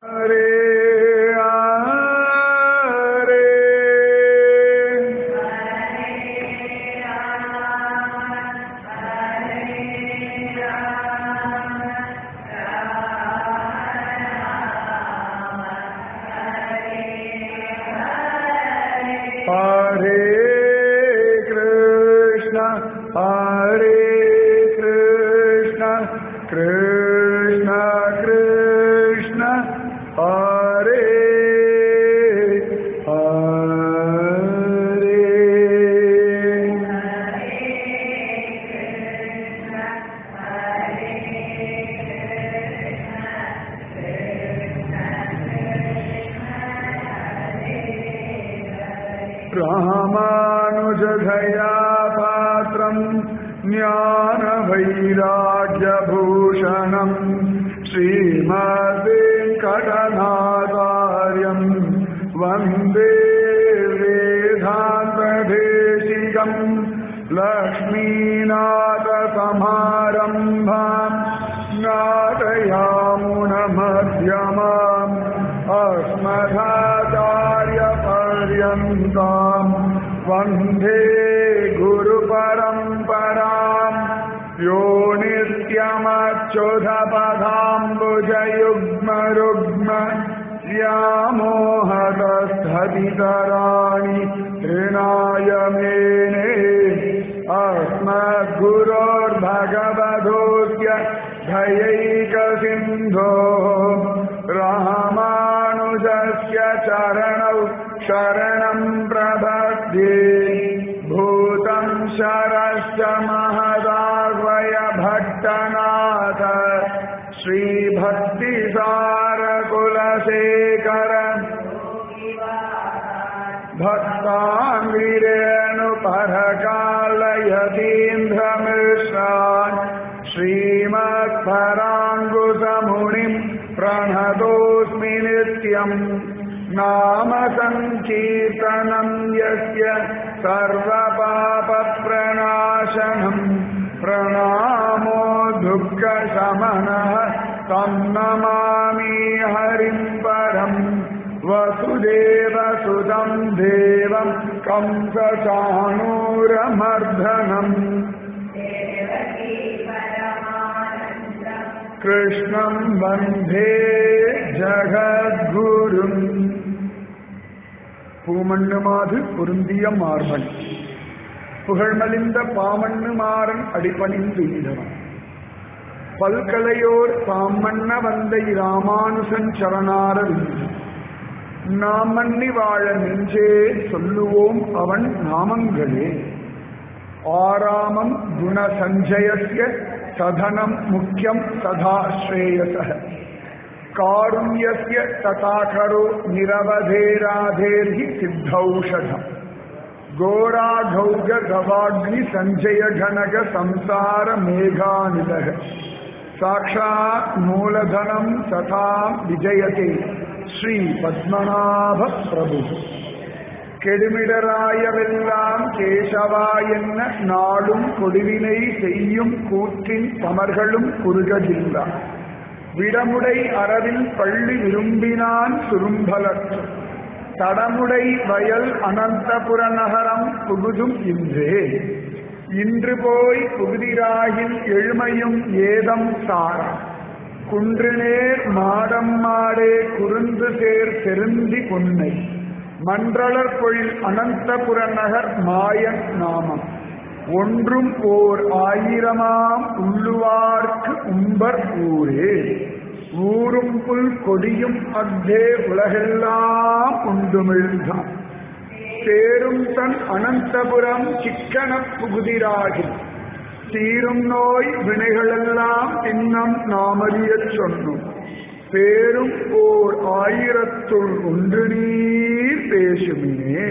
हरे हरे हरे कृष्ण हरे कृष्ण कृष्ण कृष्ण हरे हरे रामानुजधया पात्रम् ज्ञानवैराग्यभूषणम् श्रीमद्वेङ्कटनाचार्यम् वन्दे वेदान्तदेशिकम् लक्ष्मीनाथसमारम्भाम् नाटयामुनमध्यमाम् अस्मदाचार्यपर्यन्ताम् वन्दे गुरुपरम्पराम् यो नित्यमच्युतपदाम्बुजयुग्मरुग्म व्यामोहतस्थतितराणि ऋणाय मेने अस्मद्गुरोर्भगवधोऽस्य धयैकसिन्धो रामानुजस्य चरणौ शरणं प्रपद्ये भूतं शरश्च महदाह्वय भट्टनाथ श्रीभक्तिसारकुलशेखर भक्ताङ्गिरेणुपरकालयतीन्द्रमिश्रान् श्रीमत्पराङ्गुसमुनिम् प्रणतोऽस्मि नित्यम् नाम सङ्कीर्तनम् यस्य सर्वपापप्रणाशनम् प्रणामो दुःखशमनः तं नमामि हरिम् परम् वसुदेवसुतं देवं कंसचाणूरमर्दनम् कृष्णं वन्दे ஜகத்குரும் பூமண்ணுமாது பொருந்திய மார்பன் புகழ்மலிந்த பாமண்ணு மாறன் அடிபணிந்து ஈடவன் பல்கலையோர் தாமண்ண வந்த இராமானுசன் சரணாரவிந்து நாம் மன்னி வாழ நெஞ்சே சொல்லுவோம் அவன் நாமங்களே ஆராமம் குணசஞ்சயஸ்ய சதனம் முக்கியம் சதா ஸ்ரேயச காருண்யஸ்ய ததாகரோ நிரவதேராதேர்ஹி சித்தௌஷதம் கோராகௌக கவாக்னி சஞ்சய கனக சம்சார மேகாநிலக சாட்சாத் மூலதனம் ததா விஜயதே ஸ்ரீ பத்மநாப பிரபு கெடுமிடராயவெல்லாம் கேசவா என்ன நாடும் கொடுவினை செய்யும் கூற்றின் தமர்களும் குறுகதில்லா விடமுடை அறவில் பள்ளி விரும்பினான் சுரும்பலற்று தடமுடை வயல் அனந்தபுர நகரம் புகுதும் இன்றே இன்று போய் புகுதிராகில் எழுமையும் ஏதம் சாரா குன்றுநேர் மாடம் மாடே குறுந்து சேர் செருந்தி பொன்னை மன்றளர் பொழில் அனந்தபுர நகர் மாயன் நாமம் ஒன்றும் ஓர் ஆயிரமாம் உள்ளுவார்க்கு உம்பர் ஊரே ஊரும் புல் கொடியும் அத்தே உலகெல்லாம் உண்டுமிழ்ந்தான் சேரும் தன் அனந்தபுரம் சிக்கன புகுதிராகி தீரும் நோய் வினைகளெல்லாம் இன்னம் நாமறியச் சொன்னோம் பேரும் ஓர் ஆயிரத்துள் ஒன்று நீர் பேசுமினே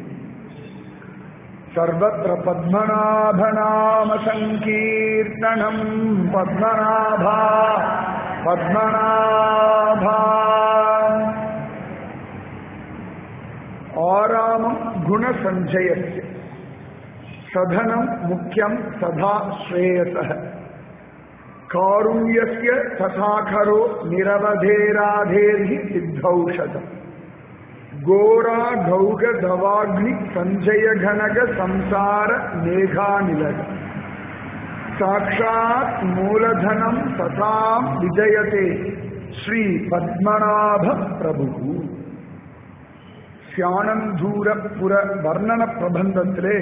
सर्वत्र पद्मनाभनाम सङ्कीर्तनम् पद्मनाभा पद्मनाभा ஆறாமம் குணசஞ்சயस्य சதனம் முக்கியம் சதா ஸ்ரேயச காருண்யஸ்ய தசாகரோ நிரவதேராதேர்ஹி சித்தௌஷதம் கோரா கௌக தவாக்னி சஞ்சய கனக சம்சார மேகாநிலக சாட்சாத் மூலதனம் ததாம் விஜயதே ஸ்ரீ பத்மநாப பிரபு சியானந்தூரபுர வர்ணன பிரபந்தத்திலே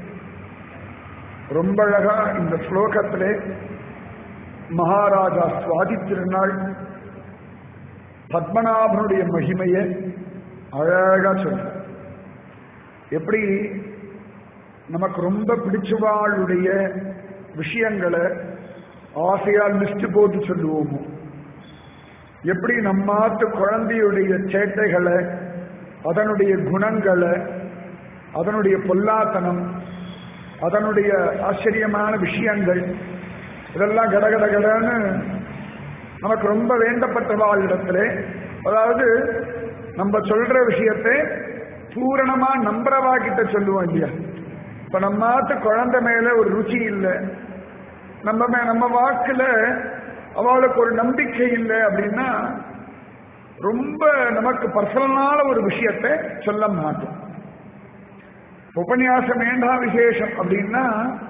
ரொம்ப அழகா இந்த ஸ்லோகத்திலே மகாராஜா சுவாதி திருநாள் பத்மநாபனுடைய மகிமையை அழகா சொல்ற எப்படி நமக்கு ரொம்ப பிடிச்சவாளுடைய விஷயங்களை ஆசையால் லிஸ்ட் போட்டு சொல்லுவோமோ எப்படி நம்மாத்து குழந்தையுடைய சேட்டைகளை அதனுடைய குணங்களை அதனுடைய பொல்லாத்தனம் அதனுடைய ஆச்சரியமான விஷயங்கள் இதெல்லாம் கடகட கடன்னு நமக்கு ரொம்ப வேண்டப்பட்டவாள் இடத்துல அதாவது நம்ம சொல்ற விஷயத்தை பூரணமா நம்புறவா கிட்ட சொல்லுவோம் இல்லையா இப்ப நம்மாத்து குழந்தை மேல ஒரு ருச்சி இல்லை நம்ம மே- நம்ம வாக்குல அவளுக்கு ஒரு நம்பிக்கை இல்லை அப்படின்னா ரொம்ப நமக்கு பர்சனலான ஒரு விஷயத்தை சொல்ல மாட்டோம் உபன்யாசம் வேண்டா விசேஷம் அப்படின்னா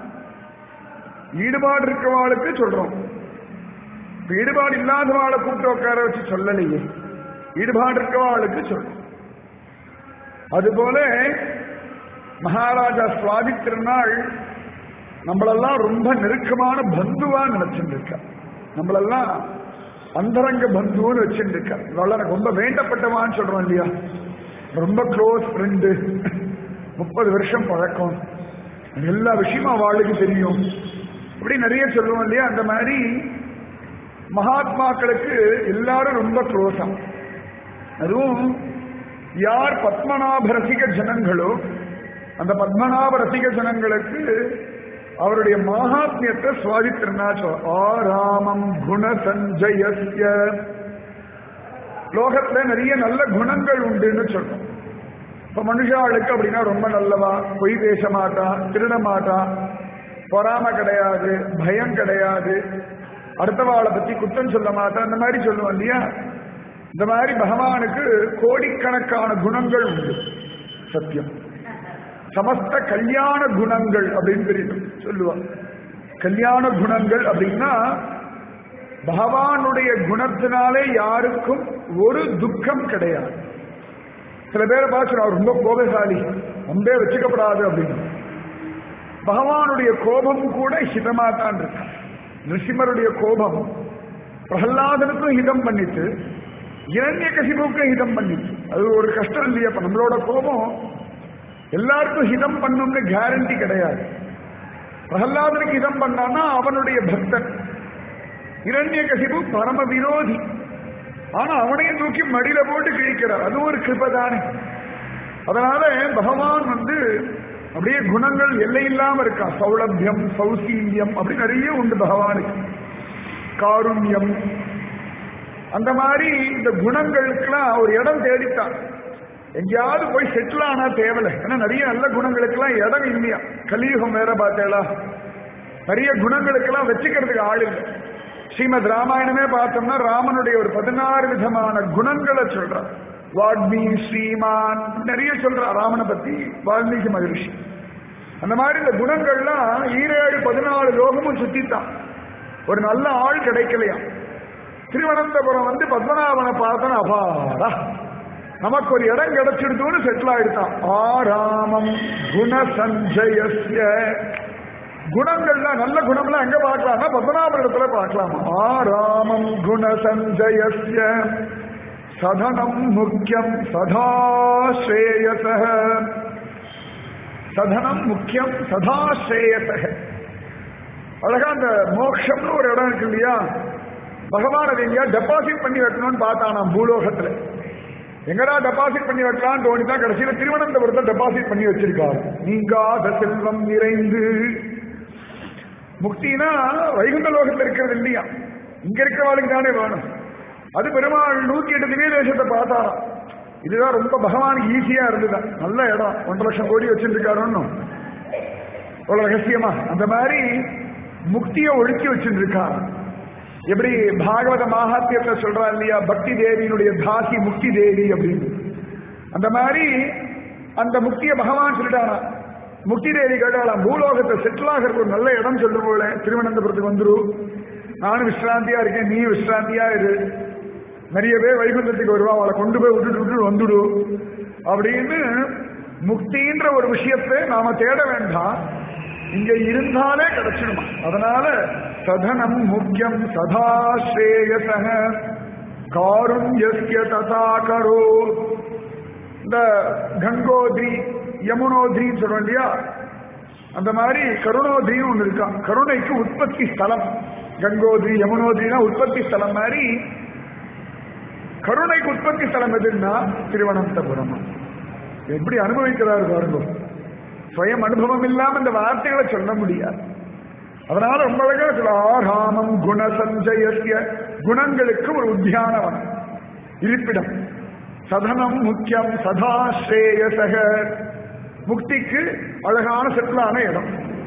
ஈடுபாடு இருக்கவாளுக்கு சொல்றோம் இப்ப ஈடுபாடு இல்லாதவாளை கூப்பிட்டு உட்கார வச்சு சொல்லலையே ஈடுபாடு இருக்கவாளுக்கு சொல்றோம் அதுபோல மகாராஜா சுவாதி திருநாள் நம்மளெல்லாம் ரொம்ப நெருக்கமான பந்துவா நினைச்சுட்டு இருக்கா நம்மளெல்லாம் அந்தரங்க பந்துன்னு வச்சுட்டு இருக்கா இவளெல்லாம் எனக்கு ரொம்ப வேண்டப்பட்டவான்னு சொல்றோம் இல்லையா ரொம்ப க்ளோஸ் ஃப்ரெண்டு முப்பது வருஷம் பழக்கம் எல்லா விஷயமும் அவளுக்கு தெரியும் இப்படி நிறைய சொல்லுவோம் இல்லையா அந்த மாதிரி மகாத்மாக்களுக்கு எல்லாரும் ரொம்ப க்ளோஸா அதுவும் யார் பத்மநாப ரசிக ஜனங்களோ அந்த பத்மநாப ரசிக ஜனங்களுக்கு அவருடைய மகாத்மியத்தை சுவாதி திருநாச்சம் ஆராமம் குண சஞ்சயஸ்ய லோகத்துல நிறைய நல்ல குணங்கள் உண்டுன்னு சொல்றோம் இப்ப மனுஷாளுக்கு அப்படின்னா ரொம்ப நல்லவா பொய் பேச மாட்டா திருட மாட்டா பொறாம கிடையாது பயம் கிடையாது அடுத்தவாளை பத்தி குற்றம் சொல்ல மாட்டா இந்த மாதிரி சொல்லுவோம் இல்லையா இந்த மாதிரி பகவானுக்கு கோடிக்கணக்கான குணங்கள் உண்டு சத்தியம் சமஸ்த கல்யாண குணங்கள் அப்படின்னு தெரியும் சொல்லுவா கல்யாண குணங்கள் அப்படின்னா பகவானுடைய குணத்தினாலே யாருக்கும் ஒரு துக்கம் கிடையாது சில பேரை பார்த்து அவர் ரொம்ப கோபசாலி ரொம்பவே வச்சுக்கப்படாது அப்படின்னு பகவானுடைய கோபம் கூட ஹிதமா தான் இருக்கு நிருசிம்மருடைய கோபம் பிரகலாதனுக்கும் ஹிதம் பண்ணிட்டு இரண்ய கசிபுக்கும் ஹிதம் பண்ணிட்டு அது ஒரு கஷ்டம் இல்லையா இப்ப நம்மளோட கோபம் எல்லாருக்கும் ஹிதம் பண்ணும்னு கேரண்டி கிடையாது பிரகலாதனுக்கு ஹிதம் பண்ணான்னா அவனுடைய பக்தன் இரண்ய கசிபு பரம விரோதி ஆனா அவனையும் தூக்கி மடியில போட்டு கிழிக்கிறார் அது ஒரு கிருபை தானே அதனால பகவான் வந்து அப்படியே குணங்கள் எல்லை இல்லாம இருக்கா சௌலபியம் சௌசீல்யம் அப்படி நிறைய உண்டு பகவானுக்கு காருண்யம் அந்த மாதிரி இந்த குணங்களுக்கெல்லாம் ஒரு இடம் தேடித்தான் எங்கேயாவது போய் செட்டில் ஆனா தேவலை ஏன்னா நிறைய நல்ல குணங்களுக்கெல்லாம் இடம் இல்லையா கலியுகம் வேற பார்த்தேளா நிறைய குணங்களுக்கெல்லாம் வச்சுக்கிறதுக்கு ஆள் இல்லை ஸ்ரீமத் ராமாயணமே பார்த்தோம்னா ராமனுடைய ஒரு பதினாறு விதமான குணங்களை சொல்றார் வால்மீ ஸ்ரீமான் நிறைய சொல்றா ராமனை பத்தி வால்மீகி மகரிஷி அந்த மாதிரி இந்த குணங்கள்லாம் ஈரேழு பதினாலு லோகமும் சுத்தித்தான் ஒரு நல்ல ஆள் கிடைக்கலையா திருவனந்தபுரம் வந்து பத்மநாபனை பார்த்தன அபாடா நமக்கு ஒரு இடம் கிடைச்சிடுதுன்னு செட்டில் ஆயிடுதான் ஆராமம் குண சஞ்சயஸ்ய குணங்கள்லாம் நல்ல குணம்லாம் எங்க பார்க்கலாம்னா பத்மநாப இடத்துல பார்க்கலாம் ஆராமம் குண சஞ்சயஸ்ய சதனம் முக்கியம் சதா ஸ்ரேயச சதனம் முக்கியம் சதா ஸ்ரேயச அழகா அந்த மோட்சம்னு ஒரு இடம் இருக்கு இல்லையா பகவான் அதை எங்கேயா டெபாசிட் பண்ணி வைக்கணும்னு பார்த்தானாம் பூலோகத்துல எங்கடா டெபாசிட் பண்ணி வைக்கலாம்னு தோணிதான் கடைசியில திருவனந்தபுரத்தை டெபாசிட் பண்ணி வச்சிருக்காரு நீங்காத செல்வம் நிறைந்து முக்தினா வைகுண்ட லோகத்துல இருக்கிறது இல்லையா இங்க இருக்கிறவாளுக்கு தானே வேணும் அது பெருமாள் நூத்தி எட்டு திவ்ய தேசத்தை பார்த்தாராம் இதுதான் ரொம்ப பகவானுக்கு ஈஸியா இருந்துதான் நல்ல இடம் ஒன்றரை லட்சம் கோடி வச்சிருக்காருன்னு அவ்வளவு ரகசியமா அந்த மாதிரி முக்தியை ஒழுக்கி வச்சிருக்கார் எப்படி பாகவத மகாத்தியத்தை சொல்றா இல்லையா பக்தி தேவியினுடைய தாசி முக்தி தேவி அப்படின்னு அந்த மாதிரி அந்த முக்திய பகவான் சொல்லிட்டானா முக்தி தேவி கேட்டாலாம் பூலோகத்தை செட்டில் ஆகிறது ஒரு நல்ல இடம் சொல்லும் போல திருவனந்தபுரத்துக்கு வந்துரு நானும் விஸ்ராந்தியா இருக்கேன் நீ விஸ்ராந்தியா இரு நிறைய பேர் வைகுந்தத்துக்கு வருவா அவளை கொண்டு போய் விட்டுட்டு விட்டுட்டு வந்துடு அப்படின்னு முக்தின்ற ஒரு விஷயத்தை நாம தேட வேண்டாம் இங்க இருந்தாலே கிடைச்சிடுமா அதனால சதனம் முக்கியம் சதா ஸ்ரேயசக காருண்யஸ்ய ததா கரோ இந்த கங்கோத்ரி யமுனோத்ரின்னு சொல்றோம் இல்லையா அந்த மாதிரி கருணோத்ரின்னு ஒண்ணு இருக்கான் கருணைக்கு உற்பத்தி ஸ்தலம் கங்கோத்ரி யமுனோத்ரினா உற்பத்தி ஸ்தலம் மாதிரி கருணைக்கு உற்பத்தி ஸ்தலம் எதுன்னா திருவனந்தபுரம் எப்படி அனுபவிக்கிறாரு பாருங்க சுயம் அனுபவம் இல்லாம இந்த வார்த்தைகளை சொல்ல முடியாது அதனால ரொம்ப அழகா சொல்ல ஆராமம் குண சஞ்சயசிய குணங்களுக்கு ஒரு உத்தியானவனம் இருப்பிடம் சதனம் முக்கியம் சதா ஸ்ரேயசக முக்திக்கு அழகான செட்டிலான இடம்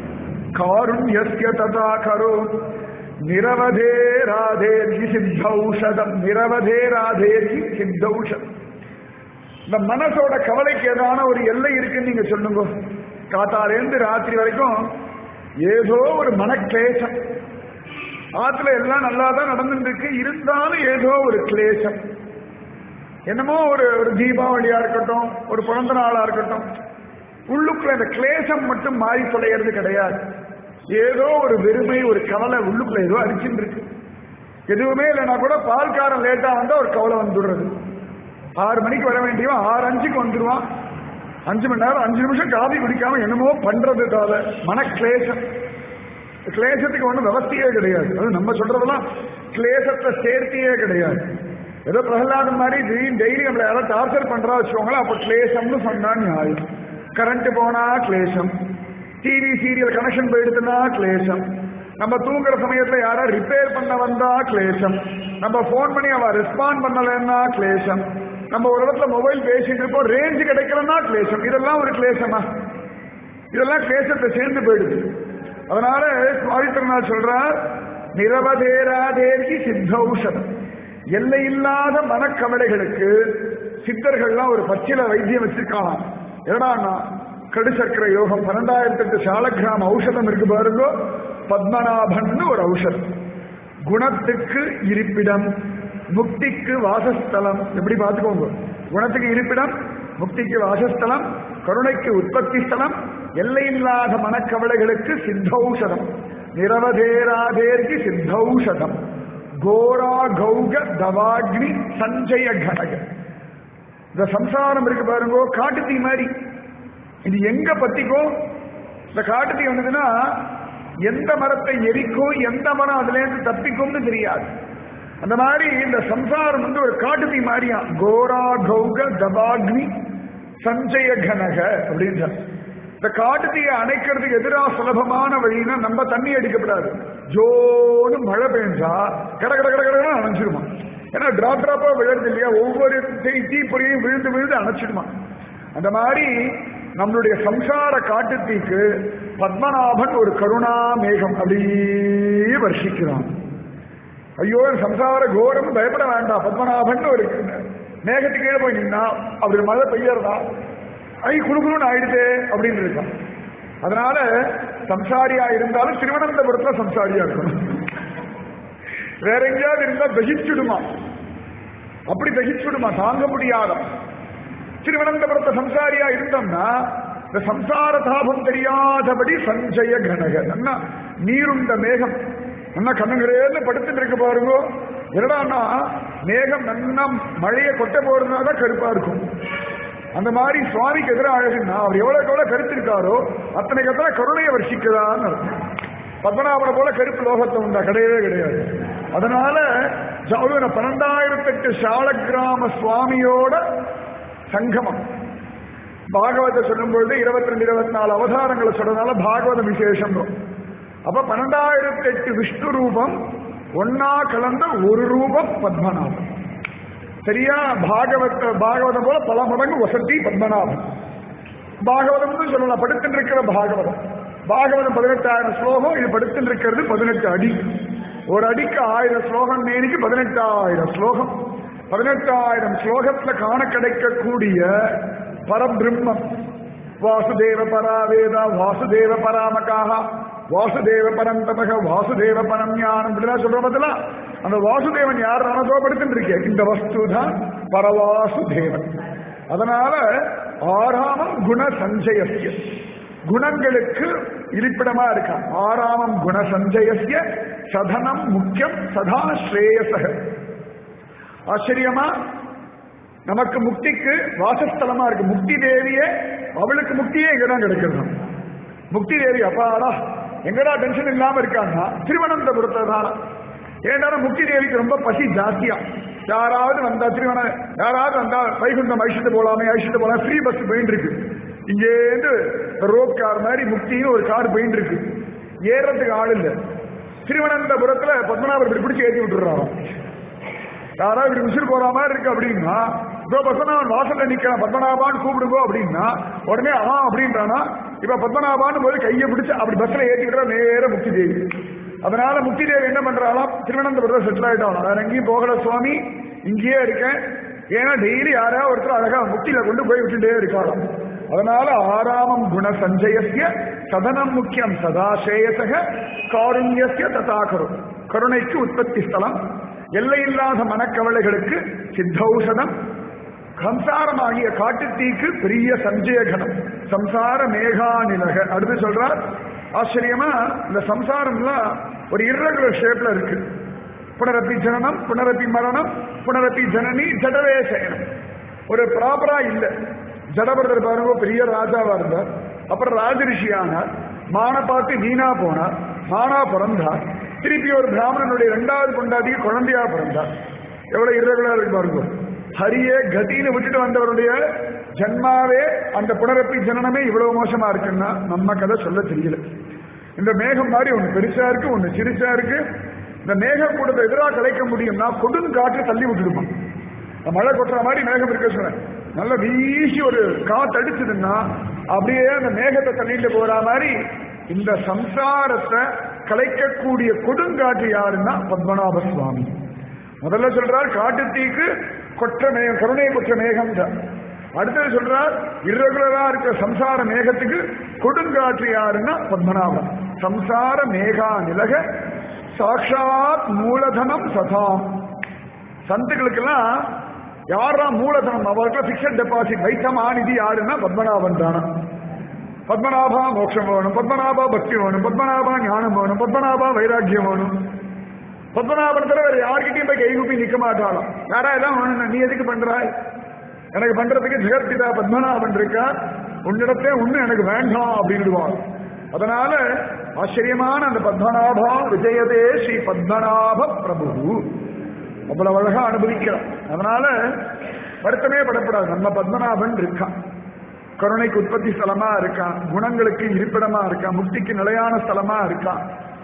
காருண்யஸ்ய ததா கரோ நிரவதே ராதேர்கி சித்தௌஷதம் நிரவதே ராதேர்கி சித்தௌஷதம் இந்த மனசோட கவலைக்கு ஏதான ஒரு எல்லை இருக்குன்னு நீங்க சொல்லுங்க காத்தாலேருந்து ராத்திரி வரைக்கும் ஏதோ ஒரு மனக்லேசம் ஆத்துல எல்லாம் நல்லா தான் நடந்துட்டு இருக்கு இருந்தாலும் ஏதோ ஒரு கிளேசம் என்னமோ ஒரு ஒரு தீபாவளியா இருக்கட்டும் ஒரு பிறந்த நாளா இருக்கட்டும் உள்ளுக்குள்ள இந்த கிளேசம் மட்டும் மாறி தொலைகிறது கிடையாது ஏதோ ஒரு வெறுமை ஒரு கவலை உள்ளுக்குள்ள ஏதோ அடிச்சுட்டு இருக்கு எதுவுமே இல்லைன்னா கூட பால்காரன் லேட்டா வந்தா ஒரு கவலை வந்துடுறது ஆறு மணிக்கு வர வேண்டியவன் ஆறு அஞ்சுக்கு வந்துடுவான் அஞ்சு மணி நேரம் அஞ்சு நிமிஷம் காபி குடிக்காம என்னமோ பண்றதுக்காக மன கிளேசம் கிளேசத்துக்கு ஒன்றும் விவஸ்தையே கிடையாது அது நம்ம சொல்றதெல்லாம் கிளேசத்தை சேர்த்தியே கிடையாது ஏதோ பிரகலாதம் மாதிரி திடீர்னு டெய்லி நம்மளை யாராவது டார்ச்சர் பண்றா வச்சுக்கோங்களேன் அப்போ கிளேசம்னு சொன்னா நியாயம் கரண்ட் போனா கிளேசம் டிவி சீரியல் கனெக்ஷன் போயிடுதுன்னா கிளேசம் நம்ம தூங்குற சமயத்துல யாரா ரிப்பேர் பண்ண வந்தா கிளேசம் நம்ம போன் பண்ணி அவ ரெஸ்பாண்ட் பண்ணலன்னா கிளேசம் நம்ம ஒரு இடத்துல மொபைல் பேசிட்டு இருப்போம் ரேஞ்சு கிடைக்கலன்னா கிளேசம் இதெல்லாம் ஒரு கிளேசமா இதெல்லாம் கிளேசத்தை சேர்ந்து போயிடுது அதனால சுவாமி திருநாள் சொல்றார் நிரவதேராதேர்கி சித்தௌஷதம் எல்லையில்லாத மனக்கவலைகளுக்கு சித்தர்கள்லாம் ஒரு பச்சில வைத்தியம் வச்சிருக்காங்க என்னடான்னா கடு சக்கர யோகம் பன்னெண்டாயிரத்தி எட்டு சாலக்கிராம ஔஷதம் இருக்கு பாருங்க பத்மநாபன் ஒரு ஔஷதம் குணத்துக்கு இருப்பிடம் முக்திக்கு வாசஸ்தலம் எப்படி பார்த்துக்கோங்க குணத்துக்கு இருப்பிடம் முக்திக்கு வாசஸ்தலம் கருணைக்கு உற்பத்தி ஸ்தலம் எல்லையில்லாத மனக்கவலைகளுக்கு சித்தௌஷதம் நிரவதேராதேர்க்கு சித்தௌஷதம் கோரா கௌக தவாக்னி சஞ்சய கனக இந்த சம்சாரம் இருக்கு பாருங்க காட்டு தீ மாதிரி இது எங்க பத்திக்கும் இந்த காட்டு தீ வந்ததுன்னா எந்த மரத்தை எரிக்கும் எந்த மரம் அதுல இருந்து தப்பிக்கும்னு தெரியாது அந்த மாதிரி இந்த சம்சாரம் வந்து ஒரு காட்டு தீ மாதிரியா கோரா கௌக தபாக்னி சஞ்சய கனக அப்படின்னு இந்த காட்டு தீயை அணைக்கிறதுக்கு எதிராக சுலபமான வழினா நம்ம தண்ணி அடிக்கப்படாது ஜோன்னு மழை பெஞ்சா கட கட கட கடை அணைச்சிருமா ஏன்னா டிராப் டிராப்பா விழுறது இல்லையா ஒவ்வொரு தீ தீப்பொறியும் விழுந்து விழுந்து அணைச்சிடுமா அந்த மாதிரி நம்மளுடைய சம்சார காட்டு தீக்கு பத்மநாபன் ஒரு கருணா மேகம் அப்படியே வர்ஷிக்கிறான் ஐயோ சம்சார கோரம் பயப்பட வேண்டாம் பத்மநாபன் ஒரு மேகத்துக்கு கீழே போய் நின்னா அப்படி மழை பெய்யறதா ஐ குழுகுழுன்னு ஆயிடுதே அப்படின்னு இருக்கான் அதனால சம்சாரியா இருந்தாலும் திருவனந்தபுரத்துல சம்சாரியா இருக்கணும் வேற எங்கேயாவது இருந்தா தகிச்சுடுமா அப்படி தகிச்சுடுமா தாங்க முடியாத திருவனந்தபுரத்த சம்சாரியா இருந்தோம்னா இந்த சம்சார தாபம் தெரியாதபடி சஞ்சய கனக நல்லா நீருண்ட மேகம் நல்லா கண்ணுங்கிறேன்னு படுத்துட்டு இருக்க பாருங்க என்னடான்னா மேகம் நல்லா மழையை கொட்ட போறதுனால கருப்பா இருக்கும் அந்த மாதிரி சுவாமிக்கு எதிராக அழகுன்னா அவர் எவ்வளவுக்கு எவ்வளவு கருத்திருக்காரோ அத்தனைக்கு அத்தனை கருணையை வர்ஷிக்கிறான்னு அர்த்தம் பத்மநாபனை போல கருப்பு லோகத்தை உண்டா கிடையவே கிடையாது அதனால ஜவுன பன்னெண்டாயிரத்தி எட்டு சாலக்கிராம சுவாமியோட சங்கமம் பாகவத சொல்லும் பொழுது இருபத்தி ரெண்டு இருபத்தி நாலு அவதாரங்களை சொல்றதுனால பாகவத விசேஷம் அப்ப பன்னெண்டாயிரத்தி எட்டு விஷ்ணு ரூபம் ஒன்னா கலந்த ஒரு ரூபம் பத்மநாபன் சரியா பாகவத பாகவதம் போல பல மடங்கு வசதி பத்மநாபன் பாகவதம் சொல்லலாம் படுத்துட்டு இருக்கிற பாகவதம் பாகவதம் பதினெட்டாயிரம் ஸ்லோகம் இது படுத்துட்டு இருக்கிறது பதினெட்டு அடி ஒரு அடிக்கு ஆயிரம் ஸ்லோகம் மேனிக்கு பதினெட்டாயிரம் ஸ்லோகம் பதினெட்டாயிரம் ஸ்லோகத்துல காண கிடைக்கக்கூடிய பரபிரம்மம் வாசுதேவ பராவேதா வாசுதேவ பராமகாக வாசுதேவ பரந்தபக வாசுதேவ பரம் ஞானம் இப்படிலாம் சொல்ற பதிலா அந்த வாசுதேவன் யார் அனுபவப்படுத்திட்டு இருக்கேன் இந்த வஸ்து தான் பரவாசுதேவன் அதனால ஆறாமம் குண சஞ்சயசிய குணங்களுக்கு இருப்பிடமா இருக்கான் ஆறாமம் குண சஞ்சயசிய சதனம் முக்கியம் சதா ஸ்ரேயசக ஆச்சரியமா நமக்கு முக்திக்கு வாசஸ்தலமா இருக்கு முக்தி தேவியே அவளுக்கு முக்தியே இங்கதான் கிடைக்கிறது முக்தி தேவி அப்பாடா எங்கடா டென்ஷன் இல்லாம இருக்காங்கன்னா திருவனந்தபுரத்துல தான் ஏன்னா முக்தி தேவிக்கு ரொம்ப பசி ஜாஸ்தியா யாராவது வந்தா திருவன யாராவது வந்தா வைகுண்டம் ஐஷத்து போலாமே ஐஷத்து போலாம் ஃப்ரீ பஸ் போயிட்டு இருக்கு இங்கேருந்து ரோப் கார் மாதிரி முக்தின்னு ஒரு கார் போயிட்டு இருக்கு ஏறதுக்கு ஆள் இல்ல திருவனந்தபுரத்துல பத்மநாபர் இப்படி பிடிச்சி ஏற்றி விட்டுறாராம் யாராவது இப்படி உசுறு போற மாதிரி இருக்கு அப்படின்னா இதோ பத்மநாபன் வாசல்ல நிக்கிறான் பத்மநாபான்னு கூப்பிடுங்கோ அப்படின்னா உடனே ஆ அப்படின்றானா இப்ப பத்மநாபான்னு போய் கையை பிடிச்சு அப்படி பஸ்ல ஏத்தி விடுறா நேர முக்தி தேவி அதனால முக்தி தேவி என்ன பண்றாளாம் திருவனந்தபுரத்தில் செட்டில் ஆயிட்டான் வேற எங்கேயும் போகல சுவாமி இங்கேயே இருக்கேன் ஏன்னா டெய்லி யாராவது ஒருத்தர் அழகா முக்தியில கொண்டு போய் விட்டுட்டே இருக்காளாம் அதனால ஆறாமம் குண சஞ்சயசிய சதனம் முக்கியம் சதாசேயசக காருண்யசிய ததாகரும் கருணைக்கு உற்பத்தி ஸ்தலம் எல்லையில்லாத மனக்கவலைகளுக்கு சித்தௌஷதம் சம்சாரமாகிய காட்டுத்தீக்கு பெரிய சஞ்சயகனம் சம்சார மேகாநிலக அடுத்து சொல்றார் ஆச்சரியமா இந்த சம்சாரம்லாம் ஒரு irregular ஷேப்ல இருக்கு புனரப்பி ஜனனம் புனரப்பி மரணம் புனரப்பி ஜனனி ஜடவே சயனம் ஒரு ப்ராப்பரா இல்ல ஜடபரதர் பாருங்க பெரிய ராஜாவா இருந்தார் அப்புறம் ராஜரிஷி ஆனார் மான பார்த்து வீணா போனார் மானா பிறந்தார் திருப்பி ஒரு பிராமணனுடைய இரண்டாவது கொண்டாட்டிக்கு குழந்தையா பிறந்தார் எவ்வளவு irregular இருக்கு பாருங்க ஹரியே கதின்னு விட்டுட்டு வந்தவருடைய ஜன்மாவே அந்த புனரப்பி ஜனனமே இவ்வளவு மோசமா இருக்குன்னா நம்ம கதை சொல்ல தெரியல இந்த மேகம் மாதிரி ஒண்ணு பெருசா இருக்கு ஒண்ணு சிறுசா இருக்கு இந்த மேகம் கூட எதிராக கலைக்க முடியும்னா கொடுங்காற்று தள்ளி விட்டுடுமா இந்த மழை கொட்டுற மாதிரி மேகம் இருக்க சொன்னேன் நல்ல வீசி ஒரு காத்து அடிச்சதுன்னா அப்படியே அந்த மேகத்தை தள்ளிட்டு போற மாதிரி இந்த சம்சாரத்தை கலைக்கக்கூடிய கொடுங்காற்று யாருன்னா பத்மநாப சுவாமி முதல்ல சொல்றார் காட்டுத்தீக்கு கொற்ற மேகம் கருணை கொற்ற மேகம் அடுத்தது சொல்றார் irregular-ஆ இருக்க சம்சார மேகத்துக்கு கொடுங்காற்று யாருன்னா பத்மநாபன் சம்சார மேகா நிலக சாட்சாத் மூலதனம் சதாம் சந்துகளுக்கெல்லாம் யாரா மூலதனம் அவருக்கு பிக்சட் டெபாசிட் வைத்தமா நிதி யாருன்னா பத்மநாபன் தானா பத்மநாபா மோட்சம் வேணும் பத்மநாபா பக்தி வேணும் பத்மநாபா ஞானம் வேணும் பத்மநாபா வைராக்கியம் வேணும் பத்மநாபன் தவிர வேற யார்கிட்டயும் போய் கைகூப்பி நிக்க மாட்டாளாம் யாரா எல்லாம் வேணும் நீ எதுக்கு பண்றாய் எனக்கு பண்றதுக்கு ஜெகத்பிதா பத்மநாபன் இருக்கா உன்னிடத்தே ஒண்ணு எனக்கு வேண்டாம் அப்படின்னுடுவான் அதனால ஆச்சரியமான அந்த பத்மநாபா விஜயதே ஸ்ரீ பத்மநாப பிரபு அவ்வளவு அழகா அனுபவிக்கிறான் அதனால வருத்தமே படப்படாது நம்ம பத்மநாபன் இருக்கான் கருணைக்கு உற்பத்தி ஸ்தலமா இருக்கான் குணங்களுக்கு இருப்பிடமா இருக்கான் முக்திக்கு நிலையான ஸ்தலமா இருக்கான்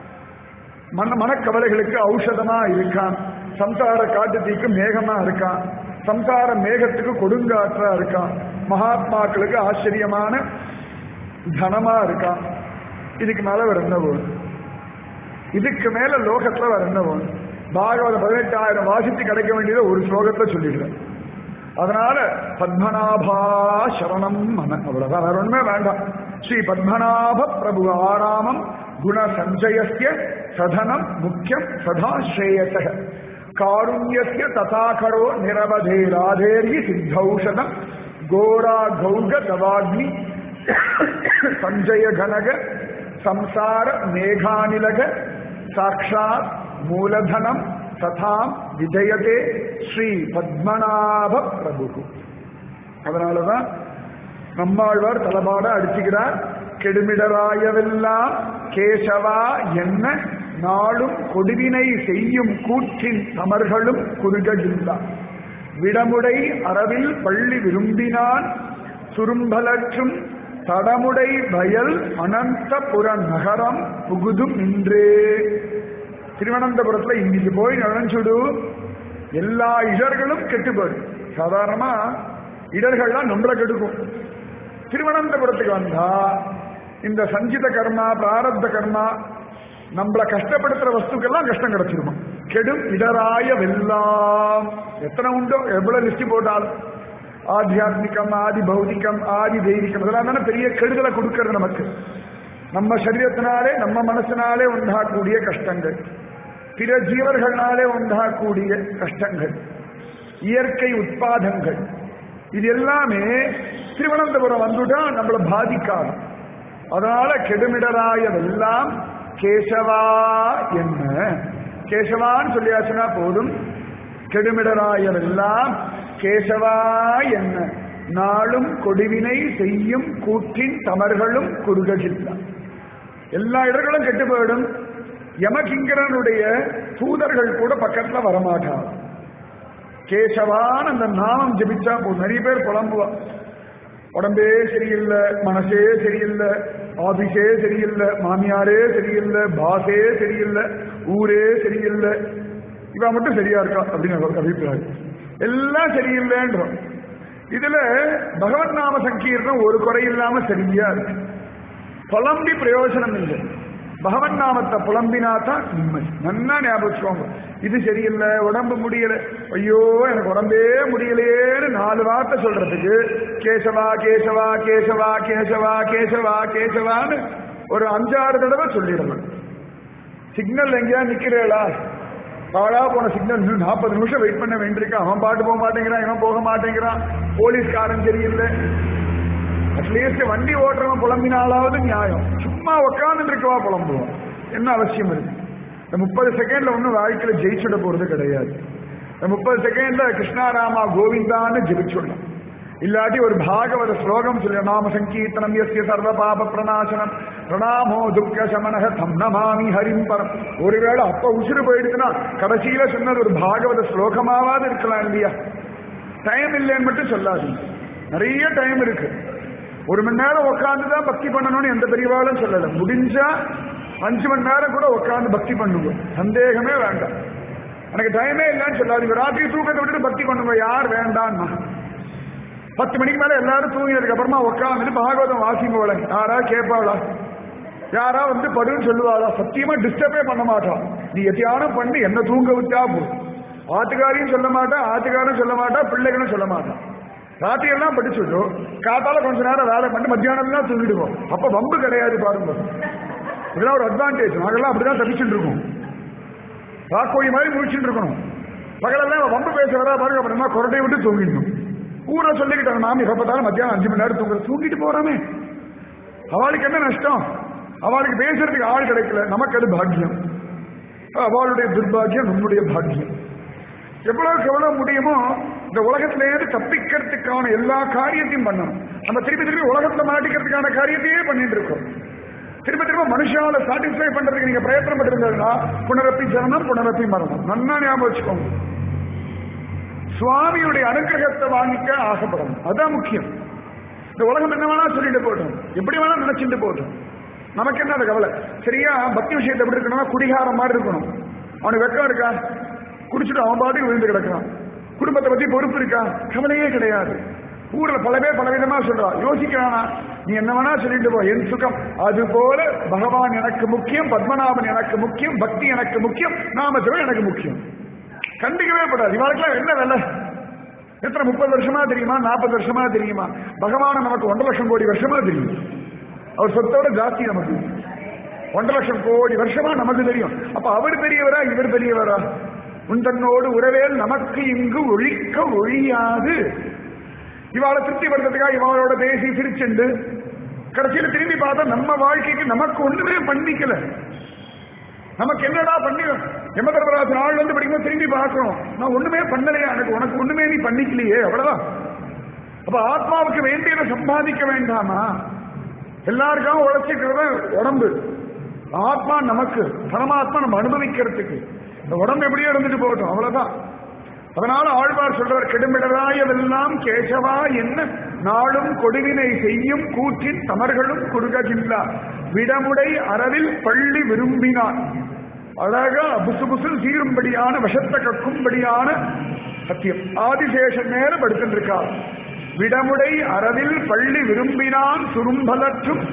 மன மனக்கவலைகளுக்கு ஔஷதமா இருக்கான் சம்சார காட்டுத்தீக்கு மேகமா இருக்கான் சம்சார மேகத்துக்கு கொடுங்காற்றா இருக்கான் மகாத்மாக்களுக்கு ஆச்சரியமான தனமா இருக்கான் இதுக்கு மேல வேற என்ன வேணும் இதுக்கு மேல லோகத்துல வேற என்ன வேணும் பாகவத பதினெட்டாயிரம் வாசித்து கிடைக்க வேண்டியதை ஒரு ஸ்லோகத்தை சொல்லிடுறேன் அதனால பத்மநாபா சரணம் மன அவ்வளவுதான் வேற ஒண்ணுமே வேண்டாம் ஸ்ரீ பத்மநாப பிரபு ஆராமம் குண சஞ்சயஸ்ய சதனம் முக்கியம் சதா ஸ்ரேயச காருண்யஸ்ய ததாகரோ நிரவதே ராதேர்கி சித்தௌஷதம் கோரா கௌக தவாக்னி சஞ்சய கனக சம்சார மேகானிலக சாட்சாத் மூலதனம் ததாம் விஜயதே ஸ்ரீ பத்மநாப பிரபு அதனாலதான் நம்மாழ்வார் தலபாட அடிச்சுக்கிறார் கெடுமிடராயவெல்லாம் கேசவா என்ன நாளும் கொடுவினை செய்யும் கூற்றின் தமர்களும் குறுககில்லா விடமுடை அறவில் பள்ளி விரும்பினான் சுரும்பலற்றும் தடமுடை வயல் அனந்தபுர நகரம் புகுதும் இன்றே திருவனந்தபுரத்துல இன்னைக்கு போய் நுழைஞ்சுடு எல்லா இடர்களும் கெட்டு போயிடும் சாதாரணமா இடர்கள்லாம் நம்மளை கெடுக்கும் திருவனந்தபுரத்துக்கு வந்தா இந்த சஞ்சித கர்மா பிராரப்த கர்மா நம்மள கஷ்டப்படுத்துற வஸ்துக்கெல்லாம் கஷ்டம் கிடைச்சிருமா கெடும் இடராய வெல்லாம் எத்தனை உண்டோ எவ்வளவு லிஸ்ட் போட்டாலும் ஆத்தியாத்மிகம் ஆதி பௌதிகம் ஆதி தெய்வீகம் இதெல்லாம் தானே பெரிய கெடுதலை கொடுக்கறது நமக்கு நம்ம சரீரத்தினாலே நம்ம மனசினாலே உண்டாகக்கூடிய கஷ்டங்கள் பிற ஜீவர்களாலே உண்டாகக்கூடிய கஷ்டங்கள் இயற்கை உட்பாதங்கள் இது எல்லாமே திருவனந்தபுரம் வந்துட்டா நம்மளை பாதிக்காது அதனால கெடுமிடராயதெல்லாம் கேசவா என்ன கேசவான்னு சொல்லியாச்சுன்னா போதும் கெடுமிடராயதெல்லாம் கேசவா என்ன நாளும் கொடுவினை செய்யும் கூற்றின் தமர்களும் குறுககில்ல எல்லா இடங்களும் கெட்டு போயிடும் யமகிங்கரனுடைய தூதர்கள் கூட பக்கத்துல வரமாட்டார் கேசவான் அந்த நாமம் ஜபிச்சா போதும் நிறைய பேர் புலம்புவா உடம்பே சரியில்லை மனசே சரியில்லை ஆபீஸே சரியில்லை மாமியாரே சரியில்லை பாஸே சரியில்லை ஊரே சரியில்லை இவன் மட்டும் சரியா இருக்கா அப்படின்னு ஒரு அபிப்பிராயம் எல்லாம் சரியில்லைன்றோம் இதுல பகவன் நாம சங்கீர்ணம் ஒரு குறை இல்லாம சரியா இருக்கு புலம்பி பிரயோஜனம் இல்லை பகவன் நாமத்தை புலம்பினா தான் நிம்மதி நன்னா ஞாபகம் வச்சுக்கோங்க இது சரியில்லை உடம்பு முடியல ஐயோ எனக்கு உடம்பே முடியலையேன்னு நாலு வார்த்தை சொல்றதுக்கு கேசவா கேசவா கேசவா கேசவா கேசவா கேசவான்னு ஒரு அஞ்சாறு தடவை சொல்லிடணும் சிக்னல் எங்கேயா நிக்கிறேளா பாழா போன சிக்னல் இன்னும் நாற்பது நிமிஷம் வெயிட் பண்ண வேண்டியிருக்கான் அவன் பாட்டு போக மாட்டேங்கிறான் இவன் போக மாட்டேங்கிறான் போலீஸ்காரன் சரியில்லை அட்லீஸ்ட் வண்டி ஓட்டுறவன் புலம்பினாலாவது நியாயம் சும்மா உட்கார்ந்து இருக்கவா புலம்புவோம் என்ன அவசியம் இருக்கு இந்த முப்பது செகண்ட்ல ஒன்றும் வாழ்க்கையில ஜெயிச்சுட போறது கிடையாது இந்த முப்பது செகண்ட்ல கிருஷ்ணாராமா கோவிந்தான்னு ஜெபிச்சுடலாம் இல்லாட்டி ஒரு பாகவத ஸ்லோகம் சொல்ல நாம சங்கீர்த்தனம் எஸ்ய சர்வ பாப பிரணாசனம் பிரணாமோ துக்க சமனக தம் நமாமி ஹரிம் பரம் ஒருவேளை அப்ப உசுறு போயிடுச்சுன்னா கடைசியில சொன்னது ஒரு பாகவத ஸ்லோகமாவது இருக்கலாம் இல்லையா டைம் இல்லைன்னு மட்டும் சொல்லாதீங்க நிறைய டைம் இருக்கு ஒரு மணி நேரம் உட்காந்து தான் பக்தி பண்ணணும்னு எந்த பெரியவாளும் சொல்லல முடிஞ்சா அஞ்சு மணி நேரம் கூட உட்காந்து பக்தி பண்ணுங்க சந்தேகமே வேண்டாம் எனக்கு டைமே இல்லைன்னு சொல்லாதீங்க ராத்திரி தூக்கத்தை விட்டுட்டு பக்தி பண்ணுங்க யார் வேண்டாம்னா பத்து மணிக்கு மேல எல்லாரும் தூங்கினதுக்கு அப்புறமா உட்காந்துட்டு பாகவதம் வாசிங்க உலக யாரா கேட்பாளா யாரா வந்து படுன்னு சொல்லுவாளா சத்தியமா டிஸ்டர்பே பண்ண மாட்டான் நீ எத்தியானம் பண்ணி என்ன தூங்க விட்டா போதும் ஆத்துக்காரியும் சொல்ல மாட்டா ஆத்துக்காரும் சொல்ல மாட்டா பிள்ளைகளும் சொல்ல மாட்டான் ராத்திரி எல்லாம் படிச்சுட்டோம் காத்தால கொஞ்ச நேரம் வேலை பண்ணி மத்தியானம் எல்லாம் தூங்கிடுவோம் அப்ப வம்பு கிடையாது பாருங்க இதெல்லாம் ஒரு அட்வான்டேஜ் நாங்கெல்லாம் அப்படிதான் தப்பிச்சுட்டு இருக்கோம் ராக்கோழி மாதிரி முடிச்சுட்டு இருக்கணும் பகலெல்லாம் வம்பு பேச வரா பாருங்க அப்புறமா கொரட்டையை விட்டு தூங்கிடணும் ஊரை சொல்லிக்கிட்டாங்க மாமி எப்பத்தாலும் மத்தியானம் அஞ்சு மணி நேரம் தூங்குற தூங்கிட்டு போறாமே அவளுக்கு என்ன நஷ்டம் அவளுக்கு பேசுறதுக்கு ஆள் கிடைக்கல நமக்கு அது பாக்கியம் அவளுடைய துர்பாகியம் நம்முடைய பாக்கியம் எவ்வளவுக்கு எவ்வளவு முடியுமோ இந்த உலகத்திலேருந்து தப்பிக்கிறதுக்கான எல்லா காரியத்தையும் பண்ணணும் நம்ம திருப்பி திருப்பி உலகத்துல மாட்டிக்கிறதுக்கான காரியத்தையே பண்ணிட்டு இருக்கோம் திரும்ப திரும்ப மனுஷால சாட்டிஸ்ஃபை பண்றதுக்கு நீங்க பிரயத்தனம் பண்ணிருந்ததுன்னா புனரப்பி ஜனனம் புனரப்பி மரணம் நன்னா ஞாபகம் வச்சுக்கோங்க சுவாமியுடைய அனுகிரகத்தை வாங்கிக்க ஆசைப்படணும் அதான் முக்கியம் இந்த உலகம் என்ன வேணா சொல்லிட்டு போட்டோம் எப்படி வேணா நினைச்சிட்டு போட்டோம் நமக்கு என்ன அது கவலை சரியா பக்தி விஷயத்தை எப்படி இருக்கணும்னா குடிகாரம் மாதிரி இருக்கணும் அவனுக்கு வெக்கம் இருக்கா குடிச்சிட்டு அவன் பாட்டுக்கு விழுந்து கிடக்கிறான் குடும்பத்தை பத்தி பொறுப்பு இருக்கா கவலையே கிடையாது ஊர்ல பல பேர் பல விதமா சொல்றா யோசிக்கிறானா நீ என்ன வேணா சொல்லிட்டு போ என் சுகம் அது போல பகவான் எனக்கு முக்கியம் பத்மநாபன் எனக்கு முக்கியம் பக்தி எனக்கு முக்கியம் நாமஜபம் எனக்கு முக்கியம் கண்டிக்கவே படாது இவளுக்கெல்லாம் என்ன வேலை எத்தனை முப்பது வருஷமா தெரியுமா நாற்பது வருஷமா தெரியுமா பகவான நமக்கு ஒன்றரை லட்சம் கோடி வருஷமா தெரியும் அவர் சொத்தோட ஜாஸ்தி நமக்கு ஒன்றரை லட்சம் கோடி வருஷமா நமக்கு தெரியும் அப்ப அவர் பெரியவரா இவர் பெரியவரா உன் தன்னோடு உறவேல் நமக்கு இங்கு ஒழிக்க ஒழியாது இவாளை திருப்திப்படுத்துறதுக்காக இவளோட பேசி சிரிச்சுண்டு கடைசியில திரும்பி பார்த்தா நம்ம வாழ்க்கைக்கு நமக்கு ஒண்ணுமே பண்ணிக்கல நமக்கு என்னடா பண்ணி எம தர்மராஜ் நாள் வந்து படிக்கும்போது திரும்பி பார்க்கிறோம் நான் ஒண்ணுமே பண்ணலையா எனக்கு உனக்கு ஒண்ணுமே நீ பண்ணிக்கலையே அவ்வளவுதான் அப்ப ஆத்மாவுக்கு வேண்டியதை சம்பாதிக்க வேண்டாமா எல்லாருக்காகவும் உழைச்சிக்கிறத உடம்பு ஆத்மா நமக்கு பரமாத்மா நம்ம அனுபவிக்கிறதுக்கு இந்த உடம்பு எப்படியோ இருந்துட்டு போகட்டும் அவ்வளவுதான் அதனால ஆழ்வார் சொல்றார் கெடுமிடராயவெல்லாம் கேசவா என்ன நாளும் கொடுவினை செய்யும் கூற்றின் தமர்களும் குறுககில்லா விடமுடை அறவில் பள்ளி விரும்பினான் அழகா புசு புசு சீரும்படியான விஷத்தை கக்கும்படியான சத்தியம் ஆதிசேஷன் மேல படுத்திருக்கார் விடமுடை அறவில் பள்ளி விரும்பினான் சுரும்பலற்றும்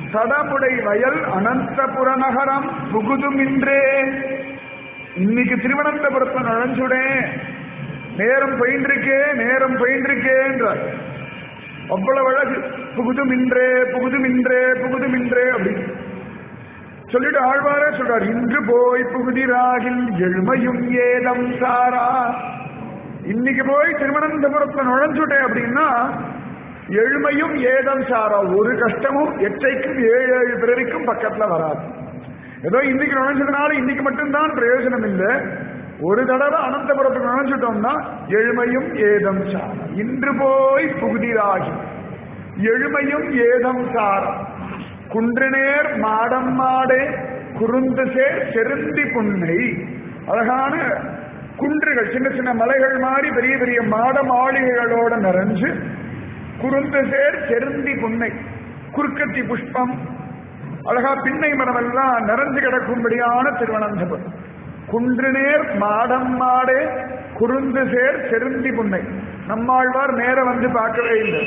சடமுடை வயல் அனந்தபுர நகரம் புகுதுமின்றே இன்னைக்கு திருவனந்தபுரத்தை நுழைஞ்சுடேன் நேரம் பயின்றிருக்கே நேரம் பயின்றிருக்கேன்றார் அவ்வளவு அழகு புகுதுமின்றே புகுதுமின்றே புகுதுமின்றே அப்படின்னு சொல்லிட்டு ஆழ்வாரே சொல்றார் இன்று போய் புகுதிராகில் எழுமையும் ஏதம் சாரா இன்னைக்கு போய் திருவனந்தபுரத்துல நுழைஞ்சுட்டேன் அப்படின்னா எழுமையும் ஏதம் சாரா ஒரு கஷ்டமும் எச்சைக்கும் ஏழு ஏழு பிறருக்கும் பக்கத்துல வராது ஏதோ இன்னைக்கு நுழைஞ்சதுனால இன்னைக்கு மட்டும்தான் பிரயோஜனம் இல்லை ஒரு தடவை அனந்தபுரத்துக்கு நுழைஞ்சிட்டோம்னா எழுமையும் ஏதம் சாரா இன்று போய் புகுதிராகி எழுமையும் ஏதம் சாரம் குன்றுநேர் மாடம் மாடே குறுந்து சேர் செருந்தி புன்னை அழகான குன்றுகள் சின்ன சின்ன மலைகள் மாதிரி பெரிய பெரிய மாட மாளிகைகளோட நிறைஞ்சு குறுந்து சேர் செருந்தி புன்னை குறுக்கத்தி புஷ்பம் அழகா பின்னை மரம் எல்லாம் நிறைஞ்சு கிடக்கும்படியான திருவனந்தபுரம் குன்றுநேர் மாடம் மாடே குறுந்து சேர் செருந்தி புன்னை நம்மாழ்வார் நேர வந்து பார்க்கவே இல்லை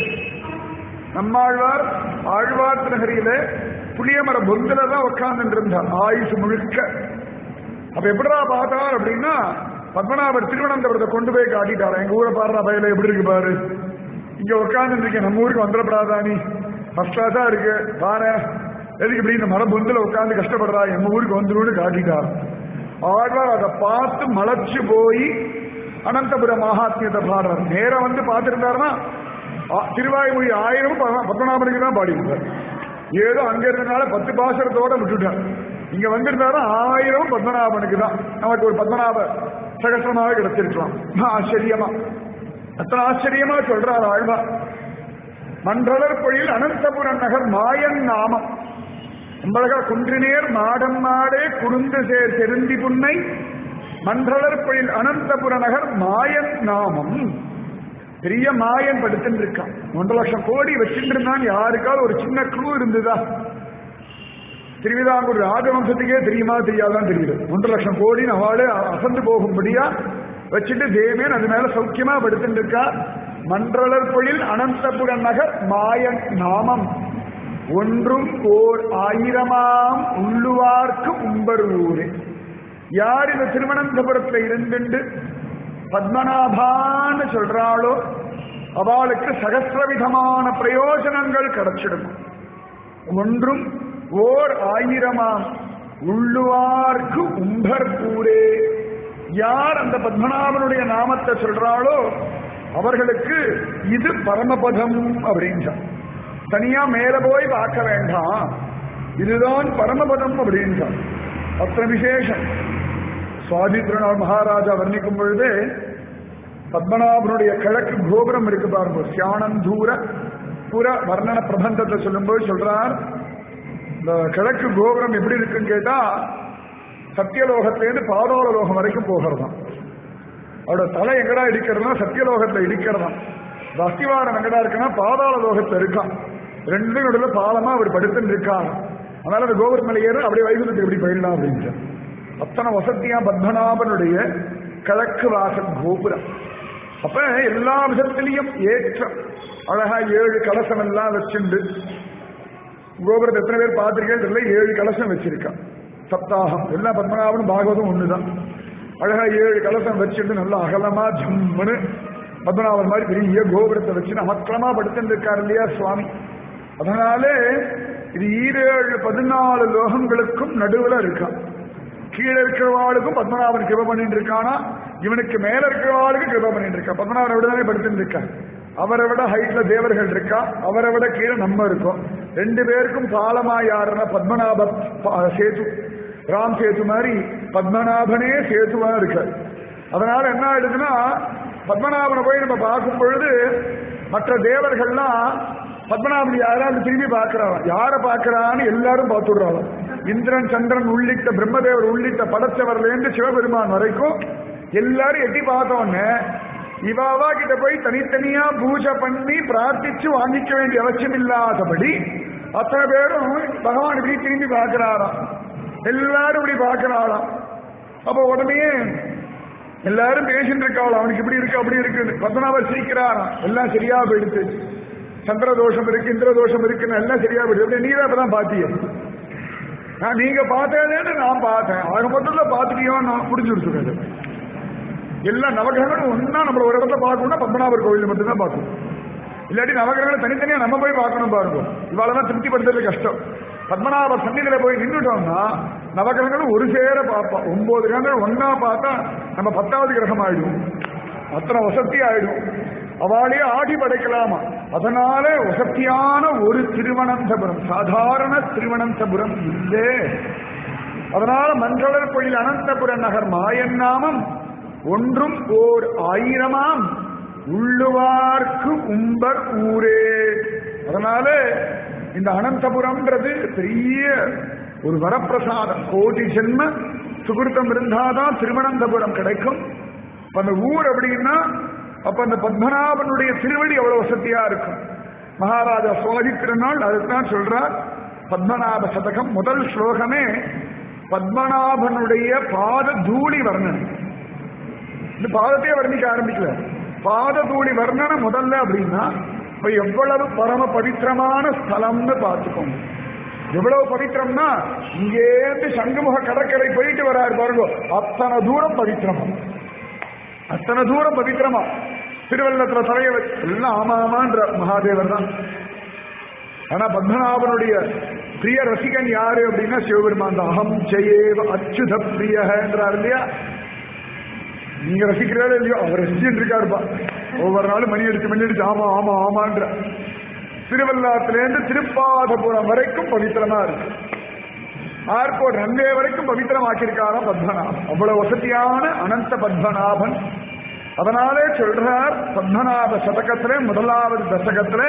நம்மாழ்வார் ஆழ்வார் நகரியில புளியமர பொந்துல தான் உட்கார்ந்து இருந்தார் ஆயுசு முழுக்க அப்ப எப்படிடா பார்த்தார் அப்படின்னா பத்மநாபர் திருவனந்தபுரத்தை கொண்டு போய் காட்டிட்டார் எங்க ஊரை பாடுற பயில எப்படி இருக்கு பாரு இங்க உட்கார்ந்து இருக்கேன் நம்ம ஊருக்கு வந்துடப்படாதா நீ ஃபர்ஸ்ட் கிளாஸா இருக்கு பாரு எதுக்கு இப்படி இந்த மர பொந்துல உட்கார்ந்து கஷ்டப்படுறா எங்க ஊருக்கு வந்துருன்னு காட்டிட்டார் ஆழ்வார் அதை பார்த்து மலைச்சு போய் அனந்தபுர மகாத்மியத்தை பாடுறார் நேரம் வந்து பார்த்திருந்தாருன்னா ஆ- திருவாய்மொழி ஆயிரம் ப- பத்மநாபனுக்கு தான் பாடியிருந்தார் ஏதோ அங்க இருந்தனால பத்து பாசரத்தோட விட்டுட்டார் இங்க வந்திருந்தாலும் ஆயிரம் பத்மநாபனுக்கு தான் நமக்கு ஒரு பத்மநாப சகசிரமாக கிடைச்சிருக்கலாம் ஆச்சரியமா அத்தனை ஆச்சரியமா சொல்றார் ஆழ்வா மன்றலர் பொழில் அனந்தபுர நகர் மாயன் நாமம் அம்பழகா குன்றினேர் மாடம் மாடே குறுந்து சேர் செருந்தி புன்னை மன்றலர் பொழில் அனந்தபுர நகர் மாயன் நாமம் பெரிய மாயன் படுத்துட்டு இருக்கான் ஒன்றரை லட்சம் கோடி வச்சுட்டு இருந்தான் யாருக்காவது ஒரு சின்ன க்ளூ இருந்ததா திருவிதாங்கூர் ராஜவம்சத்துக்கே தெரியுமா தெரியாதான் தெரியுது ஒன்றரை லட்சம் கோடி அவளே அசந்து போகும்படியா வச்சுட்டு தேவேன் அது மேல சௌக்கியமா படுத்துட்டு இருக்கா மன்றலர் பொழில் அனந்தபுர நகர் மாயன் நாமம் ஒன்றும் ஓர் ஆயிரமாம் உள்ளுவார்க்கு உம்பர் ஊரே யார் இந்த திருவனந்தபுரத்துல இருந்துண்டு பத்மநாபான்னு சொல்றாளோ அவளுக்கு சகசிரவிதமான பிரயோஜனங்கள் கிடைச்சிடும் ஒன்றும் ஓர் ஆயிரமாம் உள்ளுவார்க்கு உம்பர் கூரே யார் அந்த பத்மநாபனுடைய நாமத்தை சொல்றாளோ அவர்களுக்கு இது பரமபதம் அப்படின்றான் தனியா மேல போய் பார்க்க வேண்டாம் இதுதான் பரமபதம் அப்படின்றான் அத்தனை விசேஷம் சுவாதி திருநாள் மகாராஜா வர்ணிக்கும் பொழுது பத்மநாபனுடைய கிழக்கு கோபுரம் இருக்கு பாருங்க சியானந்தூர புற வர்ணன பிரபந்தத்தை சொல்லும்போது சொல்றார் இந்த கிழக்கு கோபுரம் எப்படி இருக்குன்னு கேட்டா சத்தியலோகத்திலேருந்து பாதாள லோகம் வரைக்கும் போகிறதாம் அவரோட தலை எங்கடா இடிக்கிறதுனா சத்தியலோகத்துல இடிக்கிறதாம் இந்த அஸ்திவாரம் எங்கடா இருக்குன்னா பாதாள லோகத்துல இருக்கான் ரெண்டு நடுவில் பாலமா அவர் படுத்துட்டு இருக்காங்க அதனால அந்த கோபுரம் மேலே ஏற அப்படியே வைகுந்தத்துக்கு எப்படி போயிடலாம் அப்படின்ட்டு அத்தனை வசதியா பத்மநாபனுடைய கிழக்கு வாசல் கோபுரம் அப்ப எல்லா விதத்திலையும் ஏற்றம் அழகா ஏழு கலசம் எல்லாம் வச்சுண்டு கோபுரத்தை எத்தனை பேர் பார்த்திருக்கேன் தெரியல ஏழு கலசம் வச்சிருக்கான் சப்தாகம் எல்லா பத்மநாபனும் பாகவதம் ஒண்ணுதான் அழகா ஏழு கலசம் வச்சுட்டு நல்லா அகலமா ஜம்முன்னு பத்மநாபன் மாதிரி பெரிய கோபுரத்தை வச்சு நமக்கிரமா படுத்துட்டு இருக்காரு இல்லையா சுவாமி அதனாலே இது ஈரேழு பதினாலு லோகங்களுக்கும் நடுவுல இருக்கான் கீழே இருக்கிறவாளுக்கும் பத்மநாபன் கிருப பண்ணிட்டு இருக்கானா இவனுக்கு மேல இருக்கிறவாளுக்கு கிருப பண்ணிட்டு இருக்கான் பத்மநாபனை விட தானே படுத்துட்டு இருக்கான் அவரை விட ஹைட்ல தேவர்கள் இருக்கா அவரை விட கீழே நம்ம இருக்கோம் ரெண்டு பேருக்கும் பாலமா யாருன்னா பத்மநாப ப- சேது ராம் சேது மாதிரி பத்மநாபனே சேதுவா இருக்கார் அதனால என்ன ஆயிடுதுன்னா பத்மநாபனை போய் நம்ம பார்க்கும் பொழுது மற்ற தேவர்கள்லாம் பத்மநாபன் யாராவது திரும்பி பார்க்கிறாங்க யாரை பார்க்கறான்னு எல்லாரும் பார்த்துடுறாங்க இந்திரன் சந்திரன் உள்ளிட்ட பிரம்மதேவர் உள்ளிட்ட படைச்சவர்ல இருந்து சிவபெருமான் வரைக்கும் எல்லாரும் எட்டி பார்த்தோன்னே இவாவா கிட்ட போய் தனித்தனியா பூஜை பண்ணி பிரார்த்திச்சு வாங்கிக்க வேண்டிய அவசியம் இல்லாதபடி அத்தனை பேரும் பகவான் இப்படி திரும்பி பார்க்கிறாராம் எல்லாரும் இப்படி பார்க்கிறாளாம் அப்ப உடனே எல்லாரும் பேசிட்டு இருக்காள் அவனுக்கு இப்படி இருக்கு அப்படி இருக்கு பத்மநாபர் சிரிக்கிறாராம் எல்லாம் சரியா போயிடுச்சு சந்திர தோஷம் இருக்கு இந்திர தோஷம் இருக்குன்னு எல்லாம் சரியா போயிடுது நீ தான் இப்பதான் பாத்திய நான் நீங்க பார்த்தேன்னு நான் பார்த்தேன் ஆக மொத்தத்துல பாத்துட்டியோ நான் புரிஞ்சுடுச்சு எல்லா நவகிரகங்களும் ஒன்னா நம்மள ஒரு இடத்துல பார்க்கணும்னா பத்மநாபர் கோவில் மட்டும்தான் பார்க்கணும் இல்லாட்டி நவகிரகங்களை தனித்தனியா நம்ம போய் பார்க்கணும் பாருங்க இவாளெல்லாம் திருப்திப்படுத்துறது கஷ்டம் பத்மநாப சன்னிதியில போய் நின்றுட்டோம்னா நவகிரகங்களும் ஒரு சேர பார்ப்போம் ஒன்பது கிரகங்கள் ஒன்னா பார்த்தா நம்ம பத்தாவது கிரகம் ஆயிடும் அத்தனை வசதி ஆயிடும் அவளே ஆடி படைக்கலாமா அதனால வசத்தியான ஒரு திருவனந்தபுரம் சாதாரண திருவனந்தபுரம் இல்லே அதனால மன்றளர் கோயில் அனந்தபுர நகர் மாயன் நாமம் ஒன்றும் ஓர் ஆயிரமாம் உள்ளுவார்க்கு உம்பர் ஊரே அதனால இந்த அனந்தபுரம்ன்றது பெரிய ஒரு வரப்பிரசாதம் கோடி ஜென்ம சுகிருத்தம் இருந்தாதான் திருவனந்தபுரம் கிடைக்கும் அப்ப அந்த ஊர் அப்படின்னா அப்ப அந்த பத்மநாபனுடைய திருவடி எவ்வளவு வசதியா இருக்கும் மகாராஜா சுவாதி திருநாள் அதுதான் சொல்றார் பத்மநாப சதகம் முதல் ஸ்லோகமே பத்மநாபனுடைய பாத தூளி வர்ணனை இந்த பாதத்தையே வர்ணிக்க ஆரம்பிக்கல பாத தூளி வர்ணனை முதல்ல அப்படின்னா இப்ப எவ்வளவு பரம பவித்திரமான ஸ்தலம்னு பார்த்துக்கோங்க எவ்வளவு பவித்திரம்னா இங்கேருந்து சங்குமுக கடற்கரை போயிட்டு வராரு பாருங்க அத்தனை தூரம் பவித்திரமா அத்தனை தூரம் பவித்திரமா திருவள்ளத்துல தலைய வச்சு எல்லாம் ஆமா ஆமான்ற மகாதேவர் தான் ஆனா பத்மநாபனுடைய பிரிய ரசிகன் யாரு அப்படின்னா சிவபெருமான் தான் அகம் ஜெயேவ அச்சுத பிரியன்றார் இல்லையா நீங்க ரசிக்கிறீங்களோ இல்லையோ அவர் ரசிச்சுட்டு இருக்காருப்பா ஒவ்வொரு நாளும் மணி அடிச்சு மணி அடிச்சு ஆமா ஆமா ஆமான்ற திருவல்லாத்திலேருந்து திருப்பாதபுரம் வரைக்கும் பவித்திரமா இருக்கு ஏர்போர்ட் ரன்வே வரைக்கும் பவித்திரமாக்கியிருக்காராம் பத்மநாபன் அவ்வளவு வசதியான அனந்த பத்மநாபன் அதனாலே சொல்றார் பத்மநாப சதகத்துல முதலாவது தசகத்துல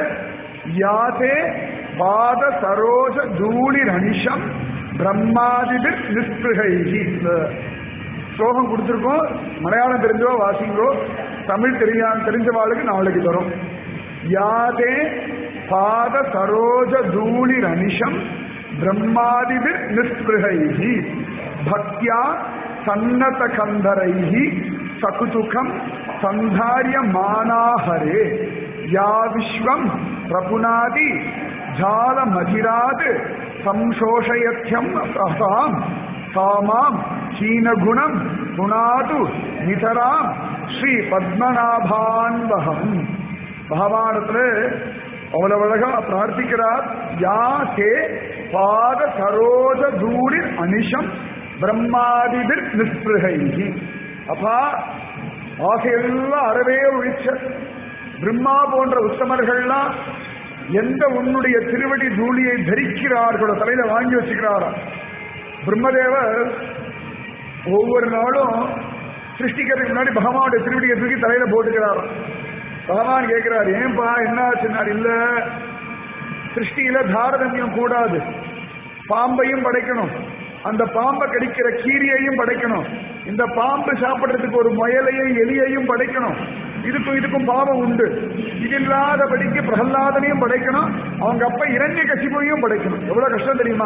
யாதே பாத சரோஜ தூளி ரணிஷம் பிரம்மாதிபிர் நிஸ்பிருகைகி ஸ்லோகம் கொடுத்துருக்கோம் மலையாளம் தெரிஞ்சோ வாசிங்கோ தமிழ் தெரியாம தெரிஞ்சவாளுக்கு நாளைக்கு தரும் யாதே பாத சரோஜ தூளி ரணிஷம் பிரம்மாதிபிர் நிஸ்பிருகைகி பக்தியா சன்னத கந்தரைகி சகுதுகம் சந்தாரிய மானாஹரே யா விஸ்வம் பிரபுனாதி ஜால மதிராத் சம்சோஷயத்யம் அசாம் சாமாம் சீனகுணம் குணாது நிதராம் ஸ்ரீ பத்மநாபான்வகம் பகவானத்துல அவ்வளவு அழகா பிரார்த்திக்கிறார் யா தே பாத சரோஜ தூரில் அனிஷம் பிரம்மாதிபிர் நிஸ்பிருகைகி அப்பா ஆசையெல்லாம் அறவே ஒழிச்ச பிரம்மா போன்ற உத்தமர்கள்லாம் எந்த உன்னுடைய திருவடி தூளியை தரிக்கிறார்களோ தலையில வாங்கி வச்சுக்கிறாரா பிரம்மதேவர் ஒவ்வொரு நாளும் சிருஷ்டிக்கிறதுக்கு முன்னாடி பகவானுடைய திருவடியை தூக்கி தலையில போட்டுக்கிறாராம் பகவான் கேட்கிறார் ஏன்பா என்ன ஆச்சுன்னார் இல்ல சிருஷ்டியில தாரதமியம் கூடாது பாம்பையும் படைக்கணும் அந்த பாம்பை கடிக்கிற கீரியையும் படைக்கணும் இந்த பாம்பு சாப்பிடுறதுக்கு ஒரு முயலையும் எலியையும் படைக்கணும் இதுக்கும் இதுக்கும் பாவம் உண்டு இது இல்லாதபடிக்கு பிரகல்லாதனையும் படைக்கணும் அவங்க அப்ப இரண்ய கசிப்பையும் படைக்கணும் எவ்வளவு கஷ்டம் தெரியுமா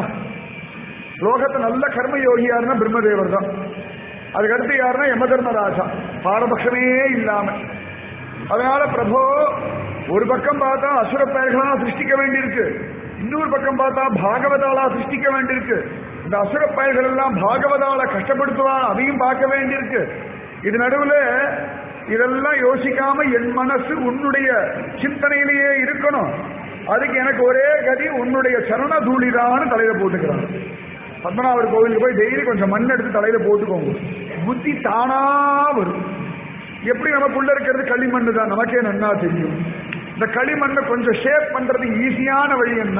லோகத்தை நல்ல கர்ம யோகியாருன்னா பிரம்மதேவர் தான் அதுக்கடுத்து யாருன்னா யம தர்மராஜா பாரபட்சமே இல்லாம அதனால பிரபு ஒரு பக்கம் பார்த்தா அசுர பெயர்களா சிருஷ்டிக்க வேண்டியிருக்கு இன்னொரு பக்கம் பார்த்தா பாகவதாலா சிருஷ்டிக்க வேண்டியிருக்கு இந்த அசுர பெயர்கள் எல்லாம் பாகவதால கஷ்டப்படுத்துவா அதையும் பார்க்க வேண்டியிருக்கு இது நடுவுல இதெல்லாம் யோசிக்காம என் மனசு உன்னுடைய சிந்தனையிலேயே இருக்கணும் அதுக்கு எனக்கு ஒரே கதி உன்னுடைய சரண தூளிதான்னு தலையில போட்டுக்கிறான் பத்மநாபர் கோவிலுக்கு போய் டெய்லி கொஞ்சம் மண் எடுத்து தலையில போட்டுக்கோங்க புத்தி தானா வரும் எப்படி நமக்குள்ள இருக்கிறது களிமண் தான் நமக்கே நன்னா தெரியும் இந்த களிமண்ணை கொஞ்சம் ஷேப் பண்றது ஈஸியான வழி என்ன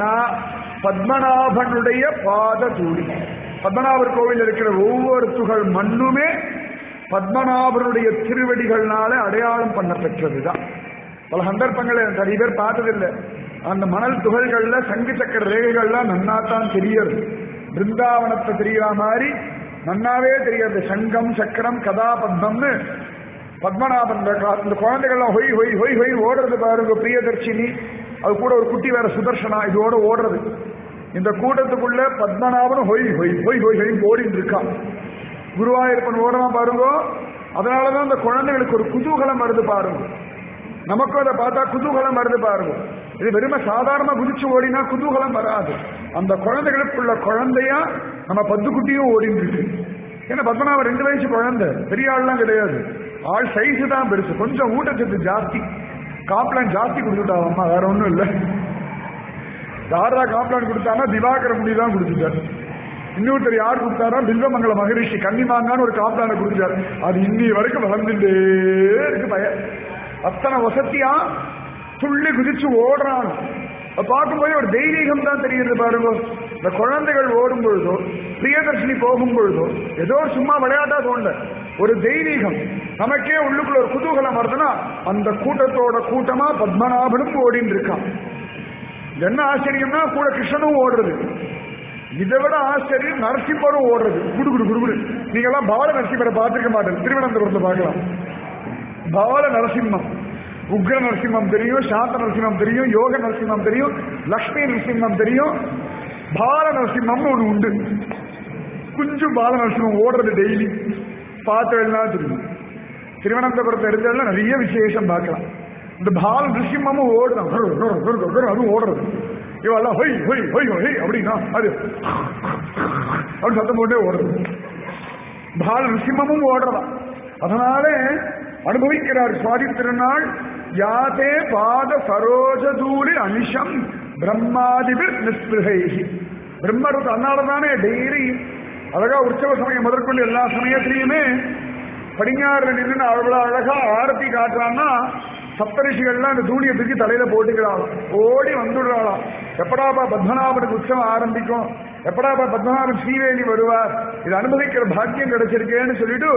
பத்மநாபனுடைய பாத தூளி பத்மநாபர் கோவில் இருக்கிற ஒவ்வொரு துகள் மண்ணுமே பத்மநாபனுடைய திருவடிகள்னால அடையாளம் பண்ண பெற்றதுதான் பல சந்தர்ப்பங்களை நிறைய பேர் பார்த்ததில்லை அந்த மணல் துகள்கள்ல சங்கு சக்கர ரேகைகள்லாம் நன்னாத்தான் தெரியறது பிருந்தாவனத்தை தெரியற மாதிரி நன்னாவே தெரியாது சங்கம் சக்கரம் கதா பத்மம்னு பத்மநாபன் இந்த கா- இந்த குழந்தைகள்லாம் ஹொய் ஹொய் ஹொய் ஹொய் ஓடுறது பாருங்க பிரியதர்ஷினி அது கூட ஒரு குட்டி வேற சுதர்ஷனா இதோட ஓடுறது இந்த கூட்டத்துக்குள்ள பத்மநாபன் ஹொய் ஹொய் ஹொய் ஹொய் ஹொய் ஓடிட்டு இருக்கான் குருவாயூரப்பன் ஓடலாம் பாருங்க அதனாலதான் அந்த குழந்தைகளுக்கு ஒரு குதூகலம் வருது பாருங்க நமக்கும் அதை பார்த்தா குதூகலம் வருது பாருங்க இது வெறும சாதாரண குதிச்சு ஓடினா குதூகலம் வராது அந்த குழந்தைகளுக்குள்ள குழந்தையா நம்ம பத்துக்குட்டியும் ஓடிட்டு இருக்கு ஏன்னா பத்மநாபம் ரெண்டு வயசு குழந்தை பெரிய ஆள்லாம் கிடையாது ஆள் சைஸ் தான் பெருசு கொஞ்சம் ஊட்டச்சத்து ஜாஸ்தி காம்ப்ளான் ஜாஸ்தி கொடுத்துட்டாவம்மா வேற ஒன்றும் இல்லை யாரா காம்ப்ளான் கொடுத்தானா திவாகர முடி தான் கொடுத்துட்டார் இன்னொருத்தர் யார் கொடுத்தாரா பில்வமங்கல மகரிஷி கன்னிமாங்கான்னு ஒரு காம்ப்ளானை கொடுத்தார் அது இன்னி வரைக்கும் வளர்ந்துட்டே இருக்கு பய அத்தனை வசதியா துள்ளி குதிச்சு ஓடுறான் அதை பார்க்கும்போது ஒரு தெய்வீகம் தான் தெரியுது பாருங்க இந்த குழந்தைகள் ஓடும் பொழுதோ பிரியதர்ஷினி போகும் பொழுதோ ஏதோ சும்மா விளையாட்டா தோண்ட ஒரு தெய்வீகம் நமக்கே உள்ளுக்குள்ள ஒரு குதூகலம் வருதுன்னா அந்த கூட்டத்தோட கூட்டமா பத்மநாபனும் ஓடின்னு இருக்கான் என்ன ஆச்சரியம்னா கூட கிருஷ்ணனும் ஓடுறது இதை விட ஆச்சரியம் நரசிம்மரும் ஓடுறது குடு குடு குடு குடு நீங்க எல்லாம் பால நரசிம்மரை பார்த்திருக்க மாட்டேன் திருவனந்தபுரத்துல பார்க்கலாம் பால நரசிம்மம் உக்ர நரசிம்மம் தெரியும் சாந்த நரசிம்மம் தெரியும் யோக நரசிம்மம் தெரியும் லக்ஷ்மி நரசிம்மம் தெரியும் பால நரசிம்மம்னு ஒண்ணு உண்டு குஞ்சு பால நரசிம்மம் ஓடுறது டெய்லி பார்த்தெல்லாம் தெரியும் திருவனந்தபுரத்தை இருந்ததுல நிறைய விசேஷம் பார்க்கலாம் இந்த பால நரசிம்மமும் ஓடுதான் குரு, குரு, குரு, குரு, குரு, அதுவும் ஓடுறது இவெல்லாம் ஹொய் ஹொய் ஹொய் ஹொய் அப்படின்னா அது அப்படி சத்தம் போட்டே ஓடுறது பால நரசிம்மமும் ஓடுறதா அதனால அனுபவிக்கிறார் சுவாதி திருநாள் யாதே பாத சரோஜதூரி அனிஷம் பிரம்மாதிபிர் நிஸ்பிருகை பிரம்மருக்கு அதனால தானே டெய்லி அழகா உற்சவ சமயம் முதற்கொண்டு எல்லா சமயத்திலையுமே படிஞாறு நின்று அவ்வளவு அழகா ஆரத்தி காட்டுறான்னா சப்தரிஷிகள்லாம் அந்த தூணியை தூக்கி தலையில போட்டுக்கிறாளாம் ஓடி வந்துடுறாளாம் எப்படாப்பா பத்மநாபனுக்கு உற்சவம் ஆரம்பிக்கும் எப்படாப்பா பத்மநாபன் ஸ்ரீவேலி வருவார் இது அனுபவிக்கிற பாக்கியம் கிடைச்சிருக்கேன்னு சொல்லிட்டு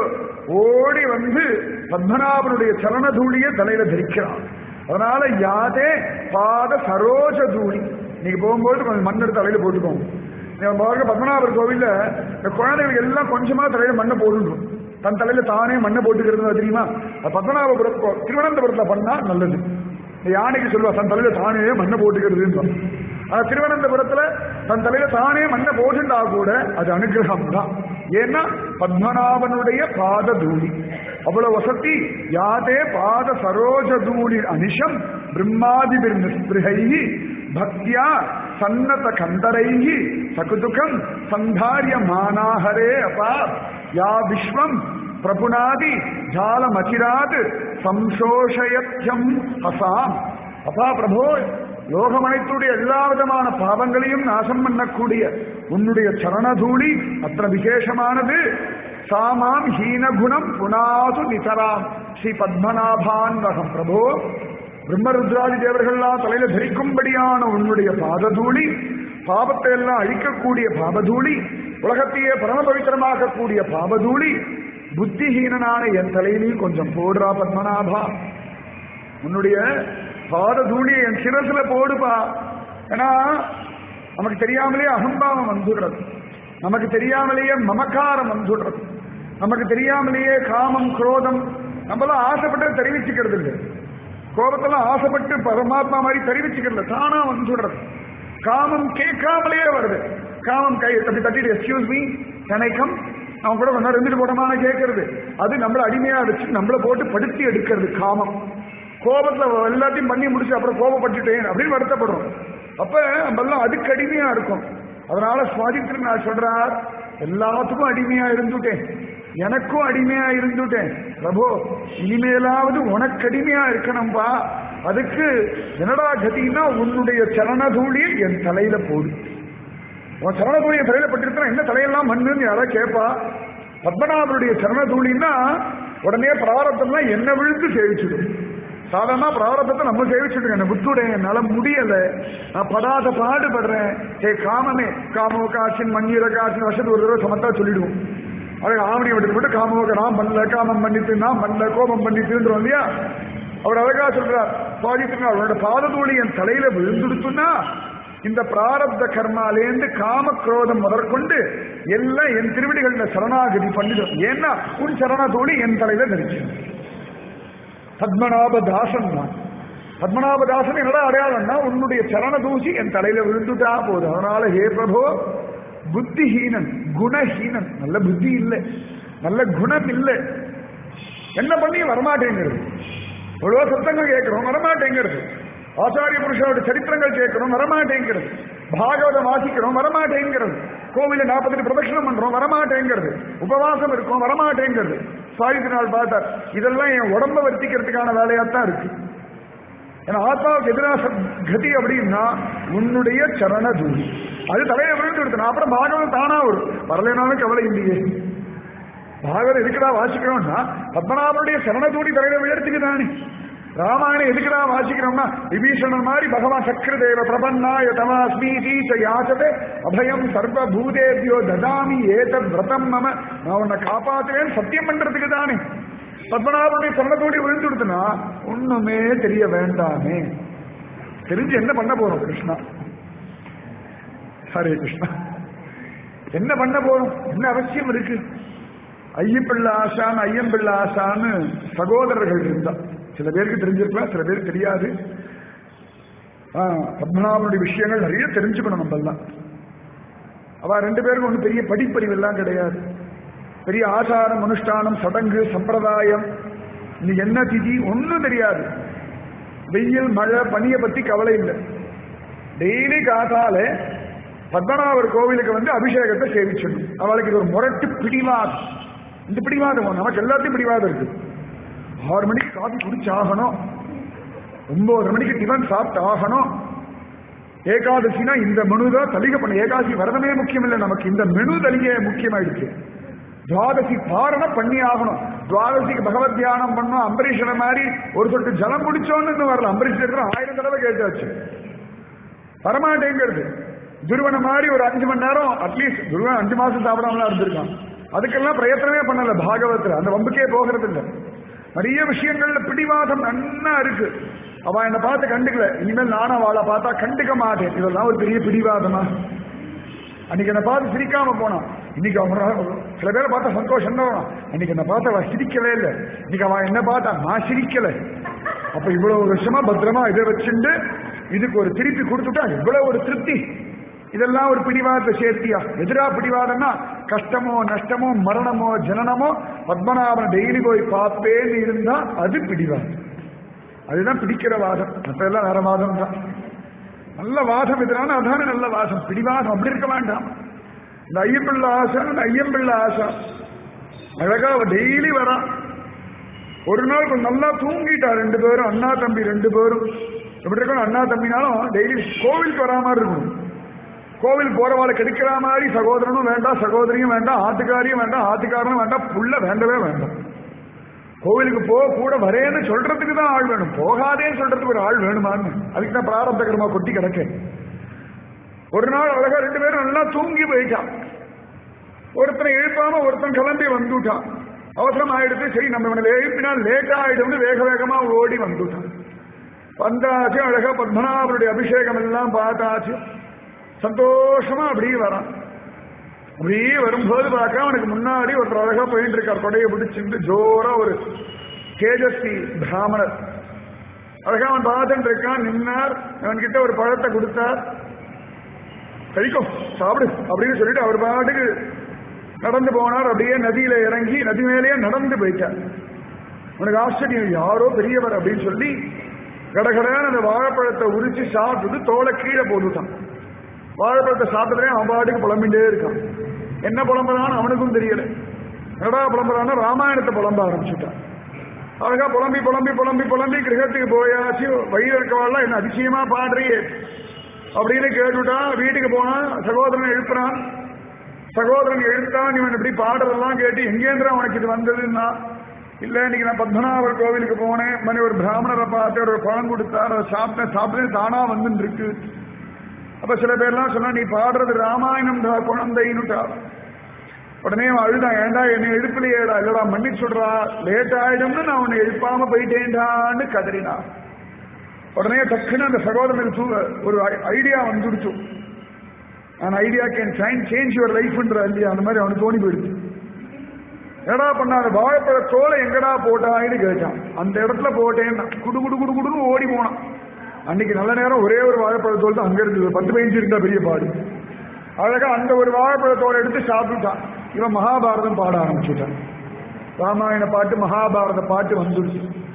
ஓடி வந்து பத்மநாபனுடைய சரண தூளியை தலையில தரிக்கிறான் அதனால யாதே பாத சரோஜ தூளி நீங்க போகும்போது கொஞ்சம் மண் எடுத்து தலையில போட்டுக்கோங்க நீங்க பாருங்க பத்மநாபர் கோவில்ல இந்த குழந்தைகளுக்கு எல்லாம் கொஞ்சமா தலையில மண்ணை போட்டுடும் தன் தலையில தானே மண்ணை போட்டுக்கிறது தெரியுமா அது பத்மநாபபுரம் திருவனந்தபுரத்துல பண்ணா நல்லது இந்த யானைக்கு சொல்லுவா தன் தலையில தானே மண்ணை போட்டுக்கிறதுன்னு ஆனா திருவனந்தபுரத்துல தன் தலையில தானே மண்ணை போட்டுண்டா கூட அது அனுகிரகம் தான் ஏன்னா பத்மநாபனுடைய பாத தூளி அவ்வளவு வசதி யாதே பாத சரோஜ தூளி அனிஷம் பிரம்மாதிபிர் நிஸ்பிருகை பக்தியா சன்னத கந்தரைஹி சகுதுகம் சந்தாரிய மானாஹரே அப்பா யா விஸ்வம் பிரபுனாதி ஜாலமதிராத் சம்சோஷயத்யம் ஹசாம் அப்பா பிரபோ லோகமனைத்துடைய எல்லா விதமான பாவங்களையும் நாசம் பண்ணக்கூடிய உன்னுடைய சரணதூளி அത്ര விசேஷமானது சாமாம் ஹீனகுணம் புனாது நிதராம் ஸ்ரீ பத்மநாபான் வகம் பிரபோ பிரம்மருத்ராதி தேவர்கள்லாம் தலையில தரிக்கும்படியான உன்னுடைய பாததூளி பாபத்தை எல்லாம் அழிக்கக்கூடிய பாபதூளி உலகத்தையே பரம பவித்திரமாக்கக்கூடிய பாபதூளி புத்திஹீனனான என் தலையிலையும் கொஞ்சம் போடுறா பத்மநாபா உன்னுடைய பாததூளியை என் சிரசுல போடுப்பா ஏன்னா நமக்கு தெரியாமலே அகம்பாவம் வந்துடுறது நமக்கு தெரியாமலேயே மமக்காரம் வந்துடுறது நமக்கு தெரியாமலேயே காமம் குரோதம் நம்மளாம் ஆசைப்பட்டு தெரிவிச்சுக்கிறது இல்லை கோபத்தெல்லாம் ஆசைப்பட்டு பரமாத்மா மாதிரி தெரிவிச்சுக்கல தானா வந்துடுறது காமம் கேட்காமலே வருது காமம் கை தட்டி தட்டிட்டு எக்ஸ்கியூஸ் மீ கனைக்கம் அவன் கூட கொஞ்சம் இருந்துட்டு போட்டமான கேட்கறது அது நம்மள அடிமையா வச்சு நம்மள போட்டு படுத்தி எடுக்கிறது காமம் கோபத்துல எல்லாத்தையும் பண்ணி முடிச்சு அப்புறம் கோபப்பட்டுட்டேன் அப்படின்னு வருத்தப்படுறோம் அப்ப நம்ம எல்லாம் அதுக்கு அடிமையா இருக்கும் அதனால சுவாதி திருநாள் சொல்றார் எல்லாத்துக்கும் அடிமையா இருந்துட்டேன் எனக்கும் அடிமையா இருந்துட்டேன் பிரபு இனிமேலாவது உனக்கு அடிமையா இருக்கணும்பா அதுக்கு என்னடா கதினா உன்னுடைய சரணதூளியை என் தலையில போடு உன் சரணதூளி என் தலையில பட்டிருந்தா என்ன தலையெல்லாம் மண்ணுன்னு யாராவது கேட்பா பத்மநாபனுடைய சரணதூளின்னா உடனே பிராரத்தம்லாம் என்ன விழுந்து சேவிச்சிடும் சாதாரண பிராரத்தத்தை நம்ம சேவிச்சுட்டு என்ன விட்டுடேன் என்னால முடியல நான் படாத பாடுபடுறேன் ஏ காமமே காமோ காசின் மண்ணீர காசின் வருஷத்துக்கு ஒரு தடவை சமத்தா சொல்லிடுவோம் அது ஆவணி விட்டு விட்டு காமோக நான் பண்ணல காமம் பண்ணிட்டு நான் பண்ணல கோபம் பண்ணிட்டுன்றோம் இல்லையா அவர் அழகா சொல்றார் சுவாதித்திருந்தார் அவரோட பாததூளி என் தலையில விழுந்துடுச்சுன்னா இந்த பிராரப்த கர்மாலேந்து காம குரோதம் முதற்கொண்டு எல்லாம் என் திருவிடிகள்ல சரணாகதி பண்ணிடும் ஏன்னா உன் சரணதூளி என் தலையில தரிச்சு பத்மநாப தாசன் நான் பத்மநாப தாசன் என்னடா அடையாளம்னா உன்னுடைய சரண தூசி என் தலையில விழுந்துட்டா போதும் அதனால ஹே பிரபோ புத்திஹீனன் குணஹீனன் நல்ல புத்தி இல்லை நல்ல குணம் இல்லை என்ன பண்ணி வரமாட்டேங்கிறது எவ்வளோ சத்தங்கள் கேட்கிறோம் வரமாட்டேங்கிறது ஆச்சாரிய புருஷனோட சரித்திரங்கள் கேட்கணும் வரமாட்டேங்கிறது பாகவதம் வாசிக்கிறோம் வரமாட்டேங்கிறது கோவில நாற்பத்தெட்டு பிரதட்சணம் பண்றோம் வரமாட்டேங்கிறது உபவாசம் இருக்கும் வரமாட்டேங்கிறது சாயுத நாள் பார்த்தார் இதெல்லாம் என் உடம்ப வர்த்திக்கிறதுக்கான வேலையாத்தான் இருக்கு ஏன்னா ஆத்மாவுக்கு எதிராக கதி அப்படின்னா உன்னுடைய சரண தூரி அது தலையை விழுந்து கொடுத்தன அப்புறம் பாகவதம் தானா வரும் வரலைனாலும் கவலை இல்லையே பாகவதம் எதுக்குடா வாசிக்கிறோம்னா பத்மநாபனுடைய சரண தூடி தலையில விழறதுக்கு தானே ராமாயணம் எதுக்குடா வாசிக்கிறோம்னா விபீஷணன் மாதிரி பகவான் சக்கரதேவ பிரபன்னாய தமாஸ்மி தீச்ச யாச்சதே அபயம் சர்வ பூதேபியோ ததாமி ஏத விரதம் மம நான் உன்னை காப்பாத்துவேன் சத்தியம் பண்றதுக்கு தானே பத்மநாபனுடைய சரணத்தோடி விழுந்து கொடுத்தனா ஒண்ணுமே தெரிய வேண்டாமே தெரிஞ்சு என்ன பண்ண போறோம் கிருஷ்ணா ஹரே கிருஷ்ணா என்ன பண்ண போறோம் என்ன அவசியம் இருக்கு ஐயப்பிள்ள ஆசான் ஐயம்பிள்ள ஆசான்னு சகோதரர்கள் இருந்தா சில பேருக்கு தெரிஞ்சிருக்கலாம் சில பேருக்கு தெரியாது ஆ, பத்மநாபனுடைய விஷயங்கள் நிறைய தெரிஞ்சுக்கணும் நம்ம எல்லாம் அவ ரெண்டு பேருக்கும் ஒன்றும் பெரிய படிப்பறிவு எல்லாம் கிடையாது பெரிய ஆச்சாரம் அனுஷ்டானம் சடங்கு சம்பிரதாயம் இது என்ன திதி ஒன்றும் தெரியாது வெயில் மழை பனியை பத்தி கவலை இல்லை டெய்லி காத்தால பத்மநாபர் கோவிலுக்கு வந்து அபிஷேகத்தை சேவிச்சிடணும் அவளுக்கு இது ஒரு முரட்டு பிடிவாதம் இந்த பிடிவாதம் நமக்கு எல்லாத்தையும் பிடிவாதம் இருக்கு ஆறு மணிக்கு காஃபி குடிச்சாகணும் ஒன்பது மணிக்கு டிஃபன் சாப்பிட்டு ஆகணும் ஏகாதசினா இந்த மெனு தான் தலிகை பண்ண ஏகாதசி வரதமே முக்கியம் இல்லை நமக்கு இந்த மெனு தலிகை முக்கியமாயிடுச்சு துவாதசி பாரணம் பண்ணி ஆகணும் துவாதசிக்கு பகவத் தியானம் பண்ணோம் அம்பரீஷனை மாதிரி ஒரு சொட்டு ஜலம் குடிச்சோன்னு இன்னும் வரல அம்பரீஷ் இருக்கிற ஆயிரம் தடவை கேட்டாச்சு வரமாட்டேங்கிறது துருவனை மாதிரி ஒரு அஞ்சு மணி நேரம் அட்லீஸ்ட் துருவன் அஞ்சு மாசம் சாப்பிடாமலாம் இருந்திருக்கான் அதுக்கெல்லாம் பிரயத்தனமே பண்ணல பாகவத்துல அந்த வம்புக்கே போகிறது இல்லை நிறைய விஷயங்கள்ல பிடிவாதம் நன்னா இருக்கு அவ என்னை பார்த்து கண்டுக்கல இனிமேல் நானும் அவளை பார்த்தா கண்டுக்க மாட்டேன் இதெல்லாம் ஒரு பெரிய பிடிவாதமா அன்னைக்கு என்னை பார்த்து சிரிக்காம போனான் இன்னைக்கு அவன் சில பேரை பார்த்தா சந்தோஷம் தான் வரும். அன்னைக்கு என்னை பார்த்து அவ சிரிக்கவே இல்லை இன்னைக்கு அவன் என்ன பார்த்தா நான் சிரிக்கல அப்ப இவ்வளவு வருஷமா பத்திரமா இதை வச்சுண்டு இதுக்கு ஒரு திருப்பி கொடுத்துட்டா இவ்வளவு ஒரு திருப்தி இதெல்லாம் ஒரு பிடிவாதத்தை சேர்த்தியா எதிரா பிடிவாதம்னா கஷ்டமோ நஷ்டமோ மரணமோ ஜனனமோ பத்மநாபன் டெய்லி போய் பார்ப்பேன்னு இருந்தா அது பிடிவாதம் அதுதான் பிடிக்கிற வாதம் மற்ற எல்லாம் வேற வாதம் தான் நல்ல வாதம் எதிரான அதான நல்ல வாதம் பிடிவாதம் அப்படி இருக்க வேண்டாம் இந்த ஐயம்பிள்ள ஆசை இந்த ஐயம்பிள்ள ஆசை அழகா டெய்லி வரான் ஒரு நாள் கொஞ்சம் நல்லா தூங்கிட்டா ரெண்டு பேரும் அண்ணா தம்பி ரெண்டு பேரும் எப்படி இருக்கணும் அண்ணா தம்பினாலும் டெய்லி கோவிலுக்கு வரா மாதிரி இருக்கணும் கோவில் போறவாளை கெடுக்கிற மாதிரி சகோதரனும் வேண்டாம் சகோதரியும் வேண்டாம் ஆத்துக்காரியும் வேண்டாம் ஆத்துக்காரனும் வேண்டாம் புள்ள வேண்டவே வேண்டாம் கோவிலுக்கு போ கூட வரேன்னு சொல்றதுக்கு தான் ஆள் வேணும் போகாதேன்னு சொல்றதுக்கு ஒரு ஆள் வேணுமான்னு அதுக்கு தான் பிராரப்த கர்மா கொட்டி கிடக்கு ஒரு நாள் அழகா ரெண்டு பேரும் நல்லா தூங்கி போயிட்டான் ஒருத்தனை எழுப்பாம ஒருத்தன் கிளம்பி வந்துட்டான் அவசரம் ஆயிடுச்சு சரி நம்ம இவனை எழுப்பினா லேட் ஆயிடும்னு வேக வேகமா ஓடி வந்துட்டான் வந்தாச்சு அழகா பத்மநாபனுடைய அபிஷேகம் எல்லாம் பார்த்தாச்சு சந்தோஷமா அப்படியே வரான் அப்படியே வரும்போது பார்க்க அவனுக்கு முன்னாடி ஒரு அழகா போயிட்டு இருக்கார் கொடையை பிடிச்சிட்டு ஜோரா ஒரு தேஜஸ்வி பிராமணர் அழகா அவன் பார்த்துட்டு இருக்கான் நின்னார் அவன்கிட்ட ஒரு பழத்தை கொடுத்தார் கழிக்கும் சாப்பிடு அப்படின்னு சொல்லிட்டு அவர் பாட்டுக்கு நடந்து போனார் அப்படியே நதியில இறங்கி நதி மேலேயே நடந்து போயிட்டார் உனக்கு ஆச்சரியம் யாரோ பெரியவர் அப்படின்னு சொல்லி கடகடான அந்த வாழைப்பழத்தை உரிச்சு சாப்பிட்டுட்டு தோலை கீழே போட்டுட்டான் வாழைப்பழத்தை சாப்பிட்டதே அவன் பாட்டுக்கு புலம்பிட்டே இருக்கான் என்ன புலம்புறான்னு அவனுக்கும் தெரியல என்னடா புலம்புறான்னா ராமாயணத்தை புலம்ப ஆரம்பிச்சுட்டான் அழகா புலம்பி புலம்பி புலம்பி புலம்பி கிரகத்துக்கு போயாச்சு வழியில் இருக்கவாள்லாம் என்ன அதிசயமா பாடுறியே அப்படின்னு கேட்டுட்டான் வீட்டுக்கு போனான் சகோதரன் எழுப்புறான் சகோதரன் எழுத்தான் இவன் இப்படி பாடுறதெல்லாம் கேட்டு எங்கேந்திரா உனக்கு இது வந்ததுன்னா இல்ல இன்னைக்கு நான் பத்மநாபர் கோவிலுக்கு போனேன் மணி ஒரு பிராமணரை பார்த்து ஒரு பழம் கொடுத்தார் அதை சாப்பிட்டேன் சாப்பிட்டேன் தானா வந்துட்டு இருக்கு அப்ப சில பேர்லாம் சொன்னா நீ பாடுறது ராமாயணம் தான் குழந்தைன்னுட்டா உடனே அவன் அழுதான் ஏண்டா என்னை எழுப்பலையேடா இல்லடா மன்னிச்சுடுறா லேட் ஆயிடும்னு நான் உன்னை எழுப்பாம போயிட்டேன்டான்னு கதறினா உடனே டக்குன்னு அந்த சகோதரனுக்கு தூ- ஒரு ஐடியா வந்துடுச்சு அந்த ஐடியா கேன் சேஞ்ச் யுவர் லைஃப்ன்ற இல்லையா அந்த மாதிரி அவனுக்கு தோணி போயிடுச்சு என்னடா பண்ண அந்த வாழைப்பழ தோலை எங்கடா போட்டான்னு கேட்டான் அந்த இடத்துல போட்டேன்னா குடு குடு குடு குடுன்னு ஓடி போனான் அன்னைக்கு நல்ல நேரம் ஒரே ஒரு வாழைப்பழ தோல் தான் அங்க இருந்தது பத்து பதினஞ்சு இருந்தா பெரிய பாடு அழகா அந்த ஒரு வாழைப்பழ தோலை எடுத்து சாப்பிட்டுட்டான் இவன் மகாபாரதம் பாட ஆரம்பிச்சுட்டான் ராமாயண பாட்டு மகாபாரத பாட்டு வந்துடுச்சு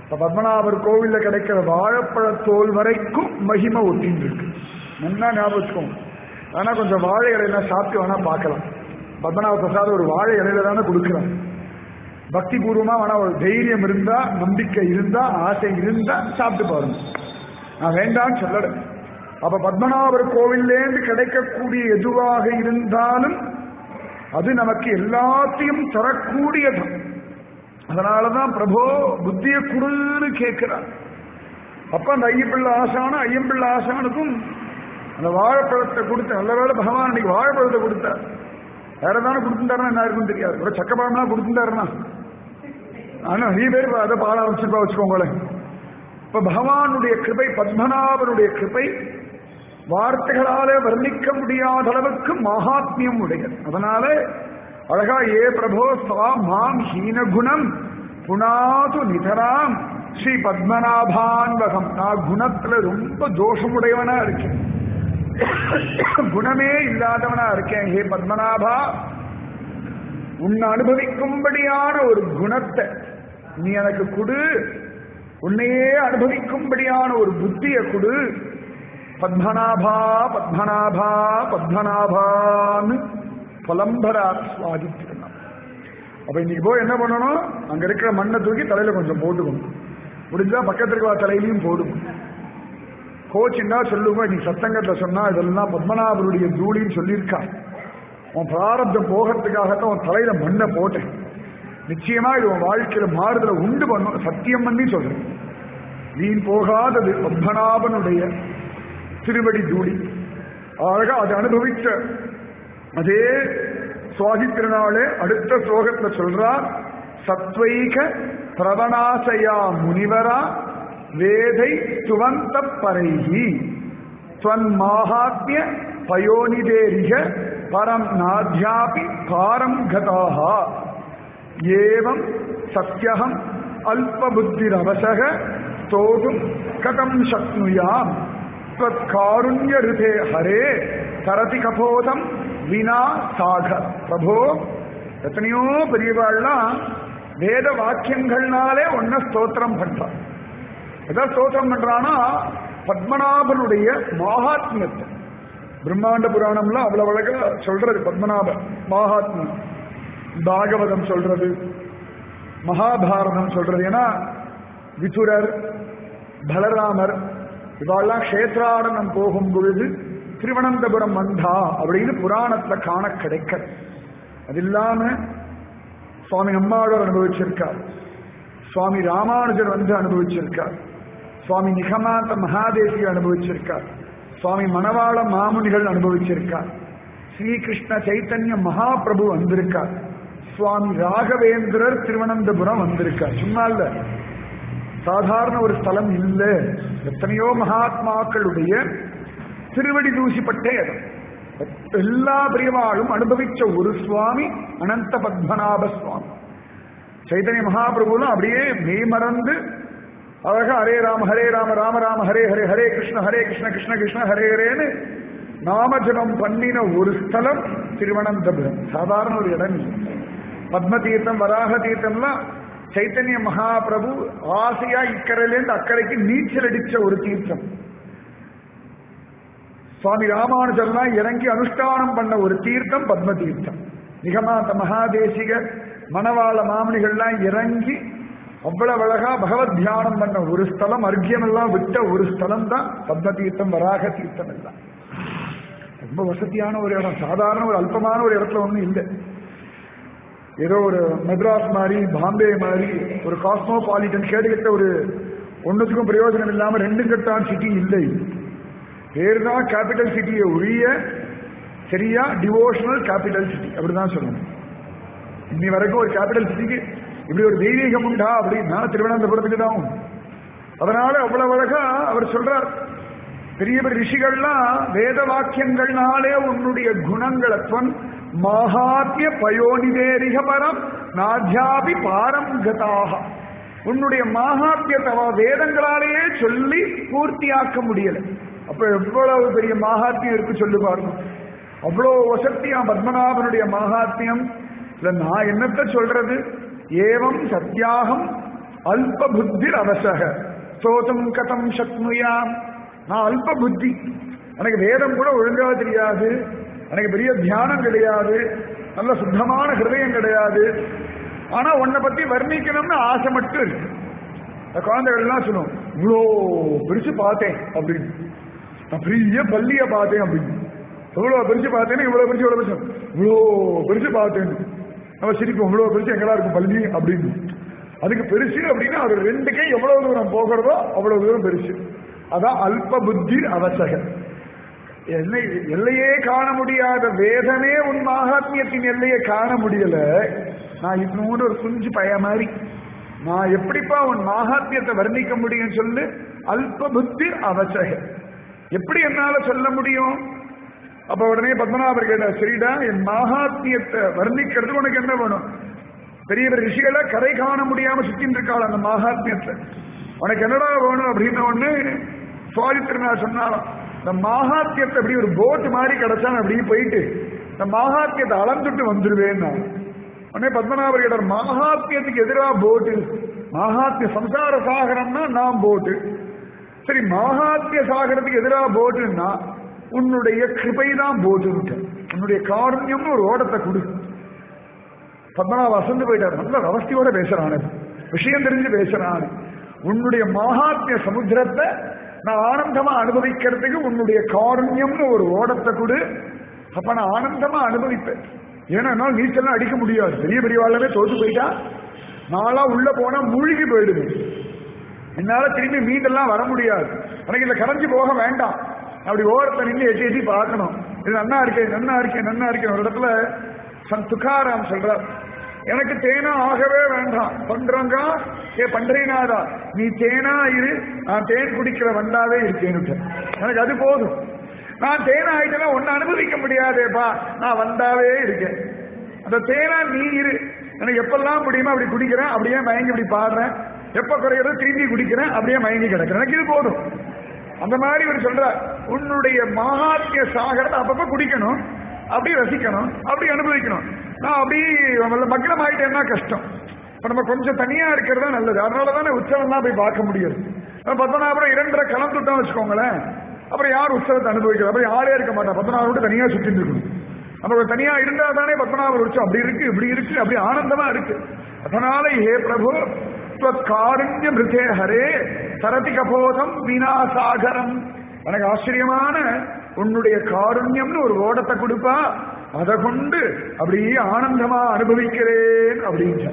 இப்ப பத்மநாபர் கோவில்ல கிடைக்கிற வாழைப்பழ தோல் வரைக்கும் மகிமை ஒட்டின்னு இருக்கு நல்லா ஞாபகம் ஆனா கொஞ்சம் வாழை இலையெல்லாம் சாப்பிட்டு வேணா பார்க்கலாம் பத்மநாப பிரசாத் ஒரு வாழை இலையில தானே கொடுக்குறான் பக்தி பூர்வமா வேணா ஒரு தைரியம் இருந்தா நம்பிக்கை இருந்தா ஆசை இருந்தா சாப்பிட்டு பாருங்க நான் வேண்டாம்னு சொல்லல அப்ப பத்மநாபர் கோவில்லேருந்து கிடைக்கக்கூடிய எதுவாக இருந்தாலும் அது நமக்கு எல்லாத்தையும் தரக்கூடியது அதனாலதான் பிரபோ புத்திய குருன்னு கேட்கிறார் அப்ப அந்த ஐயப்பிள்ளை ஆசானும் ஐயம்பிள்ளை ஆசானுக்கும் அந்த வாழைப்பழத்தை கொடுத்த நல்ல வேளை பகவான் அன்னைக்கு வாழைப்பழத்தை கொடுத்தார் வேற தானே கொடுத்துட்டாருன்னா என்ன இருக்குன்னு தெரியாது ஒரு சக்கப்பழம்லாம் கொடுத்துட்டாருன்னா ஆனா நிறைய பேர் அதை பாட ஆரம்பிச்சிருப்பா வச்சுக்கோங்களேன் இப்ப பகவானுடைய கிருபை பத்மநாபனுடைய கிருபை வார்த்தைகளாலே வர்ணிக்க முடியாத அளவுக்கு மகாத்மியம் உடையது அதனால அழகா ஏ பிரபோ ஸ்வா மாம் ஹீனகுணம் புனாது நிதராம் ஸ்ரீ பத்மநாபான்வகம் நான் குணத்துல ரொம்ப தோஷமுடையவனா இருக்கேன் குணமே இல்லாதவனா இருக்கேன் ஹே பத்மநாபா உன்னை அனுபவிக்கும்படியான ஒரு குணத்தை நீ எனக்கு கொடு உன்னையே அனுபவிக்கும்படியான ஒரு புத்தியை கொடு பத்மநாபா பத்மநாபா பத்மநாபான்னு புலம்பரார் சுவாதித்திருந்தான் அப்ப இன்னைக்கு போய் என்ன பண்ணணும் அங்க இருக்கிற மண்ணை தூக்கி தலையில கொஞ்சம் போட்டுக்கணும் முடிஞ்சா பக்கத்துல இருக்கிற தலையிலையும் போடுவோம் கோச்சின்னா சொல்லுங்க நீ சத்தங்கத்துல சொன்னா இதெல்லாம் பத்மநாபருடைய தூளின்னு சொல்லியிருக்கா உன் பிராரப்தம் போகிறதுக்காகத்தான் உன் தலையில மண்ணை போட்டேன் நிச்சயமா இது உன் வாழ்க்கையில மாறுதலை உண்டு பண்ணும் சத்தியம் பண்ணி சொல்றேன் வீண் போகாதது பத்மநாபனுடைய திருவடி தூளி அழகா அதை அனுபவிச்ச அதே சுவாதி திருநாளே அடுத்த ஸ்லோகத்துல சொல்றார் சத்வைக பிரவணாசயா முனிவரா வேதை துவந்த பரைகி துவன் மாஹாத்மிய பயோனிதேரிக பரம் நாத்யாபி பாரம் கதாக ஏவம் சத்யகம் அல்பபுத்திரவசக தோடும் கதம் சக்னுயாம் காருண்ய ரிதே ஹரே தரதி கபோதம் வினா சாகர் பிரபோ எத்தனையோ பெரியவாள்லாம் வேத வாக்கியங்கள்னாலே ஒன்ன ஸ்தோத்திரம் பண்றான் எதை ஸ்தோத்திரம் பண்றானா பத்மநாபனுடைய மகாத்மியத்தை பிரம்மாண்ட புராணம்லாம் அவ்வளவு அழகா சொல்றது பத்மநாப மகாத்மியம் பாகவதம் சொல்றது மகாபாரதம் சொல்றது ஏன்னா விதுரர் பலராமர் இவாள்லாம் கஷேத்ராடனம் போகும் பொழுது திருவனந்தபுரம் வந்தா அப்படின்னு புராணத்துல காண கிடைக்க அது இல்லாம சுவாமி அம்மாளர் அனுபவிச்சிருக்கார் சுவாமி ராமானுஜர் வந்து அனுபவிச்சிருக்கார் சுவாமி நிகமாந்த மகாதேசியர் அனுபவிச்சிருக்கார் சுவாமி மணவாள மாமுனிகள் அனுபவிச்சிருக்கார் ஸ்ரீகிருஷ்ண சைத்தன்ய மகாபிரபு வந்திருக்கார் சுவாமி ராகவேந்திரர் திருவனந்தபுரம் வந்திருக்கார் சும்மா இல்ல சாதாரண ஒரு ஸ்தலம் இல்ல எத்தனையோ மகாத்மாக்களுடைய திருவடி தூசிப்பட்டே இடம் எல்லா பிரியவாளும் அனுபவிச்ச ஒரு சுவாமி அனந்த பத்மநாப சுவாமி சைதன்ய மகாபிரபுலாம் அப்படியே மெய்மறந்து அழகா ஹரே ராம ஹரே ராம ராம ராம ஹரே ஹரே ஹரே கிருஷ்ண ஹரே கிருஷ்ண கிருஷ்ண கிருஷ்ண ஹரே ஹரேன்னு நாமஜபம் பண்ணின ஒரு ஸ்தலம் திருவனந்தபுரம் சாதாரண ஒரு இடம் இல்லை பத்ம தீர்த்தம் வராக தீர்த்தம்லாம் சைத்தன்ய மகாபிரபு ஆசையா இக்கரையிலேருந்து அக்கறைக்கு நீச்சல் அடிச்ச ஒரு தீர்த்தம் சுவாமி ராமானுஜர்லாம் இறங்கி அனுஷ்டானம் பண்ண ஒரு தீர்த்தம் பத்ம தீர்த்தம் நிகமாந்த மகாதேசிக மணவாள மாமனிகள்லாம் இறங்கி அவ்வளவு அழகா பகவத் தியானம் பண்ண ஒரு ஸ்தலம் அர்க்கியம் எல்லாம் விட்ட ஒரு ஸ்தலம் தான் பத்ம தீர்த்தம் வராக தீர்த்தம் எல்லாம் ரொம்ப வசதியான ஒரு இடம் சாதாரண ஒரு அல்பமான ஒரு இடத்துல ஒன்றும் இல்லை ஏதோ ஒரு மெட்ராஸ் மாதிரி பாம்பே மாதிரி ஒரு காஸ்மோபாலிட்டன் கேடுகிட்ட ஒரு ஒன்றுத்துக்கும் பிரயோஜனம் இல்லாம ரெண்டு கட்டான் சிட்டி இல்லை பேர் தான் கேபிட்டல் சிட்டியை ஒழிய சரியா டிவோஷனல் கேபிட்டல் சிட்டி அப்படிதான் சொல்லணும் இன்னி வரைக்கும் ஒரு கேபிட்டல் சிட்டிக்கு இப்படி ஒரு தெய்வீகம் உண்டா அப்படின்னா திருவனந்தபுரத்துக்கு தான் உண்டு அதனால அவ்வளவு அழகா அவர் சொல்றார் பெரிய பெரிய ரிஷிகள்லாம் வேத வாக்கியங்கள்னாலே உன்னுடைய குணங்களை துவன் மகாத்திய பயோனிதேரிக பரம் நாத்யாபி பாரம் கதாக உன்னுடைய மகாத்தியத்தை வேதங்களாலேயே சொல்லி பூர்த்தியாக்க முடியல அப்ப எவ்வளவு பெரிய மகாத்தியம் இருக்கு சொல்லு பாருங்க அவ்வளோ வசத்தியா பத்மநாபனுடைய மகாத்தியம் இல்ல நான் என்னத்த சொல்றது ஏவம் சத்தியாகம் அல்ப புத்தி அவசக சோதம் கதம் சக்னுயாம் நான் அல்ப புத்தி எனக்கு வேதம் கூட ஒழுங்கா தெரியாது எனக்கு பெரிய தியானம் கிடையாது நல்ல சுத்தமான ஹிருதயம் கிடையாது ஆனா உன்னை பத்தி வர்ணிக்கணும்னு ஆசை மட்டும் இருக்கு இந்த குழந்தைகள் எல்லாம் சொல்லும் இவ்வளோ பிரிச்சு பார்த்தேன் அப்படின்னு நான் பெரிய பள்ளிய பார்த்தேன் அப்படின்னு எவ்வளவு பிரிச்சு பார்த்தேன்னு இவ்வளவு பிரிச்சு இவ்வளவு பிரிச்சு இவ்வளோ பிரிச்சு பார்த்தேன் நம்ம சிரிப்போம் இவ்வளவு பிரிச்சு எங்கடா இருக்கும் பள்ளி அப்படின்னு அதுக்கு பெருசு அப்படின்னா அது ரெண்டு கை எவ்வளவு தூரம் போகிறதோ அவ்வளவு தூரம் பெருசு அதான் அல்ப புத்தி அவசக எல்லை எல்லையே காண முடியாத வேதமே உன் மகாத்மியத்தின் எல்லையை காண முடியல நான் இன்னொரு ஒரு குஞ்சு பய மாதிரி நான் எப்படிப்பா உன் மகாத்மியத்தை வர்ணிக்க முடியும் சொல்லு அல்ப புத்தி அவசக எப்படி என்னால சொல்ல முடியும் அப்ப உடனே பத்மநாபர் கேட்டார் சரிடா என் மகாத்மியத்தை வர்ணிக்கிறதுக்கு உனக்கு என்ன வேணும் பெரிய பெரிய ரிஷிகளை கரை காண முடியாம சுத்தின்னு இருக்காள் அந்த மகாத்மியத்தை உனக்கு என்னடா வேணும் அப்படின்ன உடனே சுவாதி திருநாள் சொன்னாலும் இந்த மகாத்மியத்தை அப்படி ஒரு போட் மாதிரி கிடைச்சா நான் அப்படியே போயிட்டு இந்த மகாத்மியத்தை அளந்துட்டு வந்துருவேன் நான் உடனே பத்மநாபர் கேட்டார் மகாத்மியத்துக்கு எதிராக போட்டு மகாத்மிய சம்சார சாகரம்னா நான் போட்டு சரி மகாத்மிய சாகரத்துக்கு எதிராக போட்டுன்னா உன்னுடைய கிருபை தான் போட்டு உன்னுடைய காருண்யம்னு ஒரு ஓடத்தை கொடு பத்மநாப வசந்து போயிட்டார் நல்ல அவஸ்தையோட பேசுறானு விஷயம் தெரிஞ்சு பேசுறானு உன்னுடைய மகாத்மிய சமுத்திரத்தை நான் ஆனந்தமா அனுபவிக்கிறதுக்கு உன்னுடைய காருண்யம்னு ஒரு ஓடத்தை கொடு அப்ப நான் ஆனந்தமா அனுபவிப்பேன் ஏன்னா என்னால் நீச்சல்லாம் அடிக்க முடியாது பெரிய பெரிய வாழ்வே தோத்து போயிட்டா நாளா உள்ள போனா மூழ்கி போயிடுவேன் என்னால திரும்பி மீண்டெல்லாம் வர முடியாது எனக்கு இந்த கரைஞ்சு போக வேண்டாம் அப்படி ஓரத்தை நின்று எட்டி எட்டி பார்க்கணும் இது நன்னா இருக்கேன் நன்னா இருக்கேன் நன்னா இருக்கேன் ஒரு இடத்துல சன் துக்காராம் சொல்றார் எனக்கு தேனா ஆகவே வேண்டாம் பண்றங்க ஏ பண்றீனாதா நீ தேனா இரு நான் தேன் குடிக்கிற வண்டாவே இருக்கேன்னு எனக்கு அது போதும் நான் தேனா ஆயிட்டேன்னா ஒன்னு அனுபவிக்க முடியாதேப்பா நான் வந்தாவே இருக்கேன் அந்த தேனா நீ இரு எனக்கு எப்பெல்லாம் முடியுமோ அப்படி குடிக்கிறேன் அப்படியே மயங்கி இப்படி பாடுறேன் எப்ப குறையிறது திரும்பி குடிக்கிறேன் அப்படியே மயங்கி கிடக்கிறேன் எனக்கு இது போதும் அந்த மாதிரி இவர் சொல்ற உன்னுடைய மகாத்மிய சாகரத்தை அப்பப்ப குடிக்கணும் அப்படி ரசிக்கணும் அப்படி அனுபவிக்கணும் நான் அப்படி மக்னம் ஆயிட்டேன்னா கஷ்டம் இப்ப நம்ம கொஞ்சம் தனியா இருக்கிறது நல்லது அதனால தானே உற்சவம் தான் போய் பார்க்க முடியும் பத்மநாபுரம் இரண்டரை கலந்துட்டோம் வச்சுக்கோங்களேன் அப்புறம் யார் உற்சவத்தை அனுபவிக்கிறது அப்புறம் யாரே இருக்க மாட்டா பத்மநாபர் விட்டு தனியா சுத்திட்டு இருக்கணும் நம்ம தனியா இருந்தா தானே பத்மநாபர் உற்சவம் அப்படி இருக்கு இப்படி இருக்கு அப்படி ஆனந்தமா இருக்கு அதனால ஹே பிரபு காருண்ய மிருதே ஹரே சரதி கபோதம் வினாசாகரம் எனக்கு ஆச்சரியமான உன்னுடைய காருண்யம்னு ஒரு ஓடத்தை கொடுப்பா அதை கொண்டு அப்படியே ஆனந்தமா அனுபவிக்கிறேன் அப்படின்னு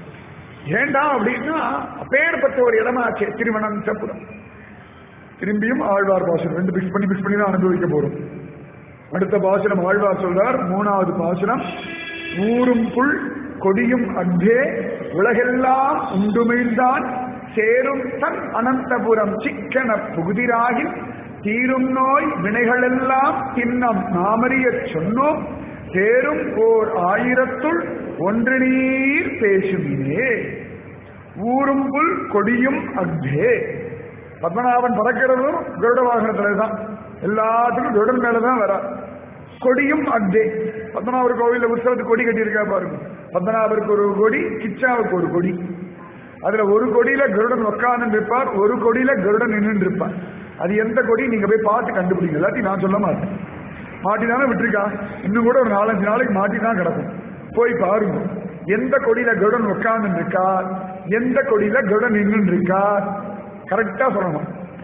ஏண்டா அப்படின்னா அப்பேற்பட்ட ஒரு இடமாச்சு திருவனந்தபுரம் திரும்பியும் ஆழ்வார் பாசனம் ரெண்டு பிக்ஸ் பண்ணி பிக்ஸ் பண்ணி தான் அனுபவிக்க போறோம் அடுத்த பாசனம் ஆழ்வார் சொல்றார் மூணாவது பாசனம் ஊரும் புல் கொடியும் அன்பே உலகெல்லாம் உண்டுமிழ்ந்தான் சேரும் தன் அனந்தபுரம் சிக்கன புகுதிராகி தீரும் நோய் வினைகளெல்லாம் தின்னம் நாமறியச் சொன்னோம் தேரும் ஓர் ஆயிரத்துள் ஒன்று நீர் பேசுமினே ஊரும் புல் கொடியும் அக்தே பத்மநாபன் பறக்கிறதும் கருட வாகனத்துல தான் எல்லாத்துக்கும் கருடன் மேலதான் வரா கொடியும் அக்தே பத்மநாபர் கோவில உற்சவத்துக்கு கொடி கட்டியிருக்கா பாருங்க பத்மநாபருக்கு ஒரு கொடி கிச்சாவுக்கு ஒரு கொடி அதுல ஒரு கொடியில கருடன் உட்கார்ந்து இருப்பார் ஒரு கொடியில கருடன் நின்று இருப்பார் அது எந்த கொடி நீங்க போய் பார்த்து கண்டுபிடிங்க எல்லாத்தையும் நான் சொல்ல மாட்டேன் மாட்டிதானே விட்டுருக்கா இன்னும் கூட ஒரு நாலஞ்சு நாளைக்கு மாட்டி தான் கிடக்கும் போய் பாருங்க எந்த கொடியில கருடன் உட்கார்ந்து இருக்கா எந்த கொடியில கருடன் நின்று இருக்கா கரெக்டா சொல்லணும்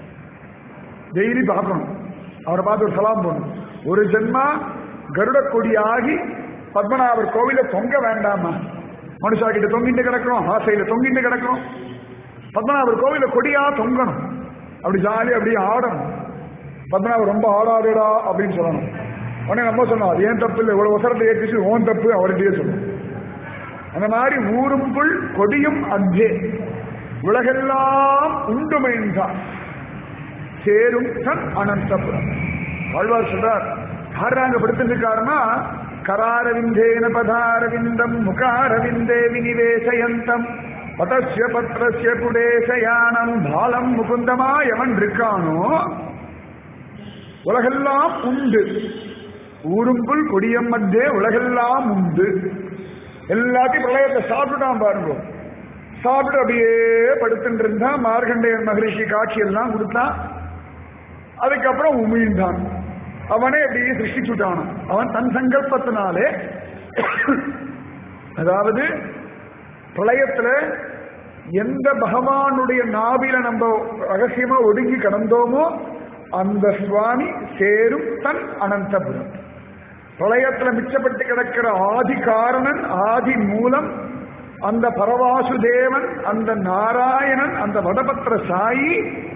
டெய்லி பார்க்கணும் அவரை பார்த்து ஒரு சலாம் போடணும் ஒரு ஜென்மா கருட கொடியாகி பத்மநாபர் கோவில தொங்க வேண்டாமா மனுஷா கிட்ட தொங்கிட்டு கிடக்கணும் ஆசையில தொங்கிட்டு கிடக்கணும் பத்மநாபர் கோவில கொடியா தொங்கணும் அப்படி ஜாலி அப்படியே ஆடணும் பத்மநாபர் ரொம்ப ஆடாதேடா அப்படின்னு சொல்லணும் உடனே நம்ம சொன்னோம் அது ஏன் தப்பு இல்லை இவ்வளவு அவசரத்தை ஏற்றிச்சு ஓன் தப்பு அவர்கிட்டயே சொல்லணும் அந்த மாதிரி ஊரும் புல் கொடியும் அங்கே உலகெல்லாம் உண்டுமைந்தான் சேரும் தன் அனந்தபுரம் ஆழ்வார் சொல்றார் யார் அங்க படுத்திருக்காருன்னா கராரவிந்தேன பதாரவிந்தம் முகாரவிந்தே வினிவேசயந்தம் பதஸ்ய பத்ரஸ்ய புடேசயானம் பாலம் முகுந்தமா எவன் இருக்கானோ உலகெல்லாம் உண்டு ஊரும்புல் கொடியம் மத்தியே உலகெல்லாம் உண்டு எல்லாத்தையும் பிரளயத்தை சாப்பிட்டுட்டான் பாருங்க சாப்பிட்டு அப்படியே படுத்துட்டு இருந்தா மார்கண்டேயன் மகரிஷி காட்சி எல்லாம் கொடுத்தான் அதுக்கப்புறம் உமிழ்ந்தான் அவனே அப்படியே சிருஷ்டிச்சுட்டான் அவன் தன் சங்கல்பத்தினாலே அதாவது பிரளயத்துல எந்த பகவானுடைய நாவில நம்ம ரகசியமா ஒடுங்கி கடந்தோமோ அந்த சுவாமி சேரும் தன் அனந்தபுரம் பிரளயத்துல மிச்சப்பட்டு கிடக்கிற ஆதி காரணன் ஆதி மூலம் அந்த பரவாசுதேவன் அந்த நாராயணன் அந்த வடபத்திர சாயி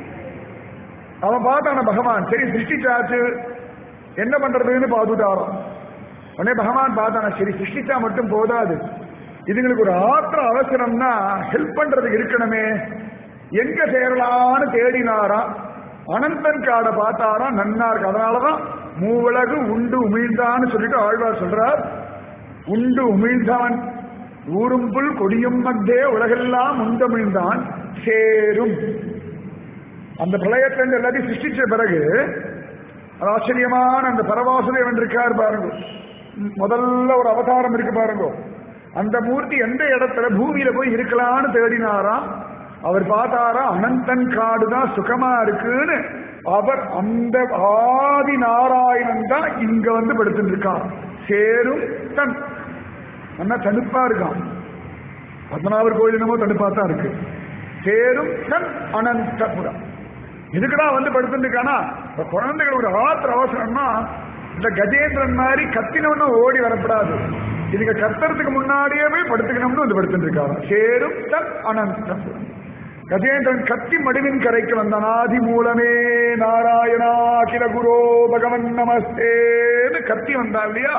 அவன் பார்த்தான பகவான் சரி சிருஷ்டிச்சாச்சு என்ன பண்றதுன்னு பார்த்துட்டாராம் உடனே பகவான் பார்த்தான சரி சிருஷ்டிச்சா மட்டும் போதாது இதுங்களுக்கு ஒரு ஆத்திர அவசரம்னா ஹெல்ப் பண்றதுக்கு இருக்கணுமே எங்க சேரலான்னு தேடினாராம் அனந்தன் காடை பார்த்தாராம் நன்னா இருக்கு அதனாலதான் மூவுலகு உண்டு உமிழ்ந்தான்னு சொல்லிட்டு ஆழ்வார் சொல்றார் உண்டு உமிழ்ந்தான் ஊரும் புல் கொடியும் மத்தே உலகெல்லாம் உண்டமிழ்ந்தான் சேரும் அந்த பிரளயத்திலிருந்து எல்லாத்தையும் சிருஷ்டிச்ச பிறகு அது ஆச்சரியமான அந்த பரவாசுதேவன் இருக்கார் பாருங்க முதல்ல ஒரு அவதாரம் இருக்கு பாருங்க அந்த மூர்த்தி எந்த இடத்துல பூமியில போய் இருக்கலாம்னு தேடினாராம் அவர் பார்த்தாரா அனந்தன் காடு தான் சுகமா இருக்குன்னு அவர் அந்த ஆதி நாராயணன் தான் இங்க வந்து படுத்துட்டு இருக்கார் சேரும் தன் நல்லா தடுப்பா இருக்கான் பத்மநாபர் கோயில் என்னமோ தடுப்பா தான் இருக்கு சேரும் தன் அனந்தபுரம் இதுக்குடா வந்து படுத்துருக்கானா இப்ப குழந்தைகள் ஒரு ஆத்திர அவசரம்னா இந்த கஜேந்திரன் மாதிரி கத்தினவன ஓடி வரப்படாது இதுக்கு கத்துறதுக்கு முன்னாடியே போய் படுத்துக்கணும்னு வந்து படுத்துட்டு இருக்காரு சேரும் தன் அனந்தபுரம் கஜேந்திரன் கத்தி மடிவின் கரைக்கு வந்தான் ஆதி மூலமே நாராயணா கில குரோ பகவன் நமஸ்தேன்னு கத்தி வந்தான் இல்லையா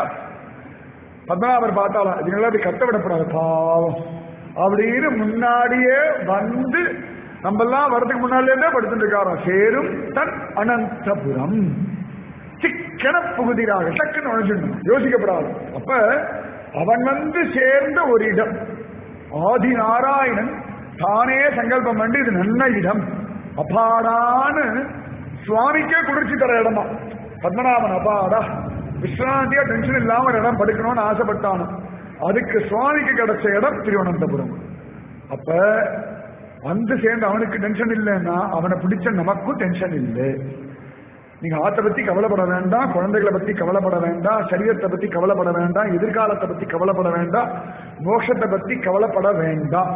பத்மநாபர் பார்த்தாலும் இதுங்கெல்லாம் அப்படி கத்த விடப்படாது பாவம் அப்படின்னு முன்னாடியே வந்து நம்ம எல்லாம் வரதுக்கு முன்னாலே படுத்துட்டு இருக்காராம் சேரும் தன் அனந்தபுரம் சிக்கன புகுதிராக டக்குன்னு நுழைஞ்சிடணும் யோசிக்கப்படாது அப்ப அவன் வந்து சேர்ந்த ஒரு இடம் ஆதி நாராயணன் தானே சங்கல்பம் பண்ணி இது நல்ல இடம் அப்பாடான்னு சுவாமிக்கே குளிர்ச்சி தர இடமா பத்மநாபன் அப்பாடா விஸ்ராந்தியா டென்ஷன் இல்லாம ஒரு இடம் படுக்கணும்னு ஆசைப்பட்டானு அதுக்கு சுவாமிக்கு கிடைச்ச இடம் திருவனந்தபுரம் அப்ப வந்து சேர்ந்து அவனுக்கு டென்ஷன் இல்லைன்னா அவனை பிடிச்ச நமக்கும் டென்ஷன் இல்லை நீங்க ஆத்த பத்தி கவலைப்பட வேண்டாம் குழந்தைகளை பத்தி கவலைப்பட வேண்டாம் சரீரத்தை பத்தி கவலைப்பட வேண்டாம் எதிர்காலத்தை பத்தி கவலைப்பட வேண்டாம் மோட்சத்தை பத்தி கவலைப்பட வேண்டாம்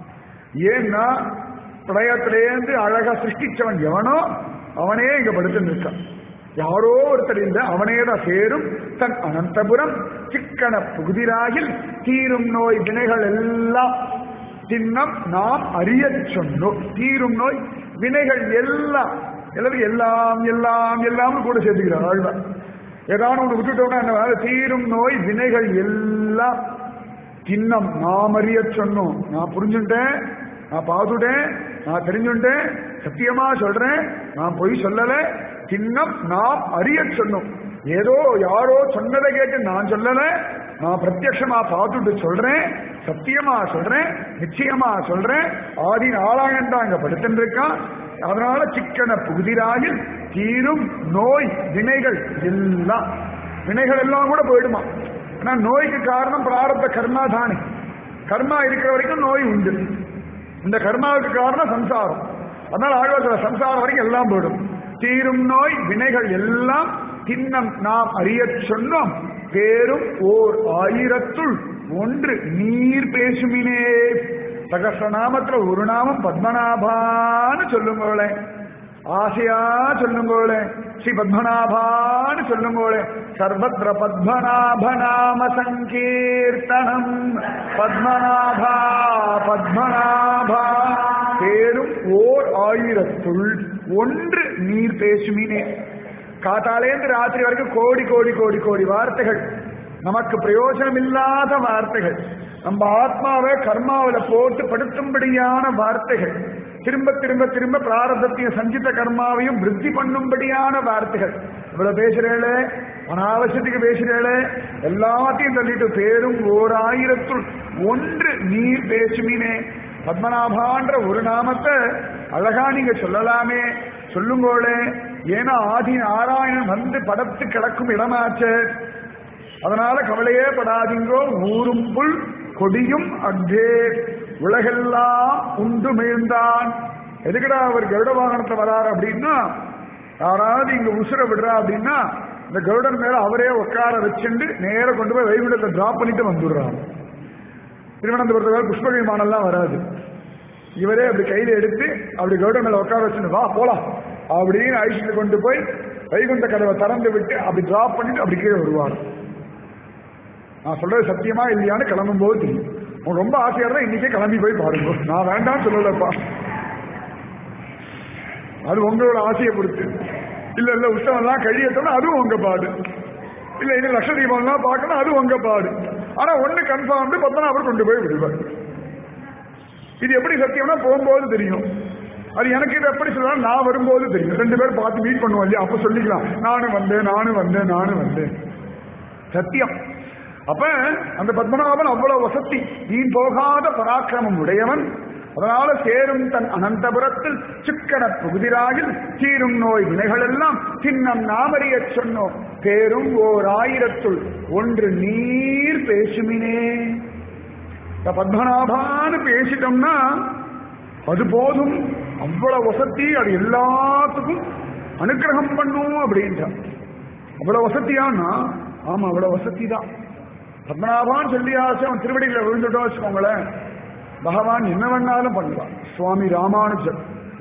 ஏன்னா பிரளயத்திலேருந்து அழகா சிருஷ்டிச்சவன் எவனோ அவனே இங்க படுத்து நிற்கான் யாரோ ஒருத்தர் இல்ல அவனே தான் சேரும் தன் அனந்தபுரம் சிக்கன புகுதிராகில் தீரும் நோய் வினைகள் எல்லாம் தின்னம் நாம் அறிய சொன்னோம் தீரும் நோய் வினைகள் எல்லாம் எல்லாரும் எல்லாம் எல்லாம் எல்லாம் கூட சேர்த்துக்கிறார் ஆழ்வார் ஏதாவது ஒன்று விட்டுட்டோம்னா என்ன தீரும் நோய் வினைகள் எல்லாம் தின்னம் நாம் அறிய சொன்னோம் நான் புரிஞ்சுட்டேன் நான் பார்த்துட்டேன் நான் தெரிஞ்சுட்டேன் சத்தியமா சொல்றேன் நான் பொய் சொல்லல சின்னம் நாம் அறிய சொன்னோம் ஏதோ யாரோ சொன்னதை கேட்டு நான் சொல்லல நான் பிரத்யட்சமா பார்த்துட்டு சொல்றேன் சத்தியமா சொல்றேன் நிச்சயமா சொல்றேன் ஆதி நாராயணன் தான் அங்க படுத்துட்டு இருக்கான் அதனால சிக்கன புகுதிராகில் தீரும் நோய் வினைகள் எல்லாம் வினைகள் எல்லாம் கூட போயிடுமா ஆனா நோய்க்கு காரணம் பிராரப்த கர்மா தானே கர்மா இருக்கிற வரைக்கும் நோய் உண்டு இந்த கர்மாவுக்கு காரணம் சம்சாரம் அதனால ஆழ்வார் சம்சாரம் வரைக்கும் எல்லாம் போயிடும் தீரும் நோய் வினைகள் எல்லாம் தின்னம் நாம் அறிய சொன்னோம் பேரும் ஓர் ஆயிரத்துள் ஒன்று நீர் பேசுமினே சகசிரநாமத்துல ஒரு நாமம் பத்மநாபான்னு சொல்லுங்களே ஆசையா சொல்லுங்களே ஸ்ரீ பத்மநாபான்னு சொல்லுங்களே சர்வத்திர பத்மநாப நாம சங்கீர்த்தனம் பத்மநாபா பத்மநாபா பேரும் ஓர் ஆயிரத்துள் ஒன்று நீர் பேசுமினே காத்தாலேந்து ராத்திரி வரைக்கும் கோடி கோடி கோடி கோடி வார்த்தைகள் நமக்கு பிரயோஜனம் இல்லாத வார்த்தைகள் நம்ம ஆத்மாவை கர்மாவில போட்டு படுத்தும்படியான வார்த்தைகள் திரும்ப திரும்ப திரும்ப பிராரதத்தையும் சஞ்சித கர்மாவையும் விருத்தி பண்ணும்படியான வார்த்தைகள் இவ்வளவு பேசுறேளே அனாவசியத்துக்கு பேசுறேளே எல்லாத்தையும் தள்ளிட்டு பேரும் ஓர் ஆயிரத்துள் ஒன்று நீர் பேசுமினே பத்மநாபான்ற ஒரு நாமத்தை அழகா நீங்க சொல்லலாமே சொல்லுங்கோளே ஏன்னா ஆதி நாராயணன் வந்து படத்து கிடக்கும் இடமாச்சு அதனால கவலையே படாதீங்கோ ஊரும் புல் கொடியும் அங்கே உலகெல்லாம் உண்டு மிழ்ந்தான் எதுக்குடா அவர் கருட வாகனத்தை வராரு அப்படின்னா யாராவது இங்க உசுர விடுறா அப்படின்னா இந்த கருடன் மேல அவரே உட்கார வச்சுட்டு நேர கொண்டு போய் வைகுண்டத்தை டிராப் பண்ணிட்டு வந்துடுறாரு திருவனந்தபுரத்துல புஷ்ப விமானம்லாம் வராது இவரே அப்படி கையில எடுத்து அப்படி கருடன் மேல உட்கார வச்சுட்டு வா போலாம் அப்படின்னு அழிச்சுட்டு கொண்டு போய் வைகுண்ட கதவை திறந்து விட்டு அப்படி டிராப் பண்ணிட்டு அப்படி கீழே வருவார் நான் சொல்றது சத்தியமா இல்லையான்னு கிளம்பும் போது தெரியும் உங்க ரொம்ப ஆசையா இருந்தா இன்னைக்கே கிளம்பி போய் பாருங்க நான் வேண்டாம்னு சொல்லலப்பா அது உங்களோட ஆசையை பொறுத்து இல்ல இல்ல உற்சவம்லாம் கழியத்தோம்னா அதுவும் உங்க பாடு இல்ல இது லட்ச தீபம்லாம் பார்க்கணும் அது உங்க பாடு ஆனா ஒண்ணு கன்ஃபார்ம் பத்மநாபர் கொண்டு போய் விடுவார் இது எப்படி சத்தியம்னா போகும்போது தெரியும் அது எனக்கு இது எப்படி சொல்லலாம் நான் வரும்போது தெரியும் ரெண்டு பேரும் பார்த்து மீட் பண்ணுவோம் இல்லையா அப்ப சொல்லிக்கலாம் நானும் வந்தேன் நானும் வந்தேன் நானும் வந்தேன் சத்தியம் அப்ப அந்த பத்மநாபன் அவ்வளவு வசதி வீண் போகாத பராக்கிரமம் உடையவன் அதனால சேரும் தன் அனந்தபுரத்தில் சிக்கன புகுதிராயில் தீரும் நோய் வினைகள் எல்லாம் சின்னம் நாமறிய சொன்னோம் பேரும் ஓர் ஆயிரத்துள் ஒன்று நீர் பேசுமினே இந்த பத்மநாபான்னு பேசிட்டோம்னா அது போதும் அவ்வளவு வசதி அது எல்லாத்துக்கும் அனுக்கிரகம் பண்ணும் அப்படின்றான் அவ்வளவு வசதியானா ஆமா அவ்வளவு வசதி தான் பத்மநாபான்னு சொல்லி ஆசை அவன் திருவடிகளை விழுந்துட்டோம் வச்சுக்கோங்களேன் பகவான் என்ன வேணாலும் பண்ணுவான் சுவாமி ராமானுஜர்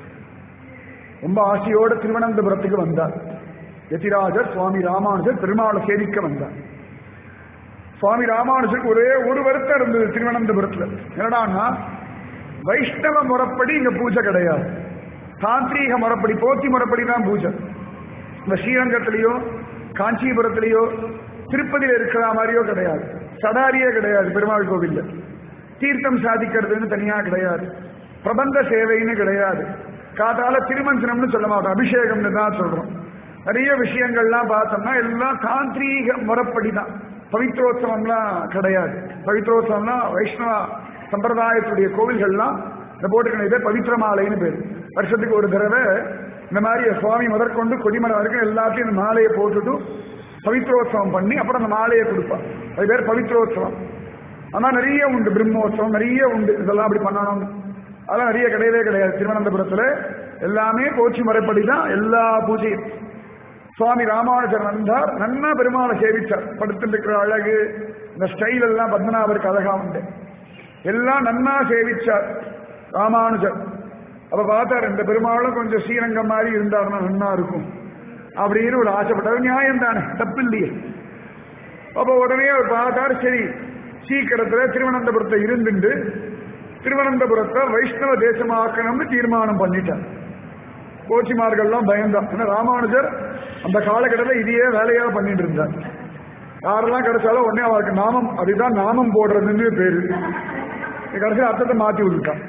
ரொம்ப ஆசையோட திருவனந்தபுரத்துக்கு வந்தார் யதிராஜர் சுவாமி ராமானுஜர் பெருமாளை சேவிக்க வந்தார் சுவாமி ராமானுஜருக்கு ஒரே ஒரு வருத்தம் இருந்தது திருவனந்தபுரத்துல என்னடான்னா வைஷ்ணவ முறைப்படி இங்க பூஜை கிடையாது தாந்திரீக முறைப்படி போத்தி முறைப்படி தான் பூஜை இந்த ஸ்ரீரங்கத்திலேயோ காஞ்சிபுரத்திலேயோ திருப்பதியில இருக்கிற மாதிரியோ கிடையாது சடாரியே கிடையாது பெருமாள் கோவில்ல தீர்த்தம் சாதிக்கிறதுன்னு தனியா கிடையாது பிரபந்த சேவைன்னு கிடையாது காதால திருமஞ்சனம்னு சொல்ல மாட்டோம் அபிஷேகம்னு தான் சொல்றோம் நிறைய விஷயங்கள்லாம் பார்த்தோம்னா எல்லாம் தாந்திரீக முறைப்படி தான் பவித்ரோத்சவம்லாம் கிடையாது பவித்ரோத்சவம்லாம் வைஷ்ணவ சம்பிரதாயத்துடைய கோவில்கள்லாம் இந்த போட்டுக்கணும் இதே பவித்ரமாலைன்னு பேர் வருஷத்துக்கு ஒரு தடவை இந்த மாதிரி சுவாமி முதற்கொண்டு கொடிமலை வரைக்கும் எல்லாத்தையும் இந்த மாலையை போட்டுட்டு பவித்ரோத்சவம் பண்ணி அப்புறம் அந்த மாலையை கொடுப்பான் அது பேர் பவித்ரோத்சவம் ஆனா நிறைய உண்டு பிரம்மோத்சவம் நிறைய உண்டு இதெல்லாம் அப்படி பண்ணணும் அதெல்லாம் நிறைய கிடையவே கிடையாது திருவனந்தபுரத்துல எல்லாமே போச்சி முறைப்படி தான் எல்லா பூஜையும் சுவாமி ராமானுஜர் வந்தார் நன்னா பெருமாளை சேவிச்சார் படுத்துட்டு இருக்கிற அழகு இந்த ஸ்டைல் எல்லாம் பத்மநாபருக்கு அழகா உண்டு எல்லாம் நன்னா சேவிச்சார் ராமானுஜர் அப்ப பார்த்தார் இந்த பெருமாளும் கொஞ்சம் ஸ்ரீரங்கம் மாதிரி இருந்தாருன்னா நன்னா இருக்கும் அப்படின்னு ஒரு ஆசைப்பட்டார் நியாயம் தானே தப்பு இல்லையே அப்ப உடனே அவர் பார்த்தார் சரி சீக்கிரத்துல திருவனந்தபுரத்தை இருந்துட்டு திருவனந்தபுரத்தை வைஷ்ணவ தேசமாக்கணும்னு தீர்மானம் பண்ணிட்டார் கோச்சிமார்கள்லாம் பயந்தான் ஏன்னா ராமானுஜர் அந்த காலகட்டத்தில் இதையே வேலையா பண்ணிட்டு இருந்தார் யாரெல்லாம் கிடைச்சாலும் உடனே அவருக்கு நாமம் அதுதான் நாமம் போடுறதுன்னு பேரு கடைசி அர்த்தத்தை மாத்தி விட்டுட்டான்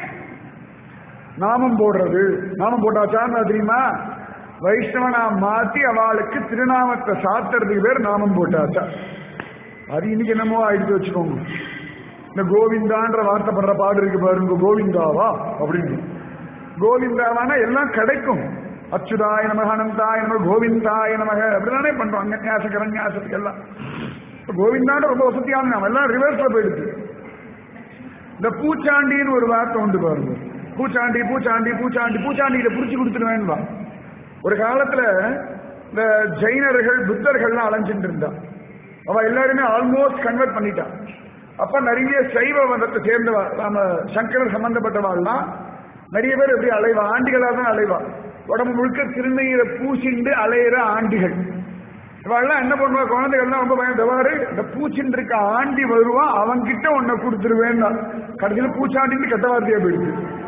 நாமம் போடுறது நாமம் போட்டாச்சான்னு தெரியுமா வைஷ்ணவனா மாத்தி அவளுக்கு திருநாமத்தை சாத்துறதுக்கு பேர் நாமம் போட்டாச்சா அது இன்னைக்கு என்னமோ ஆயிடுச்சு வச்சுக்கோங்க இந்த கோவிந்தான்ற வார்த்தைப்படுற பாடு இருக்கு பாருங்க கோவிந்தாவா அப்படின்னு கோவிந்தாவானா எல்லாம் கிடைக்கும் அச்சுதாய நமக அனந்தாய நமக கோவிந்தாய நமக அப்படிதானே பண்றோம் அங்கன்யாச கரன்யாசத்துக்கு எல்லாம் கோவிந்தான்னு ரொம்ப வசதியான நாம எல்லாம் ரிவர்ஸ்ல போயிடுச்சு இந்த பூச்சாண்டின்னு ஒரு வார்த்தை உண்டு பாருங்க பூச்சாண்டி பூச்சாண்டி பூச்சாண்டி பூச்சாண்டியில புடிச்சு கொடுத்துருவேன்பா ஒரு காலத்துல இந்த ஜெயினர்கள் புத்தர்கள்லாம் அலைஞ்சிட்டு இருந்தா அவ எல்லாருமே ஆல்மோஸ்ட் கன்வெர்ட் பண்ணிட்டான் அப்ப நிறைய சைவ மதத்தை சேர்ந்தவா நாம சங்கரர் சம்பந்தப்பட்டவாள்லாம் நிறைய பேர் எப்படி அலைவா ஆண்டிகளா தான் அலைவா உடம்பு முழுக்க திருநீரை பூசிண்டு அலையிற ஆண்டிகள் இவாள்லாம் என்ன பண்ணுவா குழந்தைகள்லாம் ரொம்ப பயந்தவாறு இந்த பூச்சின்னு இருக்க ஆண்டி வருவான் அவன்கிட்ட உன்னை கொடுத்துருவேன்னா கடைசியில பூச்சாண்டின்னு கெட்ட வார்த்தையா போயிடுச்சு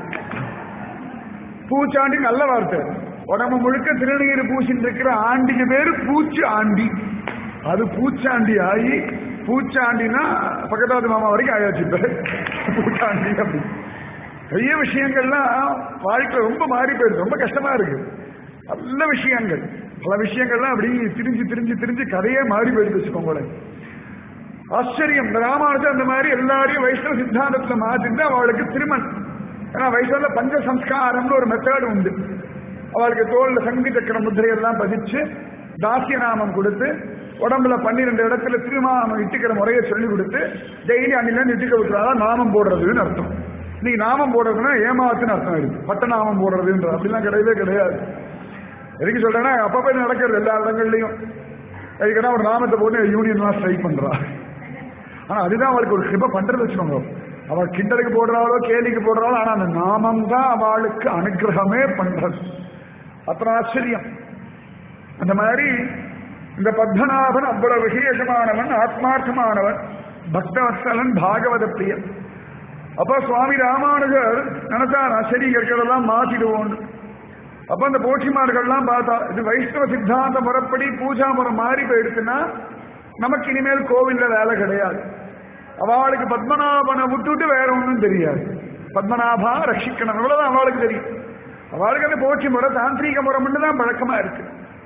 பூச்சாண்டி நல்ல வார்த்தை உடம்பு முழுக்க திருநீர் பூசின்னு இருக்கிற ஆண்டிக்கு பேரு பூச்சி ஆண்டி அது பூச்சாண்டி ஆகி பூச்சாண்டினா பக்கத்தாது மாமா வரைக்கும் ஆயாச்சு இப்ப பூச்சாண்டி அப்படி நிறைய விஷயங்கள்லாம் வாழ்க்கை ரொம்ப மாறி போயிடுது ரொம்ப கஷ்டமா இருக்கு நல்ல விஷயங்கள் பல விஷயங்கள்லாம் அப்படி திரிஞ்சு திரிஞ்சு திரிஞ்சு கதையே மாறி போயிடுது வச்சுக்கோங்களேன் ஆச்சரியம் இந்த ராமானுஜர் அந்த மாதிரி எல்லாரையும் வைஷ்ணவ சித்தாந்தத்துல மாத்திட்டு அவளுக்கு திருமண் ஏன்னா வைஷ்ணவ பஞ்ச சம்ஸ்காரம்னு ஒரு மெத்தட் உண்டு அவளுக்கு தோல்ல சங்கு சக்கர முத்திரையெல்லாம் பதிச்சு தாசிய நாமம் கொடுத்து உடம்புல பன்னிரெண்டு இடத்துல திருமாமம் இட்டுக்கிற முறையை சொல்லி கொடுத்து டெய்லி அன்னில இட்டுக்க விட்டுறாதான் நாமம் போடுறதுன்னு அர்த்தம் இன்னைக்கு நாமம் போடுறதுன்னா ஏமாத்துன்னு அர்த்தம் இருக்கு பட்ட நாமம் போடுறதுன்ற அப்படிலாம் கிடையவே கிடையாது எதுக்கு சொல்றேன்னா அப்பப்போ இது நடக்கிறது எல்லா இடங்கள்லையும் எதுக்குன்னா ஒரு நாமத்தை போட்டு யூனியன்லாம் ஸ்ட்ரைக் பண்றா ஆனா அதுதான் அவளுக்கு ஒரு கிருப பண்றது வச்சுக்கோங்க அவள் கிண்டலுக்கு போடுறாளோ கேலிக்கு போடுறாளோ ஆனா அந்த நாமம் தான் அவளுக்கு அனுகிரகமே பண்றது அத்தனை ஆச்சரியம் அந்த மாதிரி இந்த பத்மநாபன் அவ்வளவு விசேஷமானவன் ஆத்மார்த்தமானவன் பக்தவத்சலன் பாகவத பிரியன் அப்ப சுவாமி ராமானுஜர் நினைச்சாரா சரி இருக்கிறதெல்லாம் மாத்திடுவோம் அப்ப அந்த போட்டிமார்கள்லாம் பார்த்தா இது வைஷ்ணவ சித்தாந்த முறைப்படி பூஜா முறை மாறி போயிடுச்சுன்னா நமக்கு இனிமேல் கோவில்ல வேலை கிடையாது அவளுக்கு பத்மநாபனை விட்டுட்டு வேற ஒன்றும் தெரியாது பத்மநாபா ரட்சிக்கணும் இவ்வளவுதான் அவளுக்கு தெரியும் அவளுக்கு அந்த போற்றி முறை தாந்திரீக முறை மட்டும் தான் பழக்கமா இருக்கு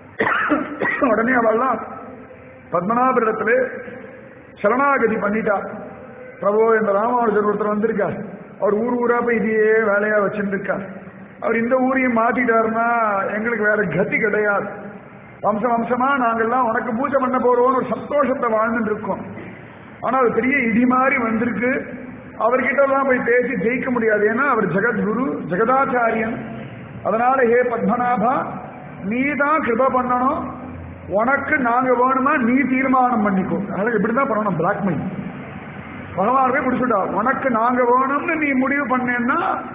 உடனே அவள்லாம் பத்மநாபரிடத்துல சரணாகதி பண்ணிட்டா பிரபு இந்த ராமானுஜர் ஒருத்தர் வந்திருக்கார் அவர் ஊர் ஊரா போய் இதையே வேலையா வச்சுட்டு இருக்கார் அவர் இந்த ஊரையும் மாத்திட்டாருன்னா எங்களுக்கு வேற கதி கிடையாது வம்ச வம்சமா நாங்கெல்லாம் உனக்கு பூஜை பண்ண போறோம்னு ஒரு சந்தோஷத்தை வாழ்ந்துட்டு இருக்கோம் ஆனா அது பெரிய இடி மாதிரி வந்திருக்கு அவர்கிட்ட எல்லாம் போய் பேசி ஜெயிக்க முடியாது ஏன்னா அவர் ஜெகத்குரு ஜெகதாச்சாரியன் அதனால ஹே பத்மநாபா நீ தான் கிருப பண்ணணும் உனக்கு நாங்க வேணுமா நீ தீர்மானம் பண்ணிக்கோ அதனால இப்படிதான் பண்ணணும் பிளாக்மெயில் பகவானே பிடிச்சுட்டா உனக்கு நாங்க வேணும்னு நீ முடிவு பண்ணேன்னா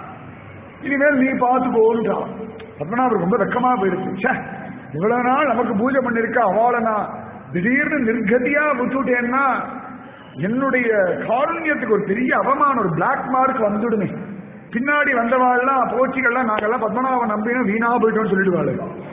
இனிமேல் நீ பார்த்துக்கோன்றா பத்மநாபர் ரொம்ப வெக்கமா போயிடுச்சு ச்சே இவ்வளவு நாள் நமக்கு பூஜை பண்ணிருக்க அவளை நான் திடீர்னு நிர்கதியா விட்டுட்டேன்னா என்னுடைய காருண்யத்துக்கு ஒரு பெரிய அவமானம் ஒரு பிளாக் மார்க் வந்துடுமே பின்னாடி வந்தவாள்லாம் போச்சிகள்லாம் நாங்கெல்லாம் பத்மநாபன் நம்பினோம் வீணா போயிட்டோம்னு சொல்லிடுவாள்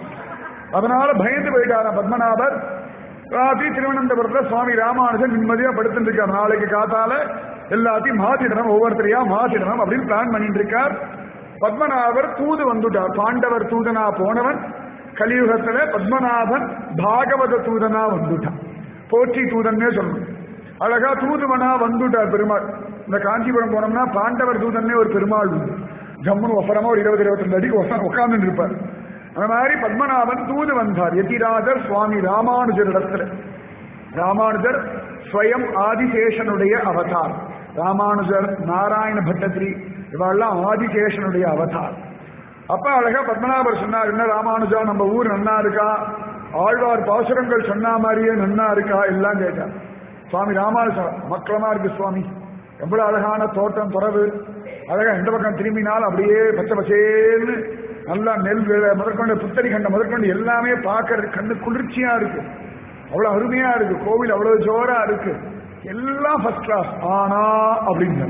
அதனால பயந்து போயிட்டாரா பத்மநாபர் ராத்திரி திருவனந்தபுரத்துல சுவாமி ராமானுஜன் நிம்மதியா படுத்துட்டு இருக்கார் நாளைக்கு காத்தால எல்லாத்தையும் மாத்திடணும் ஒவ்வொருத்தரையா மாத்திடணும் அப்படின்னு பிளான் பண்ணிட்டு இருக்கார் பத்மநாபர் தூது வந்துட்டார் பாண்டவர் தூதனா போனவன் கலியுகத்துல பத்மநாபன் பாகவத தூதனா வந்துட்டான் போற்றி தூதன்னே சொல்லணும் அழகா தூதுவனா வந்துட்டார் பெருமாள் இந்த காஞ்சிபுரம் போனோம்னா பாண்டவர் தூதன்னே ஒரு பெருமாள் உண்டு ஜம்முன்னு ஒப்பரமா ஒரு இருபது இருபத்தி அடிக்கு உட்கார்ந்து இருப்பார் அந்த மாதிரி பத்மநாபன் தூது வந்தார் எதிராஜர் சுவாமி ராமானுஜர் இடத்துல ராமானுஜர் ஸ்வயம் ஆதிசேஷனுடைய அவதார் ராமானுஜர் நாராயண பட்டத்ரி இவெல்லாம் ஆதிசேஷனுடைய அவதார் அப்ப அழகா பத்மநாபர் சொன்னார் என்ன ராமானுஜா நம்ம ஊர் நன்னா இருக்கா ஆழ்வார் பாசுரங்கள் சொன்ன மாதிரியே நன்னா இருக்கா எல்லாம் கேட்டார் சுவாமி ராமானுஜா மக்களமா இருக்கு சுவாமி எவ்வளவு அழகான தோட்டம் துறவு அழகா எந்த பக்கம் திரும்பினால் அப்படியே பச்சை பச்சேன்னு நல்லா நெல் விளை முதற்கொண்டு புத்தரி கண்ட முதற்கொண்டு எல்லாமே பார்க்கறது கண்ணு குளிர்ச்சியா இருக்கு அவ்வளவு அருமையா இருக்கு கோவில் அவ்வளவு ஜோரா இருக்கு எல்லாம் ஃபர்ஸ்ட் கிளாஸ் ஆனா அப்படிங்க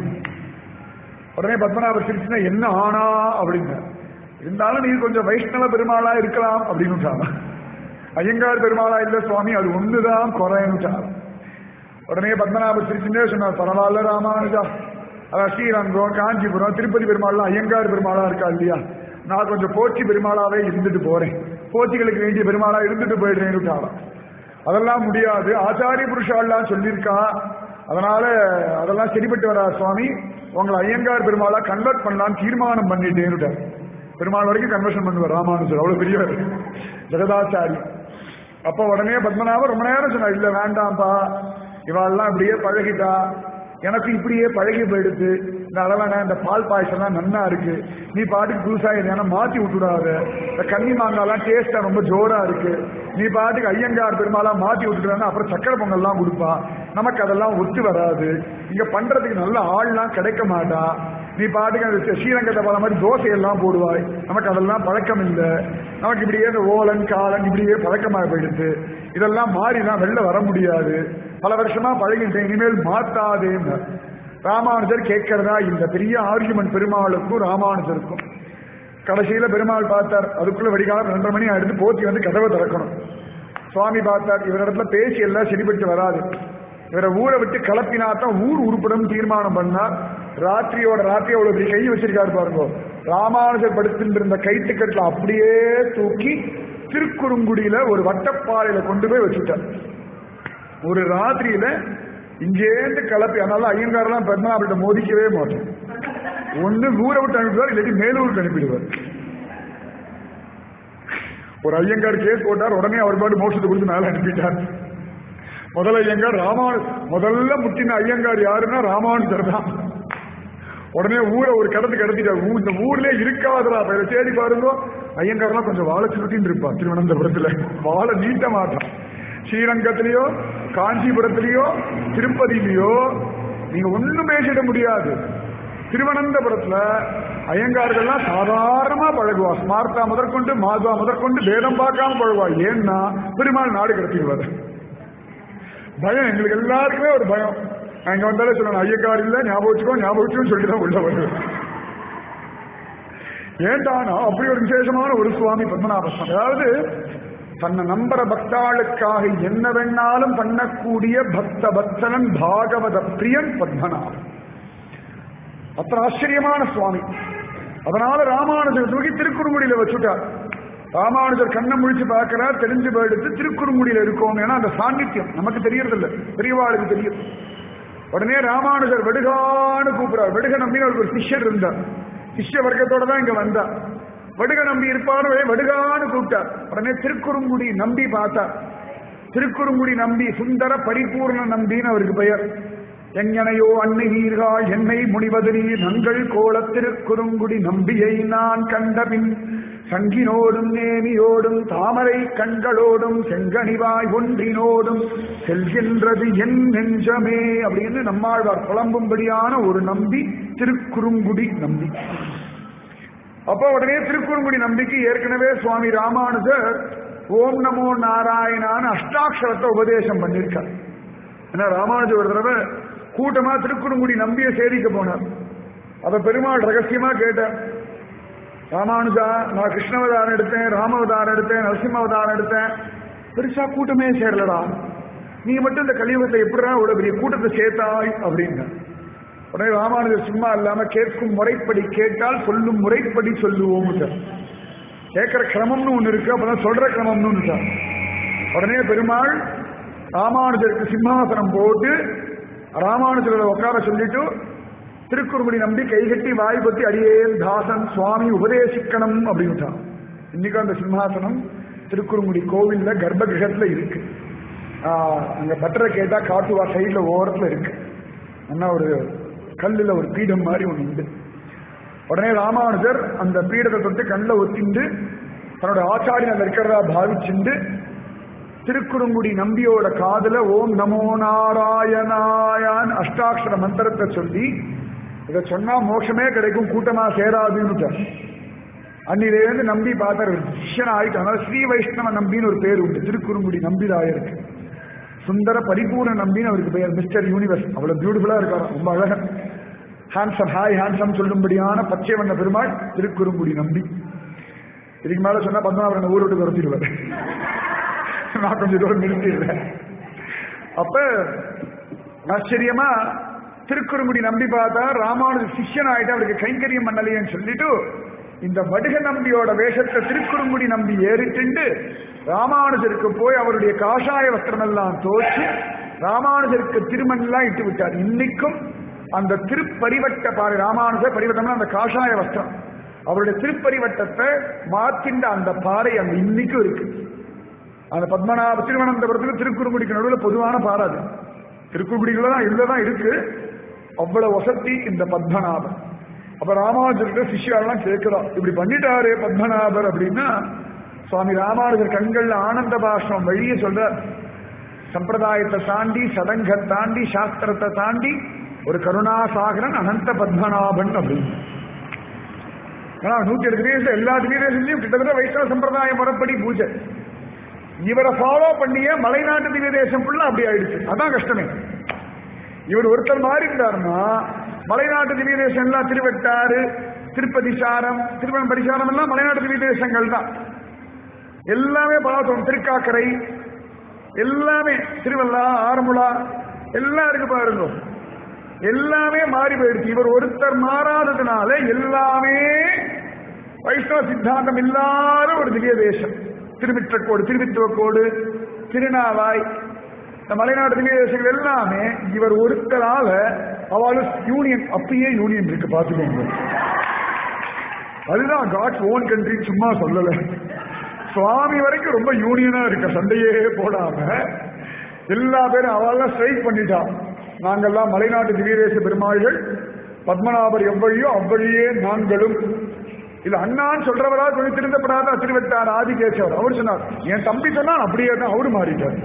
உடனே பத்மநாபர் சிரிச்சுனா என்ன ஆனா அப்படிங்க இருந்தாலும் நீ கொஞ்சம் வைஷ்ணவ பெருமாளா இருக்கலாம் அப்படின்னு ஐயங்கார் பெருமாளா இல்ல சுவாமி அது ஒண்ணுதான் குறைன்னு உடனே பத்மநாப சிரிச்சுட்டே சொன்னார் பரவாயில்ல ராமானுஜா அதான் ஸ்ரீரங்கம் காஞ்சிபுரம் திருப்பதி பெருமாள்லாம் ஐயங்கார் பெருமாளா இருக்கா இல்லையா நான் கொஞ்சம் போற்றி பெருமாளாவே இருந்துட்டு போறேன் போத்திகளுக்கு வேண்டிய பெருமாளா இருந்துட்டு போயிடுறேன்னு அதெல்லாம் முடியாது ஆச்சாரிய புருஷாலாம் சொல்லியிருக்கா அதனால அதெல்லாம் சரிப்பட்டு வரா சுவாமி உங்களை ஐயங்கார் பெருமாளா கன்வெர்ட் பண்ணலாம்னு தீர்மானம் பண்ணிட்டேன்னு பெருமாள் வரைக்கும் கன்வர்ஷன் பண்ணுவார் ராமானுஜர் அவ்வளவு பெரியவர் ஜெகதாச்சாரி அப்ப உடனே பத்மநாபர் ரொம்ப நேரம் சொன்னார் இல்ல வேண்டாம்ப்பா இவாள்லாம் இப்படியே பழகிட்டா எனக்கு இப்படியே பழகி போயிடுது இந்த அளவான இந்த பால் பாயசம்லாம் நன்னா இருக்கு நீ பாட்டுக்கு புதுசா எதையான மாத்தி விட்டுடாத இந்த கன்னி மாங்காலாம் டேஸ்டா ரொம்ப ஜோரா இருக்கு நீ பாட்டுக்கு ஐயங்கார் பெருமாளா மாத்தி விட்டுட்டானா அப்புறம் சக்கரை பொங்கல்லாம் கொடுப்பா நமக்கு அதெல்லாம் ஒத்து வராது இங்க பண்றதுக்கு நல்ல ஆள்லாம் கிடைக்க மாட்டா நீ பாட்டுக்கு அந்த ஸ்ரீரங்கத்தை பல மாதிரி தோசை எல்லாம் போடுவாய் நமக்கு அதெல்லாம் பழக்கம் இல்லை நமக்கு இப்படியே இந்த ஓலன் காலன் இப்படியே பழக்கமாக போயிடுது இதெல்லாம் மாறிதான் வெளில வர முடியாது பல வருஷமா பழகிட்டேன் இனிமேல் மாத்தாதேன்னு ராமானுஜர் கேட்கறதா இந்த பெரிய ஆர்குமெண்ட் பெருமாளுக்கும் ராமானுஜருக்கும் கடைசியில பெருமாள் பார்த்தார் அதுக்குள்ள வெடிகாலம் ரெண்டரை மணி ஆயிடுத்து போத்தி வந்து கதவை திறக்கணும் சுவாமி பார்த்தார் இவரிடத்துல பேசி எல்லாம் சரிபட்டு வராது இவரை ஊரை விட்டு கிளப்பினா தான் ஊர் உருப்படும் தீர்மானம் பண்ணார் ராத்திரியோட ராத்திரி அவ்வளவு பெரிய கை வச்சிருக்காரு பாருங்க ராமானுஜர் படுத்துட்டு இருந்த கைத்துக்கட்டில் அப்படியே தூக்கி திருக்குறுங்குடியில ஒரு வட்டப்பாறையில கொண்டு போய் வச்சுட்டார் ஒரு ராத்திரியில இங்கேருந்து கிளப்பி அதனால ஐயங்காரெல்லாம் பெருமாள்கிட்ட மோதிக்கவே மாட்டோம் ஒண்ணு ஊரை விட்டு அனுப்பிடுவார் இல்லாட்டி மேலூருக்கு அனுப்பிடுவார் ஒரு ஐயங்கார் கேஸ் போட்டார் உடனே அவர் பாட்டு மோட்சத்தை கொடுத்து மேல அனுப்பிட்டார் முதல் ஐயங்கார் ராமானு முதல்ல முட்டின ஐயங்கார் யாருன்னா ராமானுஜர் தான் உடனே ஊரை ஒரு கடத்து கடத்திட்டார் ஊ- இந்த ஊர்லயே இருக்காதரா அப்ப இதை தேடி பாருங்க ஐயங்கார்லாம் கொஞ்சம் வாழை சுருட்டின்னு இருப்பான் திருவனந்தபுரத்துல வாழை நீட்ட மாட்டான் ஸ்ரீரங்கத்திலேயோ காஞ்சிபுரத்திலேயோ திருப்பதியிலேயோ நீங்க ஒண்ணும் பேசிட முடியாது திருவனந்தபுரத்துல ஐயங்கார்கள்லாம் சாதாரணமா பழகுவா ஸ்மார்த்தா முதற்கொண்டு மாதுவா முதற்கொண்டு பேதம் பார்க்காம பழகுவா ஏன்னா பெருமாள் நாடு கடத்திடுவார் பயம் எங்களுக்கு எல்லாருக்குமே ஒரு பயம் நான் இங்க வந்தாலே சொல்லணும் ஐயக்கார் இல்ல ஞாபகம் வச்சுக்கோ ஞாபகம் வச்சுக்கோ சொல்லிட்டு தான் உள்ள வருவேன் ஏன்டானா அப்படி ஒரு விசேஷமான ஒரு சுவாமி பத்மநாப சுவாமி அதாவது தன்னை நம்புற பக்தாளுக்காக என்ன வேணாலும் பண்ணக்கூடிய பக்த பக்தனன் பாகவத பிரியன் பத்மநாபன் அத்தனை ஆச்சரியமான சுவாமி அதனால ராமானுஜர் தூக்கி திருக்குறுங்குடியில வச்சுட்டார் ராமானுஜர் கண்ணை முழிச்சு பார்க்கிறார் தெரிஞ்சு போயிடுத்து திருக்குறுங்குடியில இருக்கோம் ஏன்னா அந்த சாநித்தியம் நமக்கு தெரியறதில்ல பெரியவாளுக்கு தெரியும் உடனே ராமானுஜர் வெடுகான்னு கூப்பிடுறார் வெடுக நம்பின்னு அவருக்கு ஒரு சிஷ்யர் இருந்தார் சிஷ்ய வர்க்கத்தோட தான் இங்க வந்தார் வடுக நம்பி இருப்பாரு வடுகான்னு கூப்பிட்டார் உடனே திருக்குறுங்குடி நம்பி பார்த்தார் திருக்குறுங்குடி நம்பி சுந்தர பரிபூர்ண நம்பின்னு அவருக்கு பெயர் எங்கனையோ அன்னையீர்கள் என்னை முனிவது நீர் நங்கள் கோலத் திருக்குறுங்குடி நம்பியை நான் கண்டபின் சங்கினோடும் நேமியோடும் தாமரை கண்களோடும் செங்கனிவாய் ஒன்றினோடும் செல்கின்றது என் நெஞ்சமே அப்படின்னு நம்மாழ்வார் புலம்பும்படியான ஒரு நம்பி திருக்குறுங்குடி நம்பி அப்போ உடனே திருக்குறுங்குடி நம்பிக்கை ஏற்கனவே சுவாமி ராமானுஜர் ஓம் நமோ நாராயணான்னு அஷ்டாட்சரத்தை உபதேசம் பண்ணியிருக்கார் ஏன்னா ராமானுஜர் ஒரு தடவை கூட்டமா திருக்குறுங்குடி நம்பிய சேரிக்க போனார் அப்ப பெருமாள் ரகசியமா கேட்டார் ராமானுஜா நான் கிருஷ்ணவதாரம் எடுத்தேன் ராமவதாரம் எடுத்தேன் நரசிம்மவதாரம் எடுத்தேன் பெருசா கூட்டமே சேரலடா நீ மட்டும் இந்த கலியுகத்தை எப்படிடா இவ்வளவு பெரிய கூட்டத்தை சேர்த்தாய் அப்படின்னா உடனே ராமானுஜர் சும்மா இல்லாம கேட்கும் முறைப்படி கேட்டால் சொல்லும் முறைப்படி சொல்லுவோம் கேட்கிற கிரமம்னு ஒண்ணு இருக்கு அப்பதான் சொல்ற கிரமம்னு ஒண்ணு உடனே பெருமாள் ராமானுஜருக்கு சிம்மாசனம் போட்டு ராமானுஜரை உட்கார சொல்லிட்டு திருக்குறுங்குடி நம்பி கைகட்டி வாய் பத்தி அடியேன் தாசன் சுவாமி உபதேசிக்கணும் அப்படின்ட்டான் இன்னைக்கு அந்த சிம்ஹாசனம் திருக்குறுங்குடி கோவில்ல கர்ப்ப கிரகத்துல இருக்கு ஆஹ் அங்க பட்டரை கேட்டா காட்டுவா சைட்ல ஓரத்துல இருக்கு என்ன ஒரு கல்லுல ஒரு பீடம் மாதிரி ஒண்ணு உண்டு உடனே ராமானுஜர் அந்த பீடத்தை தொட்டு கண்ணில் ஒத்திண்டு தன்னோட ஆச்சாரியன் அங்க இருக்கிறதா பாவிச்சுண்டு திருக்குறுங்குடி நம்பியோட காதுல ஓம் நமோ நாராயணாயான் அஷ்டாட்சர மந்திரத்தை சொல்லி இதை சொன்னா மோட்சமே கிடைக்கும் கூட்டமா சேராதுன்னு அன்னிலேருந்து நம்பி பார்த்தார் சிஷ்யன் ஆயிட்டு அதனால ஸ்ரீ வைஷ்ணவ நம்பின்னு ஒரு பேர் உண்டு திருக்குறுங்குடி நம்பிராயருக்கு சுந்தர பரிபூர்ண நம்பின்னு அவருக்கு பெயர் மிஸ்டர் யூனிவர்ஸ் அவ்வளவு பியூட்டிஃபுல்லா இருக்காரு ரொம்ப அழகன் ஹேண்ட்ஸம் ஹாய் ஹேண்ட்ஸம் சொல்லும்படியான பச்சை வண்ண பெருமாள் திருக்குறுங்குடி நம்பி இதுக்கு மேல சொன்னா பத்மநாபரன் ஊரை விட்டு துரத்திடுவார் நான் கொஞ்சம் தூரம் நிறுத்திடுறேன் அப்ப ஆச்சரியமா திருக்குறுங்குடி நம்பி பார்த்தா ராமானுஜ சிஷ்யன் ஆயிட்டு அவருக்கு கைங்கரியம் பண்ணலையேன்னு சொல்லிட்டு இந்த வடுக நம்பியோட வேஷத்தை திருக்குறுங்குடி நம்பி ஏறிட்டு ராமானுஜருக்கு போய் அவருடைய காஷாய வஸ்திரம் எல்லாம் தோச்சு ராமானுஜருக்கு திருமணெல்லாம் இட்டு விட்டார் இன்னைக்கும் அந்த திருப்பரிவட்ட பாரு ராமானுஜர் பரிவட்டம்னா அந்த காஷாய வஸ்திரம் அவருடைய திருப்பரிவட்டத்தை மாத்தின்ற அந்த பாறை அங்க இன்னைக்கும் இருக்கு அந்த பத்மநாப திருவனந்தபுரத்துக்கு திருக்குறுங்குடிக்கு நடுவில் பொதுவான பாறை அது திருக்குறுங்குடிக்குள்ள தான் இதுலதான் இருக்கு அவ்வளவு வசதி இந்த பத்மநாபர் அப்ப ராமானுஜர்கிட்ட சிஷ்யாலாம் கேட்கிறோம் இப்படி பண்ணிட்டாரு பத்மநாபர் அப்படின்னா சுவாமி ராமானுஜர் கண்கள்ல ஆனந்த பாஷ்டம் வழியே சொல்றார் சம்பிரதாயத்தை தாண்டி சடங்கை தாண்டி சாஸ்திரத்தை தாண்டி ஒரு கருணாசாகரன் அனந்த பத்மநாபன் அப்படின்னு ஆனா நூத்தி எட்டு திவ்யதேசம் எல்லா திவ்யதேசத்தையும் கிட்டத்தட்ட வைஷ்ணவ சம்பிரதாய முறைப்படி பூஜை இவரை ஃபாலோ பண்ணிய மலைநாட்டு திவ்யதேசம் ஃபுல்லா அப்படி ஆயிடுச்சு அதான் கஷ்டமே இவர் ஒருத்தர் மாறி இருந்தாருன்னா மலைநாட்டு திவ்யதேசம் எல்லாம் திருவெட்டாறு திருப்பதி சாரம் திருவன் பரிசாரம் எல்லாம் மலைநாட்டு திவ்யதேசங்கள் தான் எல்லாமே பார்த்தோம் திருக்காக்கரை எல்லாமே திருவல்லா ஆரமுலா எல்லாம் இருக்கு பாருங்க எல்லாமே மாறி போயிடுச்சு இவர் ஒருத்தர் மாறாததுனால எல்லாமே வைஷ்ணவ சித்தாந்தம் இல்லாத ஒரு திவ்ய தேசம் திருமிற்றக்கோடு திருவித்துவக்கோடு திருநாவாய் இந்த மலைநாடு திவ்ய தேசங்கள் எல்லாமே இவர் ஒருத்தரால அவளும் யூனியன் அப்பயே யூனியன் இருக்கு பாத்துக்கோங்க அதுதான் காட்ஸ் ஓன் கண்ட்ரி சும்மா சொல்லல சுவாமி வரைக்கும் ரொம்ப யூனியனா இருக்க சண்டையே போடாம எல்லா பேரும் அவெல்லாம் ஸ்ட்ரைக் பண்ணிட்டா நாங்கெல்லாம் மலைநாட்டு திவீரேச பெருமாள்கள் பத்மநாபர் எவ்வழியோ அவ்வழியே நாங்களும் இல்ல அண்ணான்னு சொல்றவரா கொஞ்சம் திருந்தப்படாத திருவட்டார் ஆதிகேசவர் அவர் சொன்னார் என் தம்பி சொன்னா அப்படியே தான் அவரு மாறிட்டார்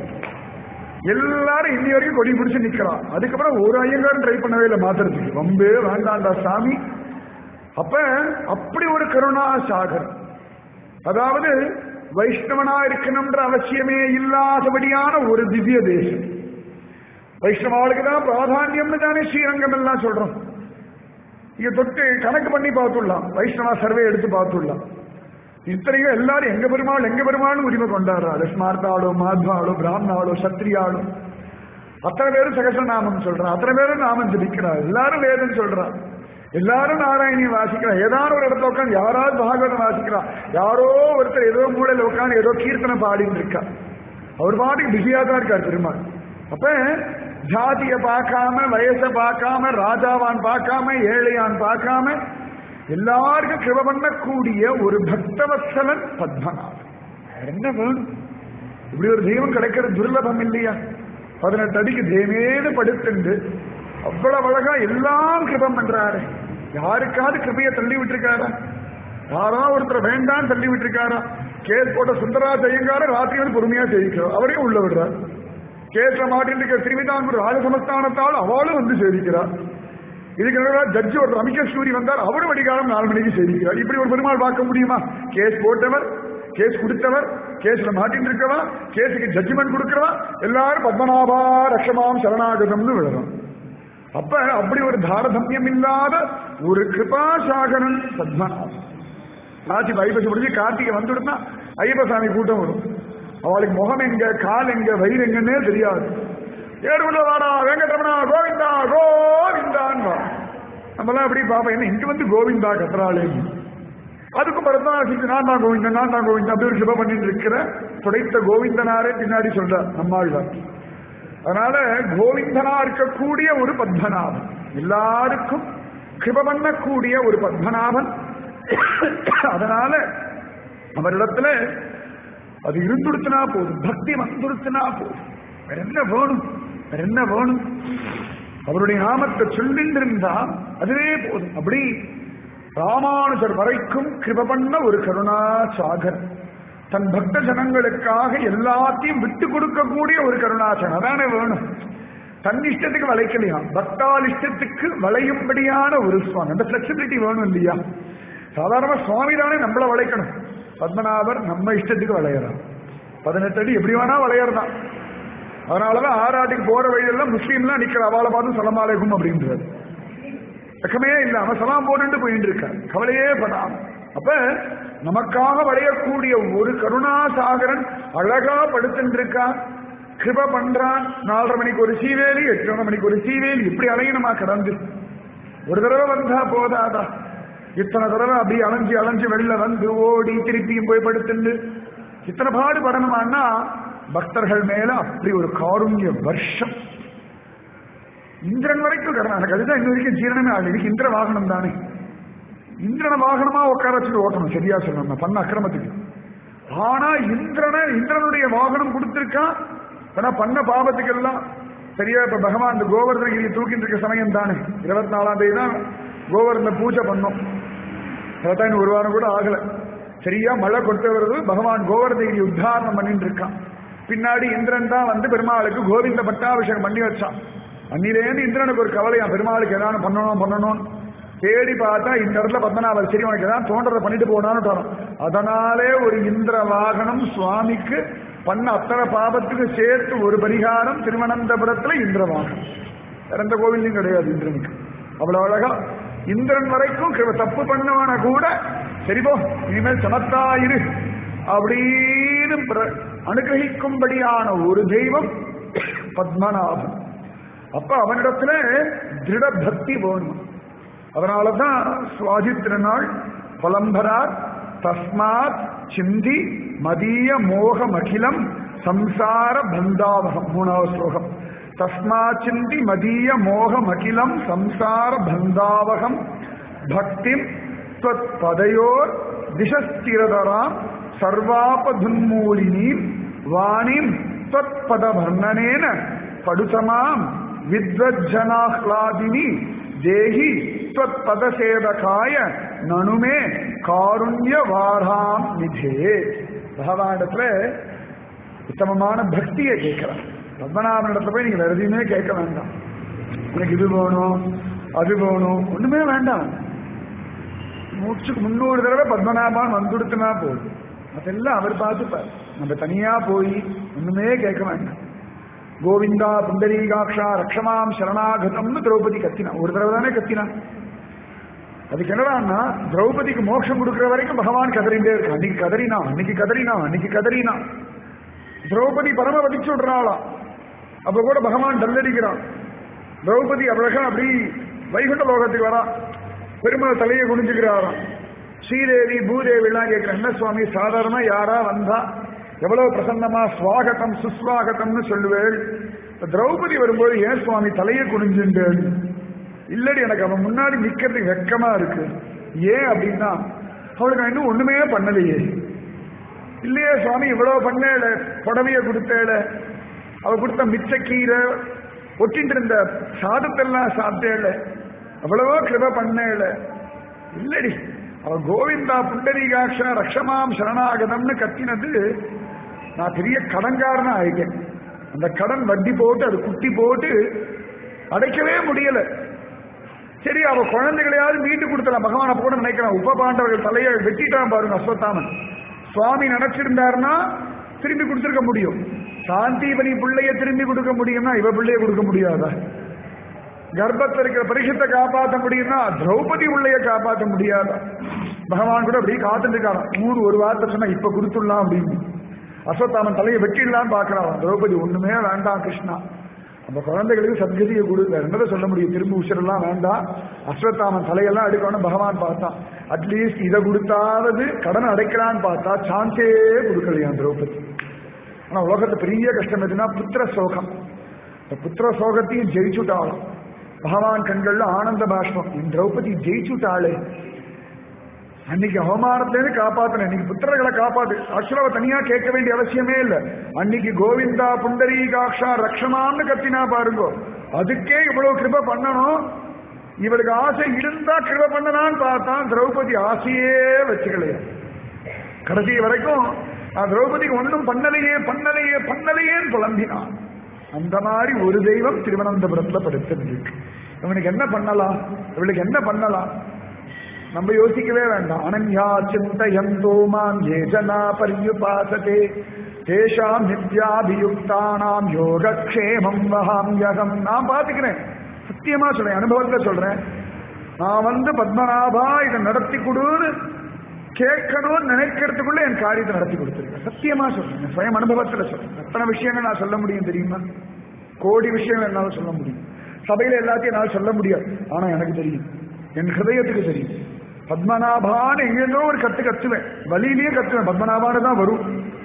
எல்லாரும் இன்னி வரைக்கும் கொடி பிடிச்சு நிக்கிறான் அதுக்கப்புறம் ஒரு ஐயங்காரும் ட்ரை பண்ணவே இல்லை மாத்துறதுக்கு வம்பே வேண்டாண்டா சாமி அப்ப அப்படி ஒரு கருணா சாகர் அதாவது வைஷ்ணவனா இருக்கணும்ன்ற அவசியமே இல்லாதபடியான ஒரு திவ்ய தேசம் வைஷ்ணவாளுக்கு தான் பிராதானியம்னு தானே ஸ்ரீரங்கம் எல்லாம் சொல்றோம் இங்க தொட்டு கணக்கு பண்ணி பார்த்துடலாம் வைஷ்ணவா சர்வே எடுத்து பார்த்துடலாம் இத்தனையும் எல்லாரும் எங்க பெருமாள் எங்க பெருமாள்னு உரிமை கொண்டாடுறாரு ஸ்மார்த்தாளோ மாத்வாளோ பிராமணாளோ சத்திரியாளோ அத்தனை பேரும் சகசநாமம் சொல்றான் அத்தனை பேரும் நாமம் ஜபிக்கிறா எல்லாரும் வேதம் சொல்றான் எல்லாரும் நாராயணியை வாசிக்கிறா ஏதாவது ஒரு இடத்துல உட்காந்து யாராவது பாகவதம் வாசிக்கிறா யாரோ ஒருத்தர் ஏதோ மூலையில உட்காந்து ஏதோ கீர்த்தனை பாடிட்டு இருக்கா அவர் பாட்டுக்கு பிஸியா தான் இருக்கார் பெருமாள் அப்ப ஜாதிய பார்க்காம வயச பார்க்காம ராஜாவான் பார்க்காம ஏழையான் பார்க்காம எல்லாருக்கும் கிருப பண்ணக்கூடிய ஒரு பக்தவத்சலன் பத்மநாபன் வேற என்ன வேணும் இப்படி ஒரு தெய்வம் கிடைக்கிறது துர்லபம் இல்லையா பதினெட்டு அடிக்கு தேவேன்னு படுத்துண்டு அவ்வளவு அழகா எல்லாம் கிருபம் பண்றாரு யாருக்காவது கிருபையை தள்ளி விட்டுருக்காரா யாரா ஒருத்தர் வேண்டாம் தள்ளி விட்டுருக்காரா கேஸ் போட்ட சுந்தராஜ் ஐயங்கார ராத்திரி வந்து பொறுமையா ஜெயிக்கிறோம் அவரையும் உள்ள விடுறார் கேஸ்ல மாட்டின் இருக்க திருவிதாங்கூர் ராஜசமஸ்தானத்தால் அவளும் வந்து சேவிக்கிறார் இதுக்கு நடுவில் ஜட்ஜி ஒரு அமிகேஸ்வரி வந்தார் அவரும் வடிகாலம் நாலு மணிக்கு சேவிக்கிறார் இப்படி ஒரு பெருமாள் பார்க்க முடியுமா கேஸ் போட்டவர் கேஸ் கொடுத்தவர் கேஸ்ல மாட்டின் இருக்கவா கேஸுக்கு ஜட்ஜ்மெண்ட் கொடுக்கிறவா எல்லாரும் பத்மநாபா ரக்ஷமாம் சரணாகதம்னு விழுறோம் அப்ப அப்படி ஒரு தாரதமியம் இல்லாத ஒரு கிருபாசாகரன் பத்மநாபன் ஆட்சி ஐப்பசி முடிஞ்சு கார்த்திகை வந்துடுனா ஐயப்பசாமி கூட்டம் வரும் அவளுக்கு முகம் எங்க கால் எங்க வயிறு எங்கன்னே தெரியாது ஏடுள்ள வாடா வெங்கடரமணா கோவிந்தா கோவிந்தான் நம்மளாம் எப்படி பாப்பா என்ன இங்க வந்து கோவிந்தா கத்துறாளே அதுக்கு பிறகுதான் நான் தான் கோவிந்தன் நான் தான் கோவிந்தன் அப்படி ஒரு சிவ பண்ணிட்டு இருக்கிற துடைத்த கோவிந்தனாரே பின்னாடி சொல்ற நம்மாழ்வார் அதனால கோவிந்தனா இருக்கக்கூடிய ஒரு பத்மநாபன் எல்லாருக்கும் கிருப பண்ணக்கூடிய ஒரு பத்மநாபன் அதனால அவரிடத்துல அது இருந்துடுத்துனா போதும் பக்தி வந்துடுத்துனா போதும் வேற என்ன வேணும் வேற என்ன வேணும் அவருடைய நாமத்தை சொல்லிட்டு இருந்தா அதுவே போதும் அப்படி ராமானுஜர் வரைக்கும் கிருப பண்ண ஒரு கருணாசாகர் தன் பக்த ஜனங்களுக்காக எல்லாத்தையும் விட்டு கொடுக்கக்கூடிய ஒரு கருணாசன் அதானே வேணும் தன் இஷ்டத்துக்கு வளைக்கலையா பக்தால் இஷ்டத்துக்கு வளையும்படியான ஒரு சுவாமி அந்த பிளெக்சிபிலிட்டி வேணும் இல்லையா சாதாரண சுவாமி தானே நம்மள வளைக்கணும் பத்மநாபர் நம்ம இஷ்டத்துக்கு வளையறான் பதினெட்டு அடி எப்படி வேணா வளையறதான் அதனாலதான் ஆறாட்டுக்கு போற வழியெல்லாம் முஸ்லீம்லாம் நிக்கிற அவளை பார்த்து சலமாலேகும் அப்படின்றது வெக்கமே இல்லாம சலாம் போட்டு போயிட்டு இருக்க கவலையே படாம அப்ப நமக்காக வளையக்கூடிய ஒரு கருணாசாகரன் அழகா படுத்துட்டு இருக்கான் கிருப பண்றான் நாலரை மணிக்கு ஒரு சீவேலி எட்டரை மணிக்கு ஒரு சீவேலி இப்படி அலையணுமா கடந்து ஒரு தடவை வந்தா போதாதா இத்தனை தடவை அப்படி அலைஞ்சு அலைஞ்சு வெளில வந்து ஓடி திருப்பியும் போய் படுத்துண்டு இத்தனை பாடு படணுமான்னா பக்தர்கள் மேல அப்படி ஒரு காருண்ய வருஷம் இந்திரன் வரைக்கும் கடனா எனக்கு அதுதான் இன்ன வரைக்கும் ஜீரணமே ஆகல இதுக்கு இந்திர வாகனம் தானே இந்திரன வாகனமா உட்கார வச்சுட்டு ஓட்டணும் சரியா சொல்லணும் பண்ண அக்கிரமத்துக்கு ஆனா இந்திரனை இந்திரனுடைய வாகனம் கொடுத்திருக்கான் ஆனா பண்ண பாபத்துக்கு எல்லாம் சரியா இப்ப பகவான் இந்த கோவர்தனகிரியை தூக்கிட்டு இருக்க சமயம் தானே இருபத்தி நாலாம் தேதி தான் கோவர்தன பூஜை பண்ணோம் அதான் இன்னும் ஒரு வாரம் கூட ஆகல சரியா மழை கொட்டு வருது பகவான் கோவர்தகிரி உத்தாரணம் பண்ணிட்டு இருக்கான் பின்னாடி இந்திரன் தான் வந்து பெருமாளுக்கு கோவிந்த பட்டாபிஷேகம் பண்ணி வச்சான் அன்னிலேருந்து இந்திரனுக்கு ஒரு கவலையா பெருமாளுக்கு ஏதாவது பண்ணணும் பண்ணணும் தேடி பார்த்தா இந்த இடத்துல பத்மநாபர் சரி உனக்கு ஏதாவது தோன்றதை பண்ணிட்டு போனான்னு தரும் அதனாலே ஒரு இந்திர வாகனம் சுவாமிக்கு பண்ண அத்தனை பாபத்துக்கு சேர்த்து ஒரு பரிகாரம் திருவனந்தபுரத்துல இந்திர வாகனம் வேற எந்த கோவிலையும் கிடையாது இந்திரனுக்கு அவ்வளவு அழகா இந்திரன் வரைக்கும் கிருப தப்பு பண்ணவன கூட சரி போ இனிமேல் சமத்தாயிரு அப்படின்னு பிர- அனுகிரகிக்கும்படியான ஒரு தெய்வம் பத்மநாபன் அப்ப அவனிடத்துல திருட பக்தி வேணும் அதனாலதான் சுவாதி திருநாள் பலம்பரார் தஸ்மாத் சிந்தி மதிய மோகமகிலம் சம்சார பந்தாவகம் மூணாவது ஸ்லோகம் தஸ்மாத் சிந்தி மதிய மோகமகிலம் சம்சார பந்தாவகம் பக்திம் त्वत् பதையோர் திசஸ்திரதராம் சர்வாபதுன்மூலினீம் வாணிம் त्वत्पद वर्णनेन पडुतमाम विद्वज्जनाह्लादिनी தேகி त्वत्पद சேவகாய நனுமே காருண்ய வாராம் நிதே பகவானிடத்துல உத்தமமான பக்தியை கேட்கிறான் பத்மநாபனிடத்துல போய் நீங்க வேற எதையுமே கேட்க வேண்டாம் எனக்கு இது வேணும் அது வேணும் ஒண்ணுமே வேண்டாம் மூச்சுக்கு முன்னூறு தடவை பத்மநாபான் வந்துடுத்துனா போதும் அதெல்லாம் அவர் பார்த்துப்பார் நம்ம தனியா போய் ஒண்ணுமே கேட்க வேண்டாம் கோவிந்தா புண்டரீகாட்சா ரக்ஷமாம் சரணாகதம்னு திரௌபதி கத்தினா ஒரு தடவை தானே கத்தினா அதுக்கு என்னடான்னா திரௌபதிக்கு மோட்சம் கொடுக்கிற வரைக்கும் பகவான் கதறிண்டே இருக்கு அன்னைக்கு கதறினா அன்னைக்கு கதறினா அன்னைக்கு கதறினா திரௌபதி பரம வதிச்சு விடுறாளாம் அப்ப கூட பகவான் டல்லடிக்கிறான் திரௌபதி அழகா அப்படி வைகுண்ட லோகத்துக்கு வரா பெருமாள் தலையை குனிஞ்சுக்கிறாராம் ஸ்ரீதேவி பூதேவி எல்லாம் கேட்கிறேன் என்ன சுவாமி சாதாரணமா யாரா வந்தா எவ்வளவு பிரசன்னமா சுவாகத்தம் சுஸ்வாகத்தம்னு சொல்லுவேள் இப்ப திரௌபதி வரும்போது ஏன் சுவாமி தலையை குனிஞ்சுண்டேன் இல்லடி எனக்கு அவன் முன்னாடி நிக்கிறதுக்கு வெக்கமா இருக்கு ஏன் அப்படின்னா அவளுக்கு நான் இன்னும் ஒண்ணுமே பண்ணலையே இல்லையே சுவாமி இவ்வளவு பண்ணேல புடவைய கொடுத்தேல அவ கொடுத்த மிச்சக்கீரை ஒட்டிட்டு இருந்த சாதத்தெல்லாம் சாப்பிட்டேல அவ்வளவோ கிருப பண்ணேல இல்லடி அவ கோவிந்தா புண்டரீகாட்ச ரக்ஷமாம் சரணாகதம்னு கத்தினது நான் பெரிய கடன்காரனா ஆயிட்டேன் அந்த கடன் வட்டி போட்டு அது குட்டி போட்டு அடைக்கவே முடியல சரி அவ குழந்தைகளையாவது மீட்டு கொடுத்தலாம் பகவான் அப்ப கூட நினைக்கிறான் உப பாண்டவர்கள் தலையை வெட்டிட்டான் பாருங்க அஸ்வத்தாமன் சுவாமி நினைச்சிருந்தாருன்னா திரும்பி கொடுத்திருக்க முடியும் சாந்தீபனி பிள்ளைய திரும்பி கொடுக்க முடியும்னா இவ பிள்ளைய கொடுக்க முடியாதா கர்ப்பத்தில் இருக்கிற பரிசுத்தை காப்பாற்ற முடியும்னா திரௌபதி பிள்ளைய காப்பாற்ற முடியாதா பகவான் கூட அப்படி காத்துட்டு இருக்காராம் ஊர் ஒரு வார்த்தை சொன்னா இப்ப கொடுத்துடலாம் அப்படின்னு அஸ்வத்தாமன் தலையை வெட்டிடலாம்னு பாக்குறான் திரௌபதி ஒண்ணுமே வேண்டாம் கிருஷ்ணா அந்த குழந்தைகளுக்கு சத்கதியை கொடு வேற என்னதை சொல்ல முடியும் திரும்ப உசிரெல்லாம் வேண்டாம் அஸ்வத்தாமன் தலையெல்லாம் எடுக்கணும் பகவான் பார்த்தான் அட்லீஸ்ட் இதை கொடுத்தாவது கடன் அடைக்கலான்னு பார்த்தா சான்ஸே கொடுக்கலையா திரௌபதி ஆனா உலகத்து பெரிய கஷ்டம் எதுனா புத்திர சோகம் இந்த புத்திர சோகத்தையும் ஜெயிச்சுட்டாலும் பகவான் கண்கள்ல ஆனந்த பாஷ்பம் என் திரௌபதி ஜெயிச்சுட்டாளே அன்னைக்கு அவமானத்திலேருந்து காப்பாத்தணும் இன்னைக்கு புத்திரர்களை காப்பாத்து ஆக்சுவலா அவ தனியா கேட்க வேண்டிய அவசியமே இல்ல அன்னைக்கு கோவிந்தா புண்டரீகாட்சா ரக்ஷமான்னு கத்தினா பாருங்க அதுக்கே இவ்வளவு கிருப பண்ணணும் இவளுக்கு ஆசை இருந்தா கிருப பண்ணலான்னு பார்த்தான் திரௌபதி ஆசையே வச்சுக்கலையா கடைசி வரைக்கும் நான் திரௌபதிக்கு ஒன்றும் பண்ணலையே பண்ணலையே பண்ணலையேன்னு புலம்பினான் அந்த மாதிரி ஒரு தெய்வம் திருவனந்தபுரத்துல படுத்திருக்கு இவனுக்கு என்ன பண்ணலாம் இவளுக்கு என்ன பண்ணலாம் நம்ம யோசிக்கவே வேண்டாம் அனன்யா சிந்தயந்தோ மாம் ஏ ஜனா பரியுபாசதே தேஷாம் நித்யாபியுக்தானாம் யோகக்ஷேமம் வகாம்யகம் நான் பாத்துக்கிறேன் சத்தியமா சொல்றேன் அனுபவத்துல சொல்றேன் நான் வந்து பத்மநாபா இதை நடத்தி கொடுன்னு கேட்கணும்னு நினைக்கிறதுக்குள்ள என் காரியத்தை நடத்தி கொடுத்துருக்கேன் சத்தியமா சொல்றேன் சுயம் அனுபவத்துல சொல்றேன் எத்தனை விஷயங்கள் நான் சொல்ல முடியும் தெரியுமா கோடி விஷயங்கள் என்னால சொல்ல முடியும் சபையில எல்லாத்தையும் என்னால் சொல்ல முடியாது ஆனா எனக்கு தெரியும் என் ஹிருதயத்துக்கு தெரியும் பத்மநாபான்னு எங்கெங்கோ ஒரு கத்து கத்துவேன் வழியிலேயே கத்துவேன் பத்மநாபான்னு தான் வரும்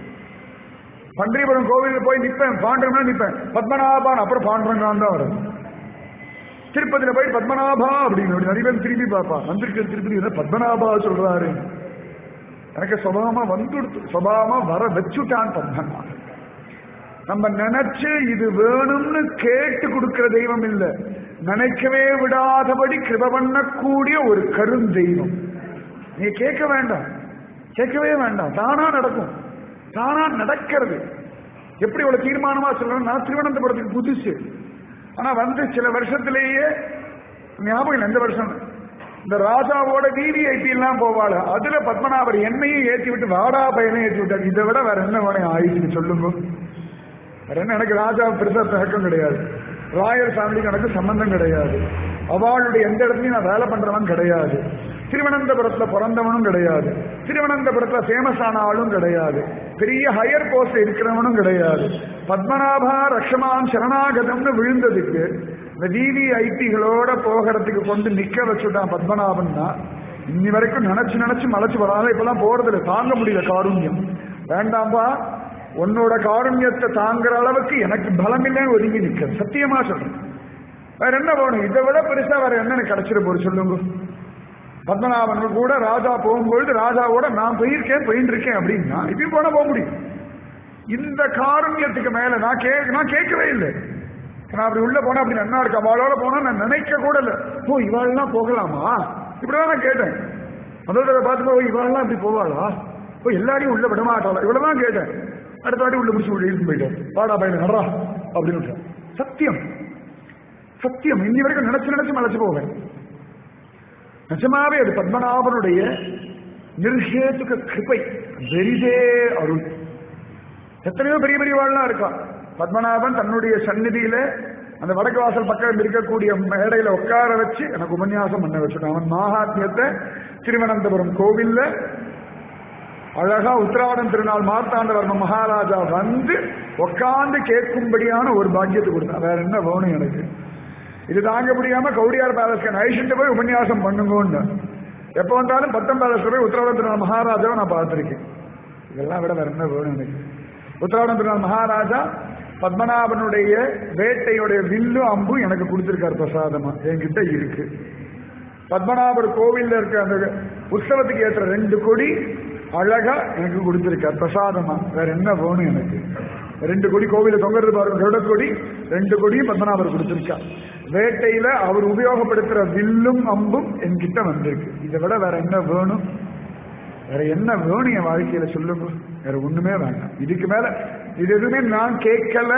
பன்றிபுரம் கோவிலில் போய் நிப்பேன் பாண்டவனா நிப்பேன் பத்மநாபான் அப்புறம் பாண்டவங்கான் தான் வரும் திருப்பதியில போய் பத்மநாபா அப்படின்னு அப்படி நிறைய பேர் திரும்பி பார்ப்பா வந்திருக்க திருப்பதி என்ன பத்மநாபா சொல்றாரு எனக்கு சுபாவமா வந்துடுத்து சுபாவமா வர வச்சுட்டான் பத்மநாபன் நம்ம நினைச்சு இது வேணும்னு கேட்டு கொடுக்கிற தெய்வம் இல்ல நினைக்கவே விடாதபடி கிருப பண்ணக்கூடிய ஒரு கருந்தெய்வம் நீ கேட்க வேண்டாம் கேட்கவே வேண்டாம் தானா நடக்கும் தானா நடக்கிறது எப்படி இவ்வளவு தீர்மானமா சொல்லணும் நான் திருவனந்தபுரத்துக்கு புதுசு ஆனா வந்து சில வருஷத்திலேயே ஞாபகம் இல்லை, எந்த வருஷம் இந்த ராஜாவோட விவிஐபி எல்லாம் போவாள் அதுல பத்மநாபர் என்னையும் ஏற்றி விட்டு வாடா பையனையும் ஏற்றி விட்டார் இதை விட வேற என்ன வேணும் ஆயிடுச்சு சொல்லுங்க வேற என்ன எனக்கு ராஜா பெருசா பழக்கம் கிடையாது ராயல் ஃபேமிலிக்கு எனக்கு சம்பந்தம் கிடையாது அவளுடைய எந்த இடத்துலயும் நான் வேலை பண்றவன் கிடையாது திருவனந்தபுரத்துல பிறந்தவனும் கிடையாது திருவனந்தபுரத்துல ஃபேமஸ் ஆன ஆளும் கிடையாது பெரிய ஹையர் போஸ்ட் இருக்கிறவனும் கிடையாது பத்மநாபா ரக்ஷமான் சரணாகதம்னு விழுந்ததுக்கு இந்த விவிஐபிகளோட போகிறதுக்கு கொண்டு நிக்க வச்சுட்டான் பத்மநாபன்னா இன்னி வரைக்கும் நினைச்சு நினைச்சு மலைச்சு வராத இப்பெல்லாம் போறதில்ல தாங்க முடியல காருண்யம் வேண்டாம்பா உன்னோட காருண்யத்தை தாங்குற அளவுக்கு எனக்கு பலம் இல்லைன்னு ஒதுங்கி நிக்க சத்தியமா சொல்றேன் வேற என்ன வேணும் இதை விட பெருசா வேற என்ன எனக்கு கிடைச்சிட போது சொல்லுங்க பத்மநாபன் கூட ராஜா போகும்பொழுது ராஜாவோட நான் போயிருக்கேன் போயிட்டு இருக்கேன் அப்படின்னா இப்பயும் போனா போக முடியும் இந்த காருண்யத்துக்கு மேல நான் கே நான் கேட்கவே இல்லை நான் அப்படி உள்ள போனா அப்படி நன்னா இருக்கு அவளோட போனா நான் நினைக்க கூட இல்லை ஓ இவாள்லாம் போகலாமா இப்படிதான் நான் கேட்டேன் முதல் தடவை பார்த்து ஓ இவாள்லாம் இப்படி போவாளா ஓ எல்லாரையும் உள்ள விட மாட்டாளா இவ்வளவுதான் கேட்டேன் அடுத்த வாட்டி உள்ள பிடிச்சி உள்ள இழுத்து போயிட்டேன் பாடா பையன் நடரா அப்படின்னு விட்டேன். சத்தியம் சத்தியம் இன்னி வரைக்கும் நினைச்சு நினைச்சு மலைச்சு போவேன் நிஜமாவே அது பத்மநாபனுடைய நிர்ஹேதுக கிருபை வெரிதே அருள் எத்தனையோ பெரிய பெரிய வாழ்லாம் இருக்கா பத்மநாபன் தன்னுடைய சந்நிதியில அந்த வடக்கு வாசல் பக்கம் இருக்கக்கூடிய மேடையில உட்கார வச்சு எனக்கு உபன்யாசம் பண்ண வச்சுட்டான் அவன் மாகாத்மியத்தை திருவனந்தபுரம் கோவில்ல அழகா உத்திராடம் திருநாள் மார்த்தாண்டவர்ம மகாராஜா வந்து உட்கார்ந்து கேட்கும்படியான ஒரு பாக்கியத்தை கொடுத்தான் வேற என்ன வேணும் எனக்கு இது தாங்க முடியாம கௌடியார் பேலஸ்க்கு நைஷன்ட்டு போய் உபன்யாசம் பண்ணுங்கன்னு எப்ப வந்தாலும் பத்தம் பேலஸ்ல போய் உத்திராடம் திருநாள் மகாராஜாவை நான் பார்த்திருக்கேன் இதெல்லாம் விட வேற என்ன வேணும் எனக்கு உத்திராடம் திருநாள் மகாராஜா பத்மநாபனுடைய வேட்டையுடைய வில்லும் அம்பும் எனக்கு கொடுத்திருக்கார் பிரசாதமா என்கிட்ட இருக்கு பத்மநாபர் கோவில்ல இருக்க அந்த உற்சவத்துக்கு ஏற்ற ரெண்டு கொடி அழகா எனக்கு கொடுத்திருக்கார் பிரசாதமா வேற என்ன வேணும் எனக்கு ரெண்டு கொடி கோவில தொங்குறது பாருங்க கருட கொடி ரெண்டு கொடியும் பத்மநாபர் கொடுத்திருக்கார் வேட்டையில அவர் உபயோகப்படுத்துற வில்லும் அம்பும் என்கிட்ட வந்திருக்கு இதை விட வேற என்ன வேணும் வேற என்ன வேணும் என் வாழ்க்கையில சொல்லுங்க வேற ஒண்ணுமே வேண்டாம் இதுக்கு மேல இது எதுவுமே நான் கேட்கல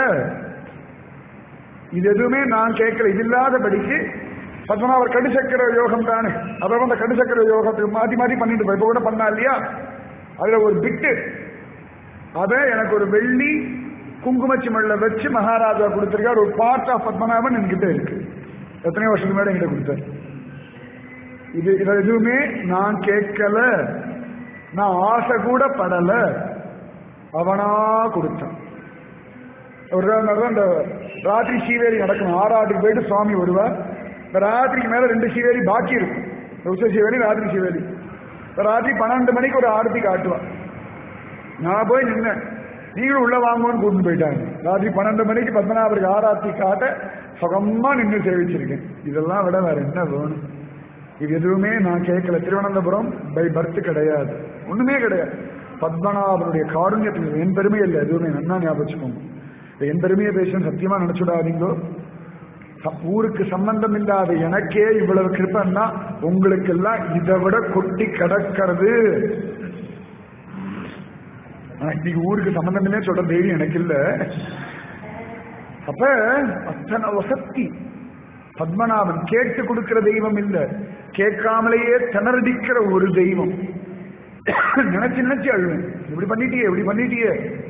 இது எதுவுமே நான் கேட்கல இது இல்லாதபடிக்கு பத்மநாபர் கடுசக்கர யோகம் தானே அதை அந்த கடுசக்கர யோகத்துக்கு மாத்தி மாத்தி பண்ணிட்டு போய் இப்ப கூட பண்ணா இல்லையா அதுல ஒரு பிட்டு அதை எனக்கு ஒரு வெள்ளி குங்குமச்சிமல்ல வச்சு மகாராஜா கொடுத்திருக்கார் ஒரு பார்ட் ஆஃப் பத்மநாபன் என்கிட்ட இருக்கு எத்தனை வருஷத்துக்கு மேல என்கிட்ட கொடுத்தாரு இது இதை எதுவுமே நான் கேட்கல நான் ஆசை கூட படல அவனா கொடுத்தான் ஒரு நாள் நடந்தா இந்த ராத்திரி சீவேரி நடக்கணும் ஆறாட்டுக்கு போயிட்டு சுவாமி வருவார் இந்த ராத்திரிக்கு மேல ரெண்டு சீவேரி பாக்கி இருக்கும் இந்த உச்ச சீவேரி ராத்திரி சீவேரி இந்த ராத்திரி பன்னெண்டு மணிக்கு ஒரு ஆரத்தி காட்டுவா நான் போய் நின்னேன் நீங்களும் உள்ள வாங்குவோன்னு கூட்டிட்டு போயிட்டாங்க ராத்திரி பன்னெண்டு மணிக்கு பத்மநாபருக்கு ஆராத்தி காட்ட சுகமா நின்று சேவிச்சிருக்கேன் இதெல்லாம் விட வேற என்ன வேணும் இது எதுவுமே நான் கேட்கல திருவனந்தபுரம் பை பர்த் கிடையாது ஒண்ணுமே கிடையாது பத்மநாபனுடைய காருண்யத்துக்கு என் பெருமை இல்லை எதுவுமே நன்னா ஞாபகம் வச்சுக்கோங்க இது என் பெருமையை பேசுன்னு சத்தியமா நினைச்சுடாதீங்கோ ச- ஊருக்கு சம்பந்தம் இல்லாத எனக்கே இவ்வளவு கிருப்பன்னா உங்களுக்கு எல்லாம் இதை விட கொட்டி கிடக்கிறது ஆனா, இன்னைக்கு ஊருக்கு சம்பந்தமே சொல்ற தைரியம் எனக்கு இல்ல அப்ப அத்தனை வசத்தி பத்மநாபன் கேட்டு கொடுக்கிற தெய்வம் இல்ல கேட்காமலேயே திணறடிக்கிற ஒரு தெய்வம் நினைச்சு நினைச்சு அழுவேன் இப்படி பண்ணிட்டியே இப்படி பண்ணிட்டியே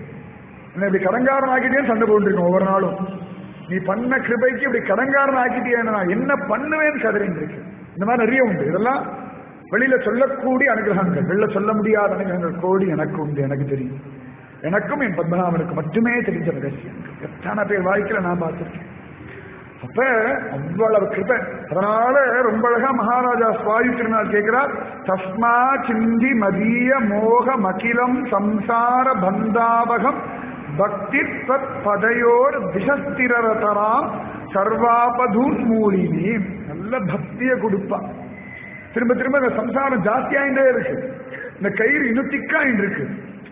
என்ன இப்படி கடங்காரன் ஆக்கிட்டேன்னு சண்டை போட்டுருக்கோம் ஒவ்வொரு நாளும் நீ பண்ண கிருபைக்கு இப்படி கடங்காரன் ஆக்கிட்டியே நான் என்ன பண்ணுவேன்னு கதறின்னு இருக்கு இந்த மாதிரி நிறைய உண்டு இதெல்லாம் வெளியில சொல்லக்கூடிய அனுகிரகங்கள் வெளில சொல்ல முடியாத அனுகிரகங்கள் கோடி எனக்கு உண்டு எனக்கு தெரியும் எனக்கும் என் பத்மநாபனுக்கு மட்டுமே தெரிஞ்ச ரகசியம் எத்தனை பேர் வாழ்க்கையில நான் பார்த்திருக்கேன் அப்ப அவ்வளவு கிருபை அதனால ரொம்ப அழகா மகாராஜா சுவாயு திருநாள் கேட்கிறார் தஸ்மா சிந்தி மதிய மோக மகிலம் சம்சார பந்தாவகம் பக்தி தத் பதையோர் திசஸ்திரதராம் சர்வாபதூன் மூலினி நல்ல பக்திய கொடுப்பா திரும்ப திரும்ப இந்த சம்சாரம் ஜாஸ்தியாயிட்டே இருக்கு இந்த கயிறு இன்னும் திக்காயிட்டு இருக்கு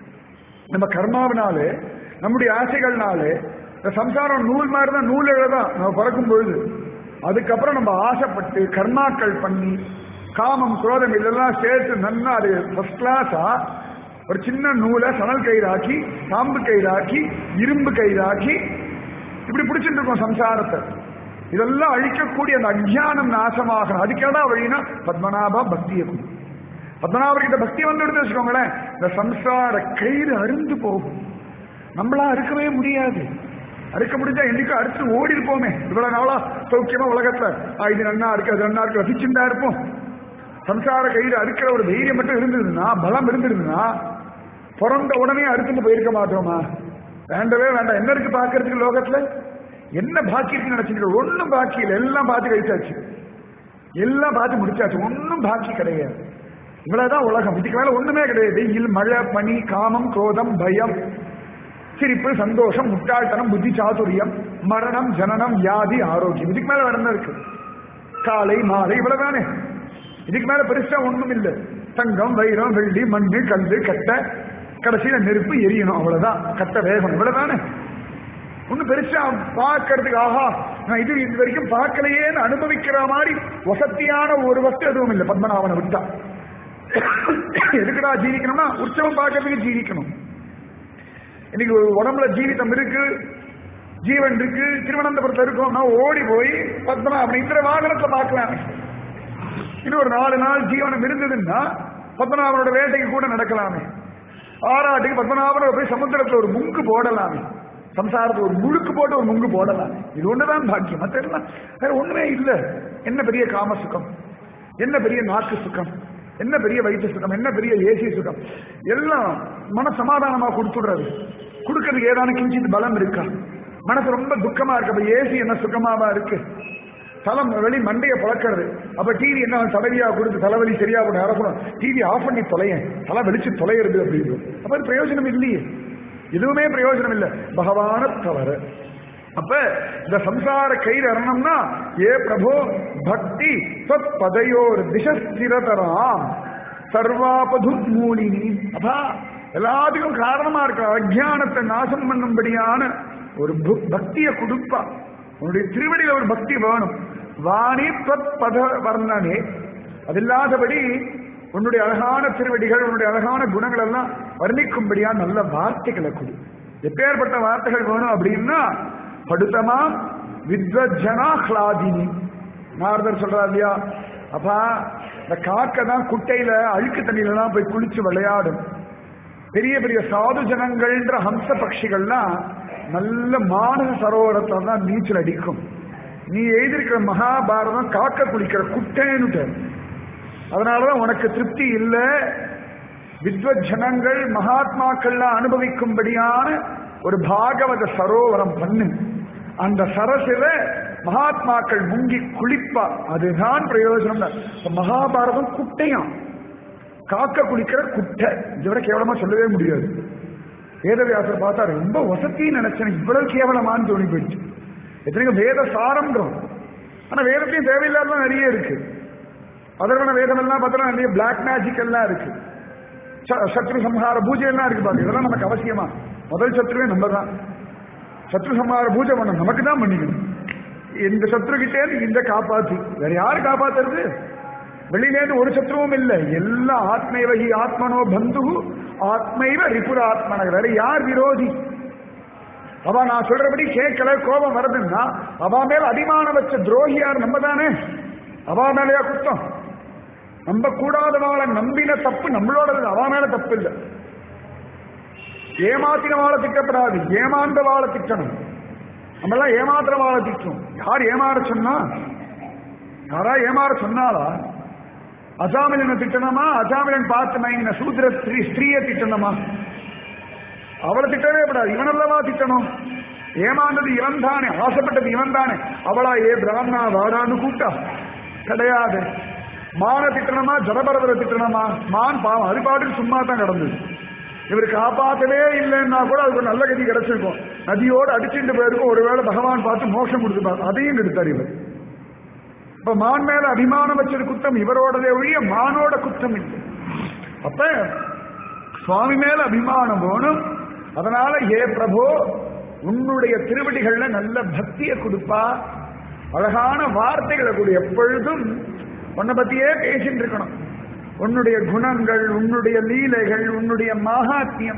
நம்ம கர்மாவினாலே நம்முடைய ஆசைகள்னாலே இந்த சம்சாரம் நூல் மாதிரி தான் நூல் தான் நம்ம பிறக்கும் பொழுது அதுக்கப்புறம் நம்ம ஆசைப்பட்டு கர்மாக்கள் பண்ணி காமம் குரோதம் இதெல்லாம் சேர்த்து நன்னா அது ஃபர்ஸ்ட் கிளாஸா ஒரு சின்ன நூலை சணல் கயிறாக்கி காம்பு கயிறாக்கி இரும்பு கயிறாக்கி இப்படி பிடிச்சிட்டு இருக்கோம் சம்சாரத்தை இதெல்லாம் அழிக்கக்கூடிய அந்த அஜ்ஞானம் நாசமாகணும் அதுக்கேடா வழினா பத்மநாபா பக்தியை கொடு பத்மநாபர்கிட்ட பக்தி வந்து எடுத்து வச்சுக்கோங்களேன் இந்த சம்சார கயிறு அருந்து போகும் நம்மளா அறுக்கவே முடியாது அறுக்க முடிஞ்சா என்னைக்கும் அடுத்து ஓடி இருப்போமே இவ்வளவு நாளா சௌக்கியமா உலகத்துல ஆ, இது நன்னா இருக்கு அது நன்னா இருக்கு ரசிச்சுட்டா இருப்போம் சம்சார கயிறு அறுக்கிற ஒரு தைரியம் மட்டும் இருந்ததுன்னா பலம் இருந்திருந்ததுன்னா பிறந்த உடனே அறுத்துட்டு போயிருக்க மாட்டோமா வேண்டவே வேண்டாம் என்ன இருக்கு பாக்குறதுக்கு லோகத்துல என்ன பாக்கி இருக்குன்னு நினைச்சிட்டு ஒண்ணும் பாக்கி இல்லை எல்லாம் பார்த்து கழிச்சாச்சு எல்லாம் பார்த்து முடிச்சாச்சு ஒண்ணும் பாக்கி கிடையாது இவ்வளவுதான் உலகம் இதுக்கு மேல ஒண்ணுமே கிடையாது வெயில் மழை பனி காமம் குரோதம் பயம் சிரிப்பு சந்தோஷம் முட்டாள்தனம் புத்தி சாதுரியம் மரணம் ஜனனம் வியாதி ஆரோக்கியம் இதுக்கு மேல வேற என்ன இருக்கு காலை மாலை இவ்வளவுதானே இதுக்கு மேல பெருசா ஒண்ணும் இல்லை தங்கம் வைரம் வெள்ளி மண்ணு கல்லு கட்டை கடைசியில நெருப்பு எரியணும் அவ்வளவுதான் கட்ட வேகணும் இவ்வளவுதானே ஒண்ணு பெருசா பார்க்கறதுக்கு ஆஹா நான் இது இது வரைக்கும் பார்க்கலையேன்னு அனுபவிக்கிற மாதிரி வசத்தியான ஒரு வஸ்து எதுவும் இல்லை பத்மநாபனை விட்டா எதுக்குடா ஜீவிக்கணும்னா உற்சவம் பார்க்கறதுக்கு ஜீவிக்கணும் இன்னைக்கு ஒரு உடம்புல ஜீவிதம் இருக்கு ஜீவன் இருக்கு திருவனந்தபுரத்துல இருக்கோம் நான் ஓடி போய் பத்மநாபன் இந்த வாகனத்தை பார்க்கலாமே இன்னும் ஒரு நாலு நாள் ஜீவனம் இருந்ததுன்னா பத்மநாபனோட வேட்டைக்கு கூட நடக்கலாமே ஆறாட்டுக்கு பத்மநாபனோட போய் சமுத்திரத்துல ஒரு முங்கு போடலாமே சம்சாரத்துல ஒரு முழுக்கு போட்டு ஒரு முங்கு போடலாம் இது ஒண்ணுதான் பாக்கியம் மற்ற எல்லாம் வேற ஒண்ணுமே இல்ல என்ன பெரிய காம சுகம் என்ன பெரிய நாக்கு சுகம் என்ன பெரிய வயிற்று சுகம் என்ன பெரிய ஏசி சுகம் எல்லாம் மன சமாதானமா கொடுத்துடுறது கொடுக்கறதுக்கு ஏதான கிஞ்சித் பலம் இருக்கா மனசு ரொம்ப துக்கமா இருக்கு அப்ப ஏசி என்ன சுகமாவா இருக்கு தலம் வெளி மண்டைய பழக்கிறது அப்ப டிவி என்ன தடவியா கொடுத்து தலைவலி சரியா பண்ண அரசணும் டிவி ஆஃப் பண்ணி தொலையேன் தலை வெளிச்சு தொலைகிறது அப்படின்னு அப்ப அது பிரயோஜனம் இல்லையே எதுவுமே பிரயோஜனம் இல்லை பகவான தவற அப்ப இந்த சம்சார கயிறு அரணம்னா ஏ பிரபு பக்தி சத் பதையோர் திசஸ்திரதராம் சர்வாபது மூலினி அப்பா எல்லாத்துக்கும் காரணமா இருக்க அஜானத்தை நாசம் பண்ணும்படியான ஒரு பு- பக்தியை கொடுப்பா உன்னுடைய திருவடியில ஒரு பக்தி வேணும் வாணி தத் பத வர்ணனே அது இல்லாதபடி உன்னுடைய அழகான திருவடிகள் உன்னுடைய அழகான குணங்கள் எல்லாம் வர்ணிக்கும்படியா நல்ல வார்த்தைகளை கொடு எப்பேற்பட்ட வார்த்தைகள் வேணும் அப்படின்னா படுத்தமா வித்வஜனா ஹ்லாதினி நாரதர் சொல்றா இல்லையா அப்பா இந்த காக்கை தான் குட்டையில அழுக்கு தண்ணியில எல்லாம் போய் குளிச்சு விளையாடும் பெரிய பெரிய சாது ஜனங்கள்ன்ற ஹம்ச பட்சிகள்லாம் நல்ல மானச சரோவரத்துல தான் நீச்சல் அடிக்கும் நீ எழுதியிருக்கிற மகாபாரதம் காக்க குளிக்கிற குட்டைன்னு அதனாலதான் உனக்கு திருப்தி இல்ல வித்வத் ஜனங்கள் மகாத்மாக்கள்லாம் அனுபவிக்கும்படியான ஒரு பாகவத சரோவரம் பண்ணு அந்த சரசில மகாத்மாக்கள் முங்கி குளிப்பா அதுதான் பிரயோஜனம் இப்ப மகாபாரதம் குட்டையாம் காக்க குளிக்கிற குட்டை இதை விட கேவலமா சொல்லவே முடியாது வேதவியாசர் பார்த்தா ரொம்ப வசத்தின்னு நினைச்சேன் இவ்வளவு கேவலமான்னு தோணி போயிடுச்சு எத்தனைக்கும் வேத சாரம்ன்றோம் ஆனா வேதத்தையும் தேவையில்லாத நிறைய இருக்கு அதர்வன வேதம் எல்லாம் பார்த்தா நிறைய பிளாக் மேஜிக் எல்லாம் இருக்கு ச- சத்ரு சம்ஹார பூஜை எல்லாம் இருக்கு பாருங்க இதெல்லாம் நமக்கு அவசியமா முதல் சத்ருவே நம்ம தான் சத்ரு சம்ஹார பூஜை பண்ண நமக்கு தான் பண்ணிக்கணும் இந்த சத்ரு கிட்டே இருந்து இந்த காப்பாத்து வேற யாரு காப்பாத்துறது வெளியிலேருந்து ஒரு சத்ருவும் இல்லை எல்லாம் ஆத்மைவ ஹி ஆத்மனோ பந்து ஆத்மைவ ரிபுர ஆத்மன வேற யார் விரோதி அவ நான் சொல்றபடி கேட்கல கோபம் வருதுன்னா அவ மேல அபிமானம் வச்ச துரோகியார் நம்ம தானே அவ மேலயா குத்தம் நம்ப கூடாதவாளை நம்பின தப்பு நம்மளோட அவ மேல தப்பு இல்லை ஏமாத்தின வாழ திட்டப்படாது ஏமாந்த வாழ திட்டணும் நம்மெல்லாம் ஏமாத்துற வாழ திட்டம் யார் ஏமாற சொன்னா யாரா ஏமாற சொன்னாலா அசாமிலனை திட்டணுமா அசாமிலன் பார்த்து மயங்கின சூத்திர ஸ்திரீ ஸ்திரீயை திட்டணுமா அவளை திட்டவே கூடாது இவனல்லவா திட்டணும் ஏமாந்தது இவன் தானே ஆசைப்பட்டது இவன் தானே அவளா ஏ பிராமணா வாடான்னு கூட்டா கிடையாது மான திட்டணுமா ஜடபரதரை திட்டணுமா மான் பாவம் அது பாட்டுக்கு சும்மா தான் கிடந்தது இவர் காப்பாற்றவே இல்லைன்னா கூட அதுக்கு ஒரு நல்ல கதி கிடைச்சிருக்கும் நதியோடு அடிச்சுட்டு போயிருக்கும் ஒருவேளை பகவான் பார்த்து மோஷம் கொடுத்துப்பார் அதையும் கெடுத்தார் இவர் இப்ப மான் மேல அபிமானம் வச்சது குத்தம் இவரோடதே ஒழிய மானோட குத்தம் இல்லை அப்ப சுவாமி மேல அபிமானம் வேணும் அதனால ஏ பிரபு உன்னுடைய திருவடிகள்ல நல்ல பக்தியை கொடுப்பா அழகான வார்த்தைகளை கொடு எப்பொழுதும் உன்னை பத்தியே பேசிட்டு இருக்கணும் உன்னுடைய குணங்கள் உன்னுடைய லீலைகள் உன்னுடைய மகாத்மியம்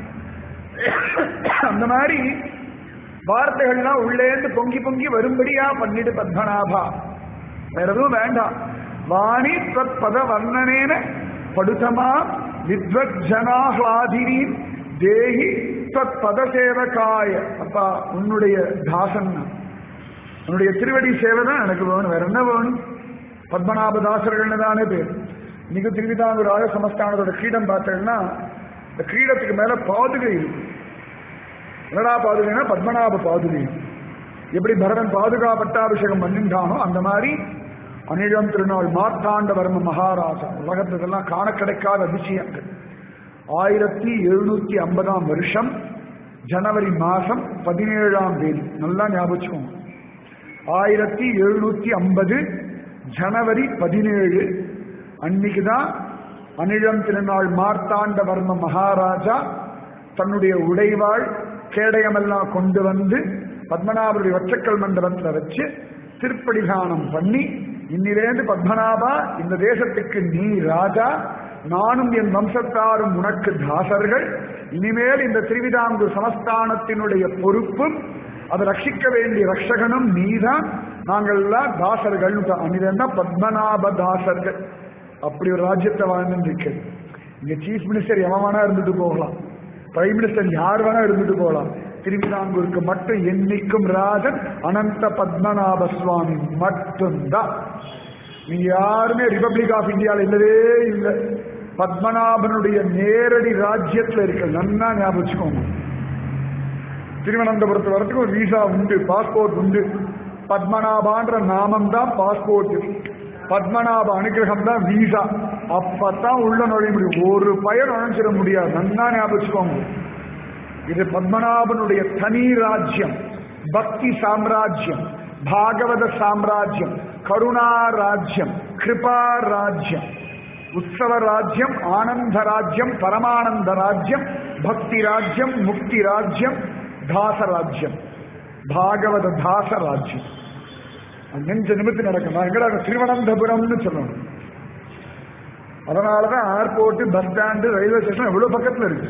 அந்த மாதிரி வார்த்தைகள்லாம் உள்ளேந்து பொங்கி பொங்கி வரும்படியா பண்ணிடு பத்மநாபா வேற எதுவும் வேண்டாம் வாணி தத் பத வர்ணனேன படுத்தமா வித்வத் ஜனாஹ்லாதினீன் தேகி தத் பத சேவகாய அப்பா உன்னுடைய தாசன் நான். உன்னுடைய திருவடி சேவை தான் எனக்கு வேணும் வேற என்ன வேணும் பத்மநாப தாசர்கள்னு தானே பேர் இன்னைக்கு திருவிதாங்கூர் ஆக சமஸ்தானத்தோட கிரீடம் பார்த்தீங்கன்னா இந்த கிரீடத்துக்கு மேல பாதுகை இருக்கு என்னடா பாதுகைனா பத்மநாப பாதுகை எப்படி பரதன் பாதுகா பட்டாபிஷேகம் பண்ணிட்டானோ அந்த மாதிரி அனிழம் திருநாள் மார்த்தாண்டவர்ம மகாராஜா உலகத்துக்கெல்லாம் காண கிடைக்காத அதிசயங்கள் ஆயிரத்தி எழுநூத்தி ஐம்பதாம் வருஷம் ஜனவரி மாசம் பதினேழாம் தேதி நல்லா ஞாபகம் வச்சுக்கோங்க. ஆயிரத்தி எழுநூத்தி ஐம்பது ஜனவரி பதினேழு அன்னைக்கு தான் அனிழம் திருநாள் மார்த்தாண்டவர்ம மகாராஜா தன்னுடைய உடைவாள் கேடயமெல்லாம் கொண்டு வந்து பத்மநாபருடைய வச்சக்கல் மண்டபத்துல வச்சு திருப்படிதானம் பண்ணி இன்னிலேந்து பத்மநாபா இந்த தேசத்துக்கு நீ ராஜா நானும் என் வம்சத்தாரும் உனக்கு தாசர்கள் இனிமேல் இந்த திருவிதாங்கூர் சமஸ்தானத்தினுடைய பொறுப்பும் அதை ரட்சிக்க வேண்டிய ரட்சகனும் நீதான் நாங்கள் எல்லாம் தாசர்கள் அன்னிலேருந்தா பத்மநாப தாசர்கள் அப்படி ஒரு ராஜ்யத்தை வாழ்ந்துட்டு இருக்கு இங்க சீஃப் மினிஸ்டர் எவனா இருந்துட்டு போகலாம் பிரைம் மினிஸ்டர் யார் வேணா இருந்துட்டு போகலாம் திருவிதாங்கூருக்கு மட்டும் என்னைக்கும் ராஜன் அனந்த பத்மநாப சுவாமி மட்டும்தான் நீங்க யாருமே ரிபப்ளிக் ஆஃப் இந்தியாவில் இல்லவே இல்லை பத்மநாபனுடைய நேரடி ராஜ்யத்துல இருக்க நன்னா ஞாபகம் வச்சுக்கோங்க திருவனந்தபுரத்து வரத்துக்கு ஒரு விசா உண்டு பாஸ்போர்ட் உண்டு பத்மநாபான்ற நாமம் தான் பாஸ்போர்ட் பத்மநாப அனுகிரகம் தான் விசா அப்பதான் உள்ள நுழைய முடியும் ஒரு பயன் நுழைஞ்சிட முடியாது நன்னா ஞாபகம் வச்சுக்கோங்க இது பத்மநாபனுடைய தனி ராஜ்யம் பக்தி சாம்ராஜ்யம் பாகவத சாம்ராஜ்யம் கருணா ராஜ்யம் கிருபா ராஜ்யம் உற்சவ ராஜ்யம் ஆனந்த ராஜ்யம் பரமானந்த ராஜ்யம் பக்தி ராஜ்யம் முக்தி ராஜ்யம் தாச ராஜ்யம் பாகவத தாச ராஜ்யம் நெஞ்ச நிமித்து நடக்கும் நான் எங்கடா திருவனந்தபுரம்னு சொல்லணும் அதனாலதான் airport bus stand railway station எவ்வளவு பக்கத்துல இருக்கு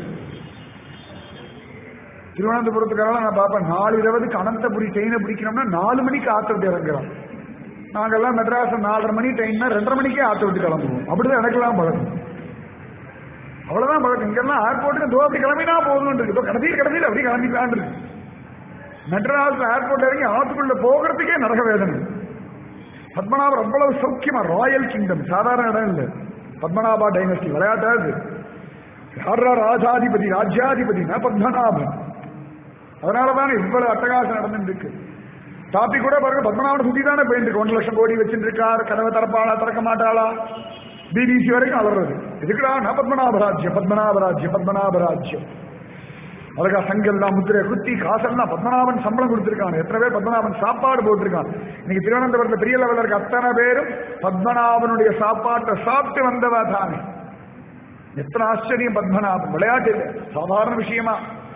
திருவனந்தபுரத்துக்காக நான் பார்ப்பேன் நாலு இருபதுக்கு அனந்தபுரி ட்ரெயினை பிடிக்கணும்னா நாலு மணிக்கு ஆத்த விட்டு இறங்குறோம் நாங்கெல்லாம் மெட்ராஸ் நாலரை மணி ட்ரெயின்னா ரெண்டரை மணிக்கே ஆத்த விட்டு கிளம்புவோம் அப்படிதான் எனக்கெல்லாம் பழக்கம் அவ்வளவுதான் பழக்கம் இங்கெல்லாம் ஏர்போர்ட்டுக்கு தோ அப்படி கிளம்பினா போதும் இருக்கு இப்போ கடைசியில் கடைசியில் அப்படி கிளம்பிக்கலான் இருக்கு மெட்ராஸ் ஏர்போர்ட் இறங்கி ஆத்துக்குள்ள போகிறதுக்கே நரக வேதனை பத்மநாபர் அவ்வளவு சௌக்கியமா ராயல் கிங்டம் சாதாரண இடம் இல்லை பத்மநாபா டைனஸ்டி விளையாட்டாது யாரா ராஜாதிபதி ராஜ்யாதிபதினா பத்மநாபன் அதனாலதான் இவ்வளவு அட்டகாசம் நடந்துட்டு இருக்கு டாபிக் கூட பாருங்க பத்மநாபன் சுத்தி தானே போயிட்டு இருக்கு ஒன்றரை லட்சம் கோடி வச்சுட்டு இருக்கார் கதவை திறப்பாளா திறக்க மாட்டாளா பிபிசி வரைக்கும் அலறது எதுக்குடா நான் பத்மநாப ராஜ்யம் பத்மநாப ராஜ்யம் பத்மநாப ராஜ்யம் அழகா சங்கெல்லாம் முத்திரை குத்தி காசெல்லாம் பத்மநாபன் சம்பளம் கொடுத்திருக்கான் எத்தனை பேர் பத்மநாபன் சாப்பாடு போட்டிருக்கான் இன்னைக்கு திருவனந்தபுரத்துல பெரிய லெவலில் இருக்க அத்தனை பேரும் பத்மநாபனுடைய சாப்பாட்டை சாப்பிட்டு வந்தவா தானே எத்தனை ஆச்சரியம் பத்மநாபன் விளையாட்டு இல்லை சாதாரண விஷயமா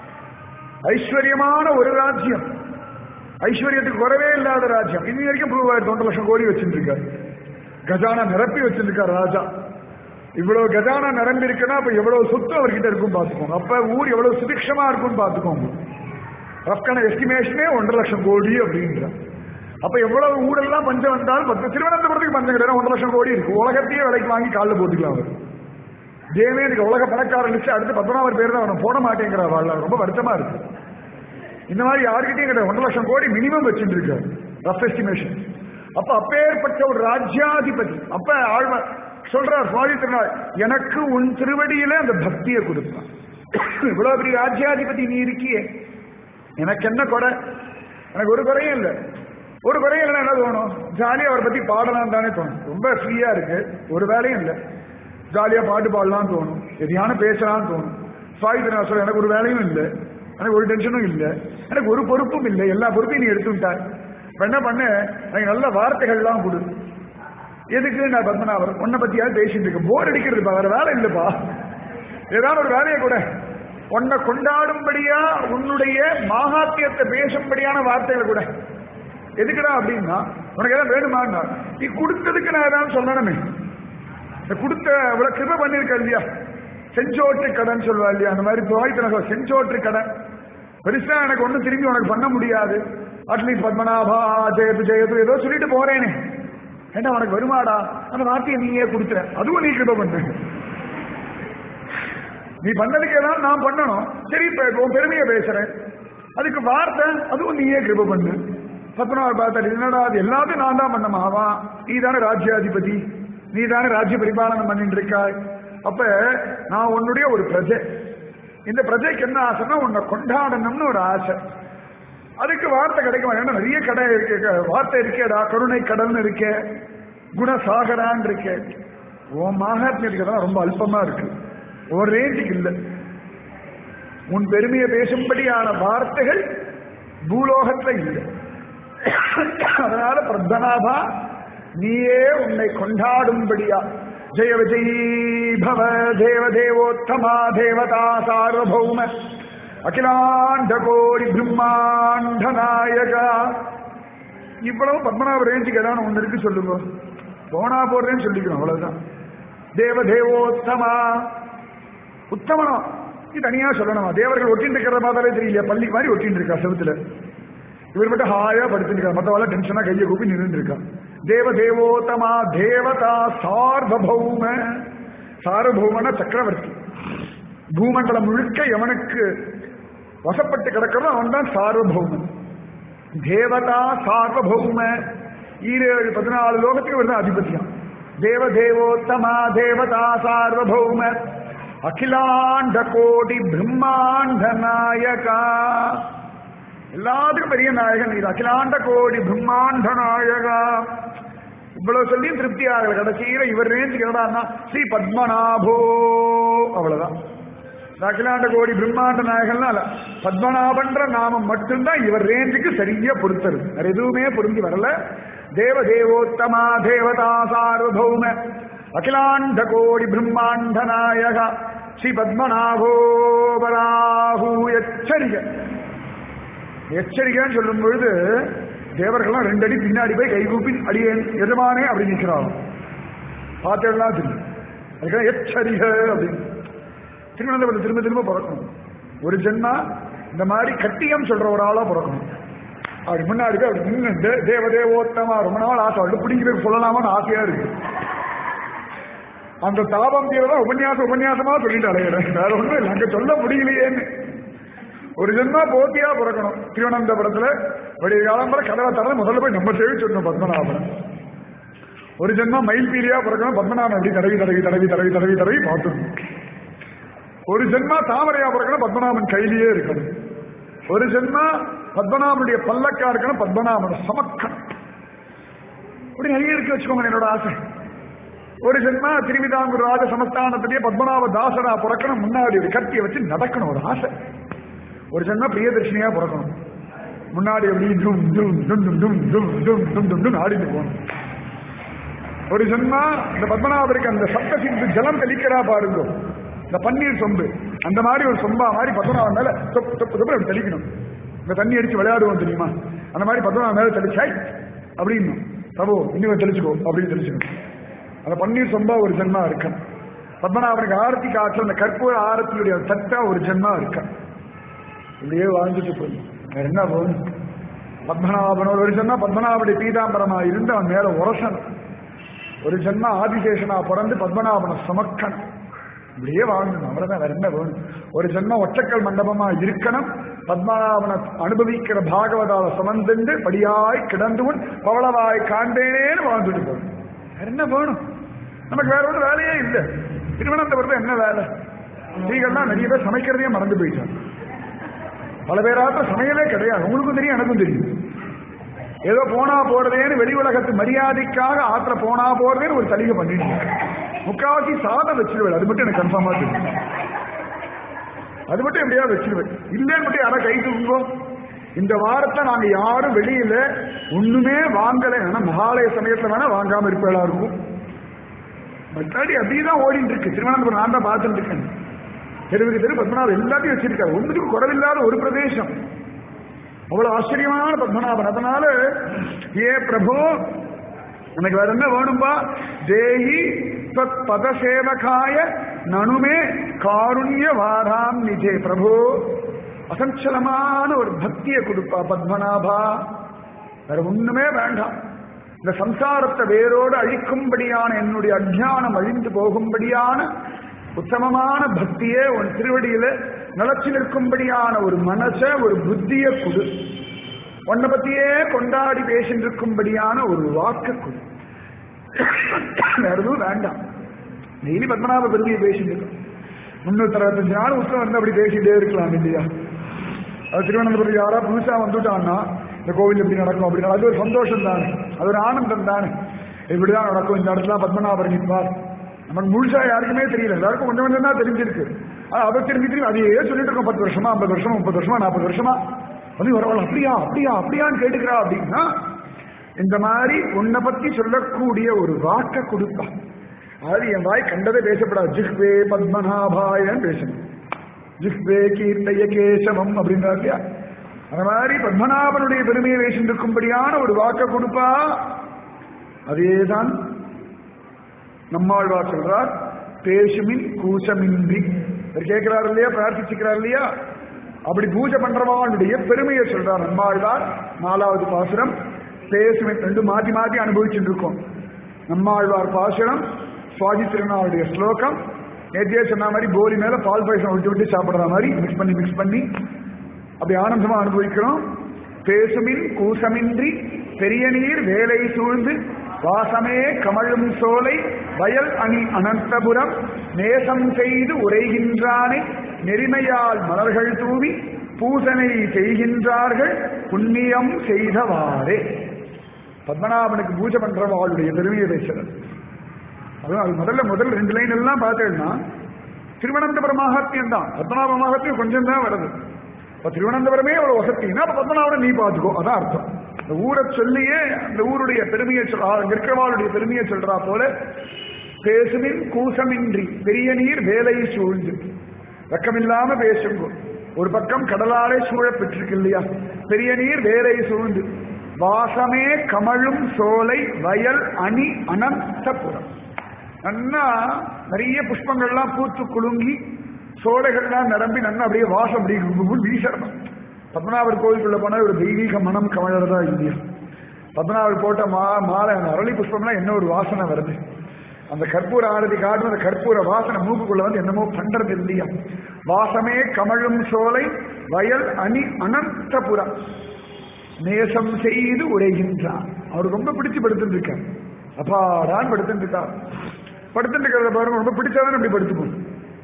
ஐஸ்வர்யமான ஒரு ராஜ்யம் ஐஸ்வர்யத்துக்கு குறவே இல்லாத ராஜ்யம் இன்னி வரைக்கும் ப்ரூவ் ஆயிரத்தி ஒன்றரை லட்சம் கோடி வச்சிருக்காரு கஜானா நிரப்பி வச்சிருக்காரு ராஜா இவ்வளவு கஜானா நிரம்பி இருக்குன்னா அப்ப எவ்வளவு சொத்து அவர்கிட்ட இருக்கும் பார்த்துக்கோங்க அப்ப ஊர் எவ்வளவு சுபிக்ஷமா இருக்கும்னு பார்த்துக்கோங்க ரஃப்கான எஸ்டிமேஷனே ஒன்றரை லட்சம் கோடி அப்படின்ற அப்ப எவ்வளவு ஊரெல்லாம் பஞ்சம் வந்தாலும் பத்து திருவனந்தபுரத்துக்கு பஞ்சம் கிடையாது ஒன்றரை லட்சம் கோடி இருக்கு உலகத்தையே விலைக்கு வாங்கி காலில் போட்டுக்கலாம் அவர் தேவே எனக்கு உலக பணக்கார லிஸ்ட் அடுத்து பத்மநாபர் பேர் தான் அவன் போட மாட்டேங்கிற வாழ் ரொம்ப வருத்தமா இருக்கு இந்த மாதிரி யாருக்கிட்டையும் கிடையாது ஒன்றரை லட்சம் கோடி மினிமம் வச்சுட்டு இருக்காரு ரஃப் எஸ்டிமேஷன் அப்ப அப்பேற்பட்ட ஒரு ராஜ்யாதிபதி அப்ப ஆழ்வ சொல்றார் சுவாமி திருநாள் எனக்கு உன் திருவடியில அந்த பக்தியை கொடுப்பான் இவ்வளவு பெரிய ராஜ்யாதிபதி நீ இருக்கியே எனக்கு என்ன குறை எனக்கு ஒரு குறையும் இல்லை ஒரு குறையும் இல்லைன்னா என்ன தோணும் ஜாலியா அவரை பத்தி பாடலாம் தானே தோணும் ரொம்ப ஃப்ரீயா இருக்கு ஒரு வேலையும் இல்லை ஜாலியா பாட்டு பாடலாம் தோணும் எதையான பேசலாம் தோணும் சுவாமி திருநாள் சொல்ல எனக்கு ஒரு வேலையும் இல்லை எனக்கு ஒரு டென்ஷனும் இல்லை எனக்கு ஒரு பொறுப்பும் இல்லை எல்லா பொறுப்பையும் நீ எடுத்துட்டாய் இப்ப என்ன பண்ண எனக்கு நல்ல வார்த்தைகள்லாம் கொடு எதுக்கு நான் பத்மநாபர் உன்னை பத்தியாவது பேசிட்டு இருக்கேன் போர் அடிக்கிறதுப்பா வேற வேலை இல்லப்பா ஏதாவது ஒரு வேலையை கூட உன்னை கொண்டாடும்படியா உன்னுடைய மாகாத்தியத்தை பேசும்படியான வார்த்தைகளை கூட எதுக்குடா அப்படின்னா உனக்கு ஏதாவது வேணுமான்னா நீ கொடுத்ததுக்கு நான் ஏதாவது சொல்லணுமே இந்த கொடுத்த இவ்வளவு கிருப பண்ணிருக்க இல்லையா செஞ்சோற்று கடன் சொல்லுவா இல்லையா அந்த மாதிரி துவாய்த்தன செஞ்சோற்று கடன் பெருசா எனக்கு ஒண்ணும் திரும்பி உனக்கு பண்ண முடியாது அட்லீஸ்ட் பத்மநாபா ஜெயத்து ஜெயத்து ஏதோ சொல்லிட்டு போறேனே என்ன உனக்கு வருமாடா அந்த வார்த்தையை நீயே கொடுத்துற அதுவும் நீ கிருப பண்ணு நீ பண்ணதுக்கு ஏதாவது நான் பண்ணணும் சரி இப்ப உன் பெருமையை பேசுறேன் அதுக்கு வார்த்தை அதுவும் நீயே கிருப பண்ணு பத்மநாபர் பார்த்தாரு என்னடா அது எல்லாத்தையும் நான் தான் பண்ணமா அவன் நீ தானே ராஜ்யாதிபதி நீ தானே ராஜ்ய பரிபாலனம் பண்ணிட்டு இருக்காய் அப்ப நான் உன்னுடைய ஒரு பிரஜை இந்த பிரஜைக்கு என்ன ஆசைன்னா உன்னை கொண்டாடணும்னு ஒரு ஆசை அதுக்கு வார்த்தை கிடைக்கும் ஏன்னா நிறைய கடை இருக்கு வார்த்தை இருக்கேடா கருணை கடல்னு இருக்கே குணசாகரான் இருக்கே உன் மகாத்மியத்துக்கு ரொம்ப அல்பமா இருக்கு ஒரு ரேஞ்சுக்கு இல்லை உன் பெருமையை பேசும்படியான வார்த்தைகள் பூலோகத்துல இல்லை அதனால பிரத்தனாபா நீயே உன்னை கொண்டாடும்படியா ஜெய விஜயீ பவ தேவ தேவோத்தமா தேவதா சார்வபௌம அகிலாண்ட கோடி பிரம்மாண்ட நாயகா இவ்வளவு பத்மநாப ரேஞ்சுக்கு ஏதாவது ஒன்று இருக்கு சொல்லுங்க போனா போடுறேன்னு சொல்லிக்கணும் அவ்வளவுதான் தேவ தேவோத்தமா உத்தமனா இது தனியா சொல்லணுமா தேவர்கள் ஒட்டின்னு இருக்கிற மாதிரியே தெரியல பள்ளி மாதிரி ஒட்டின்னு இருக்கா செவத்துல இவர் மட்டும் ஹாயா படுத்துருக்கா மத்தவால டென்ஷனா கையை கூப்பி நின்று இருக்கா தேவ தேவோத்தமா தேவதா சார்வபௌம சார்வபௌமன சக்கரவர்த்தி பூமண்டலம் முழுக்க எவனுக்கு வசப்பட்டு கிடக்கிறதோ அவன் தான் சார்வபௌமன் தேவதா சார்வபௌம ஈரேழு பதினாலு லோகத்துக்கு இவர் தான் அதிபதியம் தேவ தேவோத்தமா தேவதா சார்வபௌம அகிலாண்ட கோடி பிரம்மாண்ட நாயகா எல்லாத்துக்கும் பெரிய நாயகன் இது அகிலாண்ட கோடி பிரம்மாண்ட நாயகா இவ்வளவு சொல்லியும் திருப்தி ஆகல கடைசியில இவர் ரேஞ்சுக்கு என்னடான்னா ஸ்ரீ பத்மநாபோ அவ்வளவுதான் இந்த அகிலாண்ட கோடி பிரம்மாண்ட நாயகன் அல்ல பத்மநாபன்ற நாமம் மட்டும்தான் இவர் ரேஞ்சுக்கு சரியா பொருத்தது வேற எதுவுமே பொருந்தி வரல தேவ தேவோத்தமா தேவதா சார்வபௌம அகிலாண்ட கோடி பிரம்மாண்ட நாயக ஸ்ரீ பத்மநாபோபராஹூ எச்சரிக்கை எச்சரிக்கைன்னு சொல்லும் பொழுது தேவர்கள்லாம் ரெண்டு அடி பின்னாடி போய் கைகூப்பி அடியேன் எஜமானே அப்படி நிற்கிறாங்க பார்த்தேன்னா தெரியும் அதுக்காக எச்சரிகை அப்படின்னு திருவனந்தபுரத்தில் திரும்ப திரும்ப பிறக்கணும் ஒரு ஜென்மா இந்த மாதிரி கட்டியம் சொல்ற ஒரு ஆளா பிறக்கணும் அப்படி முன்னாடி போய் அப்படி நின்று தே- தேவ தேவோத்தமா ரொம்ப நாள் ஆசை அவள் பிடிக்கிறது சொல்லலாமான்னு ஆசையா இருக்கு அந்த தாபம் தீவிரம் உபன்யாசம் உபன்யாசமா சொல்லிட்டு அலையிறேன் வேற ஒண்ணும் இல்லை அங்க சொல்ல முடியலையேன்னு ஒரு ஜென்மா போத்தியா பிறக்கணும் திருவனந்தபுரத்துல விடிய காலம் வரை கதவை தர முதல்ல போய் நம்ம சேவை சொல்லணும் பத்மநாபன் ஒரு ஜென்மா மயில் பீலியா பிறக்கணும் பத்மநாபன் அப்படி தடவி தடவி தடவி தடவி தடவி தடவி பார்த்துக்கணும் ஒரு ஜென்மா தாமரையா பிறக்கணும் பத்மநாபன் கையிலேயே இருக்கணும் ஒரு ஜென்மா பத்மநாபனுடைய பல்லக்கா இருக்கணும் பத்மநாபன் சமக்கணும் இப்படி நிறைய இருக்கு வச்சுக்கோங்க என்னோட ஆசை ஒரு ஜென்மா திருவிதாங்கூர் ராஜ சமஸ்தானத்திலேயே பத்மநாப தாசரா பிறக்கணும் முன்னாடி ஒரு கத்தியை வச்சு நடக்கணும் ஒரு ஆசை ஒரு ஜென்மா பிரியதர்ஷினியா பிறக்கணும் முன்னாடி அப்படி டும் டும் டும் டும் டும் டும் டும் டும் டும் டும் ஆடிட்டு போகணும் ஒரு ஜென்மா இந்த பத்மநாபருக்கு அந்த சப்த சிந்து ஜலம் தெளிக்கிறா பாருங்க இந்த பன்னீர் சொம்பு அந்த மாதிரி ஒரு சொம்பா மாதிரி பத்மநாபன் மேல தொப்பு தொப்பு தொப்பு அப்படி தெளிக்கணும் இந்த தண்ணி அடிச்சு விளையாடுவோம் தெரியுமா அந்த மாதிரி பத்மநாபன் மேல தெளிச்சாய் அப்படின்னு தவோ இன்னும் தெளிச்சுக்கோ அப்படின்னு தெளிச்சுக்கணும் அந்த பன்னீர் சொம்பா ஒரு ஜென்மா இருக்க பத்மநாபனுக்கு ஆரத்தி காற்று அந்த கற்பூர ஆரத்தியுடைய சட்டா ஒரு ஜென்மா இருக்க இப்படியே வாழ்ந்துட்டு போய் வேற என்ன போகணும் பத்மநாபனோட ஒரு ஜென்மா பத்மநாபனுடைய பீதாம்பரமா இருந்து அவன் மேல உரசணும் ஒரு ஜென்மா ஆதிசேஷனா பிறந்து பத்மநாபனை சமக்கணும் இப்படியே வாழணும் அவ்வளவுதான் வேற என்ன வேணும் ஒரு ஜென்ம ஒற்றக்கல் மண்டபமா இருக்கணும் பத்மநாபனை அனுபவிக்கிற பாகவதால சுமந்துண்டு படியாய் கிடந்துவன் பவளவாய் காண்பேனேன்னு வாழ்ந்துட்டு போகணும் வேற என்ன வேணும் நமக்கு வேற ஒன்றும் வேலையே இல்லை திருவனந்தபுரத்துல என்ன வேலை ஸ்ரீகள்லாம் நிறைய பேர் சமைக்கிறதையே மறந்து போயிட்டாங்க பல பேராட்ட சமையலே கிடையாது உங்களுக்கும் தெரியும் எனக்கும் தெரியும் ஏதோ போனா போறதேன்னு வெளி உலகத்து மரியாதைக்காக ஆத்திர போனா போறதேன்னு ஒரு சலுகை பண்ணிடுங்க முக்காவாசி சாதம் வச்சிருவேன் அது மட்டும் எனக்கு கன்ஃபார்மா தெரியும் அது மட்டும் எப்படியா வச்சிருவேன் இல்லைன்னு மட்டும் யாரா கை தூக்குங்கோ இந்த வாரத்தை நாங்க யாரும் வெளியில ஒண்ணுமே வாங்கல ஆனா மகாலய சமயத்துல வேணா வாங்காம இருப்பதா இருக்கும் மற்றாடி அப்படிதான் ஓடிட்டு இருக்கு திருவனந்தபுரம் நான் தான் பார்த்துட்டு இருக்கேன் தெருவுக்கு தெரு பத்மநாபன் எல்லாத்தையும் வச்சிருக்காரு ஒன்றுக்கும் குறவில்லாத ஒரு பிரதேசம் அவ்வளவு ஆச்சரியமான பத்மநாபன் அதனால ஏ பிரபு எனக்கு வேற என்ன வேணும்பா தேஹி தத் பதசேவகாய நனுமே காருண்ய வாராம் நிஜே பிரபு அசஞ்சலமான ஒரு பக்தியை கொடுப்பா பத்மநாபா வேற ஒண்ணுமே வேண்டாம் இந்த சம்சாரத்தை வேரோடு அழிக்கும்படியான என்னுடைய அஜ்ஞானம் அழிந்து போகும்படியான உத்தமமான பக்தியே உன் திருவடியில நிலச்சி நிற்கும்படியான ஒரு மனச ஒரு புத்திய குடு உன்னை பத்தியே கொண்டாடி பேசிட்டு இருக்கும்படியான ஒரு வாக்கு குடு வேற எதுவும் வேண்டாம் டெய்லி பத்மநாப பெருமையை பேசிட்டு இருக்கோம் முன்னூத்தி அறுபத்தஞ்சு நாள் உத்தரம் வந்து அப்படி பேசிட்டே இருக்கலாம் இல்லையா அது திருவனந்தபுரம் யாரா புதுசா வந்துட்டான்னா இந்த கோவில் எப்படி நடக்கும் அப்படி அது ஒரு சந்தோஷம் தானே அது ஒரு ஆனந்தம் தானே இப்படிதான் நடக்கும் இந்த இடத்துல பத்மநாபர் நிற்பார் நமக்கு முழுசா யாருக்குமே தெரியல எல்லாருக்கும் கொஞ்சம் கொஞ்சம் தான் தெரிஞ்சிருக்கு ஆனா அதை திரும்பி திரும்பி அதையே சொல்லிட்டு இருக்கோம் பத்து வருஷமா ஐம்பது வருஷமா முப்பது வருஷமா நாற்பது வருஷமா அது வரவாள் அப்படியா அப்படியா அப்படியான்னு கேட்டுக்கிறா அப்படின்னா இந்த மாதிரி உன்னை பத்தி சொல்லக்கூடிய ஒரு வாக்க கொடுப்பா அதாவது என் வாய் கண்டதை பேசப்படாது ஜிஹ்வே பத்மநாபாயன்னு பேசணும் ஜிஹ்வே கீர்த்தய கேசவம் அப்படின்றார் இல்லையா அந்த மாதிரி பத்மநாபனுடைய பெருமையை பேசிருக்கும்படியான ஒரு வாக்க கொடுப்பா அதேதான் நம்மாழ்வார் சொல்றார் பேசுமின் கூசமின்றி அவர் கேட்கிறார் இல்லையா பிரார்த்திச்சுக்கிறார் இல்லையா அப்படி பூஜை பண்றவாளுடைய பெருமையை சொல்றார் நம்மாழ்வார் நாலாவது பாசுரம் பேசுமின் ரெண்டு மாத்தி மாத்தி அனுபவிச்சுட்டு இருக்கோம் நம்மாழ்வார் பாசுரம் சுவாதி திருநாளுடைய ஸ்லோகம் நேத்தியே சொன்ன மாதிரி போலி மேல பால் பாயசம் விட்டு விட்டு சாப்பிடுற மாதிரி மிக்ஸ் பண்ணி மிக்ஸ் பண்ணி அப்படி ஆனந்தமா அனுபவிக்கிறோம் பேசுமின் கூசமின்றி பெரிய நீர் வேலை சூழ்ந்து வாசமே கமழும் சோலை வயல் அணி அனந்தபுரம் நேசம் செய்து உரைகின்றானை நெறிமையால் மலர்கள் தூவி பூசனை செய்கின்றார்கள் புண்ணியம் செய்தவாறே பத்மநாபனுக்கு பூஜை பண்றவாளுடைய பெருமையை பேசுறது அதுவும் அது முதல்ல முதல் ரெண்டு லைன் எல்லாம் பார்த்தேன்னா திருவனந்தபுரம் மகாத்மியம் தான் பத்மநாப மகாத்மியம் கொஞ்சம் தான் வருது இப்ப திருவனந்தபுரமே ஒரு வசத்தின்னா அப்ப பத்மநாபனை நீ பார்த்துக்கோ அதான் அர்த்தம் இந்த ஊரை சொல்லியே அந்த ஊருடைய பெருமையை சொல்றா அங்க இருக்கிறவாளுடைய பெருமையை சொல்றா போல பேசுமின் கூசமின்றி பெரிய நீர் வேலை சூழ்ந்து வெக்கமில்லாம பேசுங்க ஒரு பக்கம் கடலாலே சூழ பெற்றிருக்கு இல்லையா பெரிய நீர் வேலை சூழ்ந்து வாசமே கமழும் சோலை வயல் அணி அனந்தபுரம் நன்னா நிறைய புஷ்பங்கள்லாம் பூத்து குலுங்கி சோலைகள்லாம் நிரம்பி நன்னா அப்படியே வாசம் அப்படி வீசணும் பத்மநாபர் கோவிலுக்குள்ள போனா ஒரு தெய்வீக மனம் கமழறதா இல்லையா பத்மநாபர் போட்ட மா மாலை அந்த அரளி புஷ்பம்லாம் என்ன ஒரு வாசனை வருது அந்த கற்பூர ஆரதி காட்டும் அந்த கற்பூர வாசனை மூக்குக்குள்ள வந்து என்னமோ பண்றது இல்லையா வாசமே கமழும் சோலை வயல் அணி அனந்தபுரம் நேசம் செய்து உரைகின்றான் அவர் ரொம்ப பிடிச்சு படுத்துட்டு இருக்கார் அப்பாடான் படுத்துட்டு இருக்கார் படுத்துட்டு இருக்கிறத பாருங்க ரொம்ப பிடிச்சாதான் அப்படி படுத்துப்போம்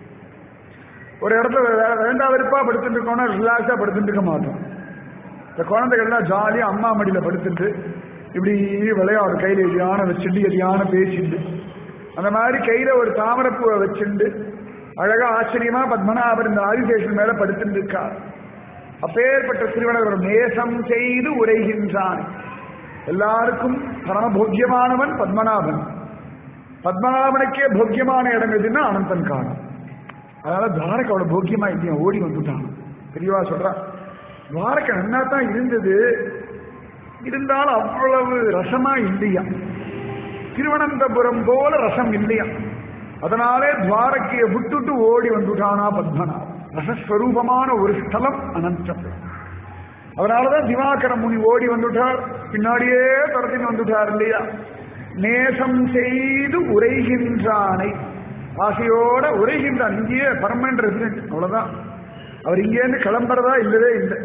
ஒரு இடத்துல வே- வேண்டாம் வெறுப்பா படுத்துட்டு இருக்கோம்னா ரிலாக்ஸா படுத்துட்டு இருக்க மாட்டோம் இந்த குழந்தைகள்லாம் ஜாலியா அம்மா மடியில படுத்துட்டு இப்படி விளையாடும் கையில எதியான வச்சுட்டு எதியான பேசிட்டு அந்த மாதிரி கையில ஒரு தாமரப்பூவை வச்சுண்டு அழகா ஆச்சரியமா பத்மநாபர் இந்த ஆதிசேஷன் மேல படுத்துட்டு இருக்கார் அப்பேற்பட்ட சிறுவனர் ஒரு நேசம் செய்து உரைகின்றான் எல்லாருக்கும் பரமபோக்கியமானவன் பத்மநாபன் பத்மநாபனுக்கே போக்கியமான இடம் எதுன்னா அனந்தன் காலம் அதனால துவாரகை அவ்வளவு போக்கியமா இல்லையா ஓடி வந்துட்டான் பெரியவா சொல்றா துவாரகை நன்னா தான் இருந்தது இருந்தாலும் அவ்வளவு ரசமா இல்லையா திருவனந்தபுரம் போல ரசம் இல்லையா அதனாலே துவாரகையை விட்டுட்டு ஓடி வந்துட்டானா பத்மநாபன் ரசஸ்வரூபமான ஒரு ஸ்தலம் அனந்தபுரம் அதனாலதான் திவாகர முனி ஓடி வந்துட்டார் பின்னாடியே துரத்தின்னு வந்துட்டார் இல்லையா நேசம் செய்து உரைகின்றானை ஆசையோட உரைகின்றான் இங்கேயே பர்மனன்ட் ரெசிடென்ட் அவ்வளவுதான் அவர் இங்கேருந்து கிளம்புறதா இல்லவே இல்லை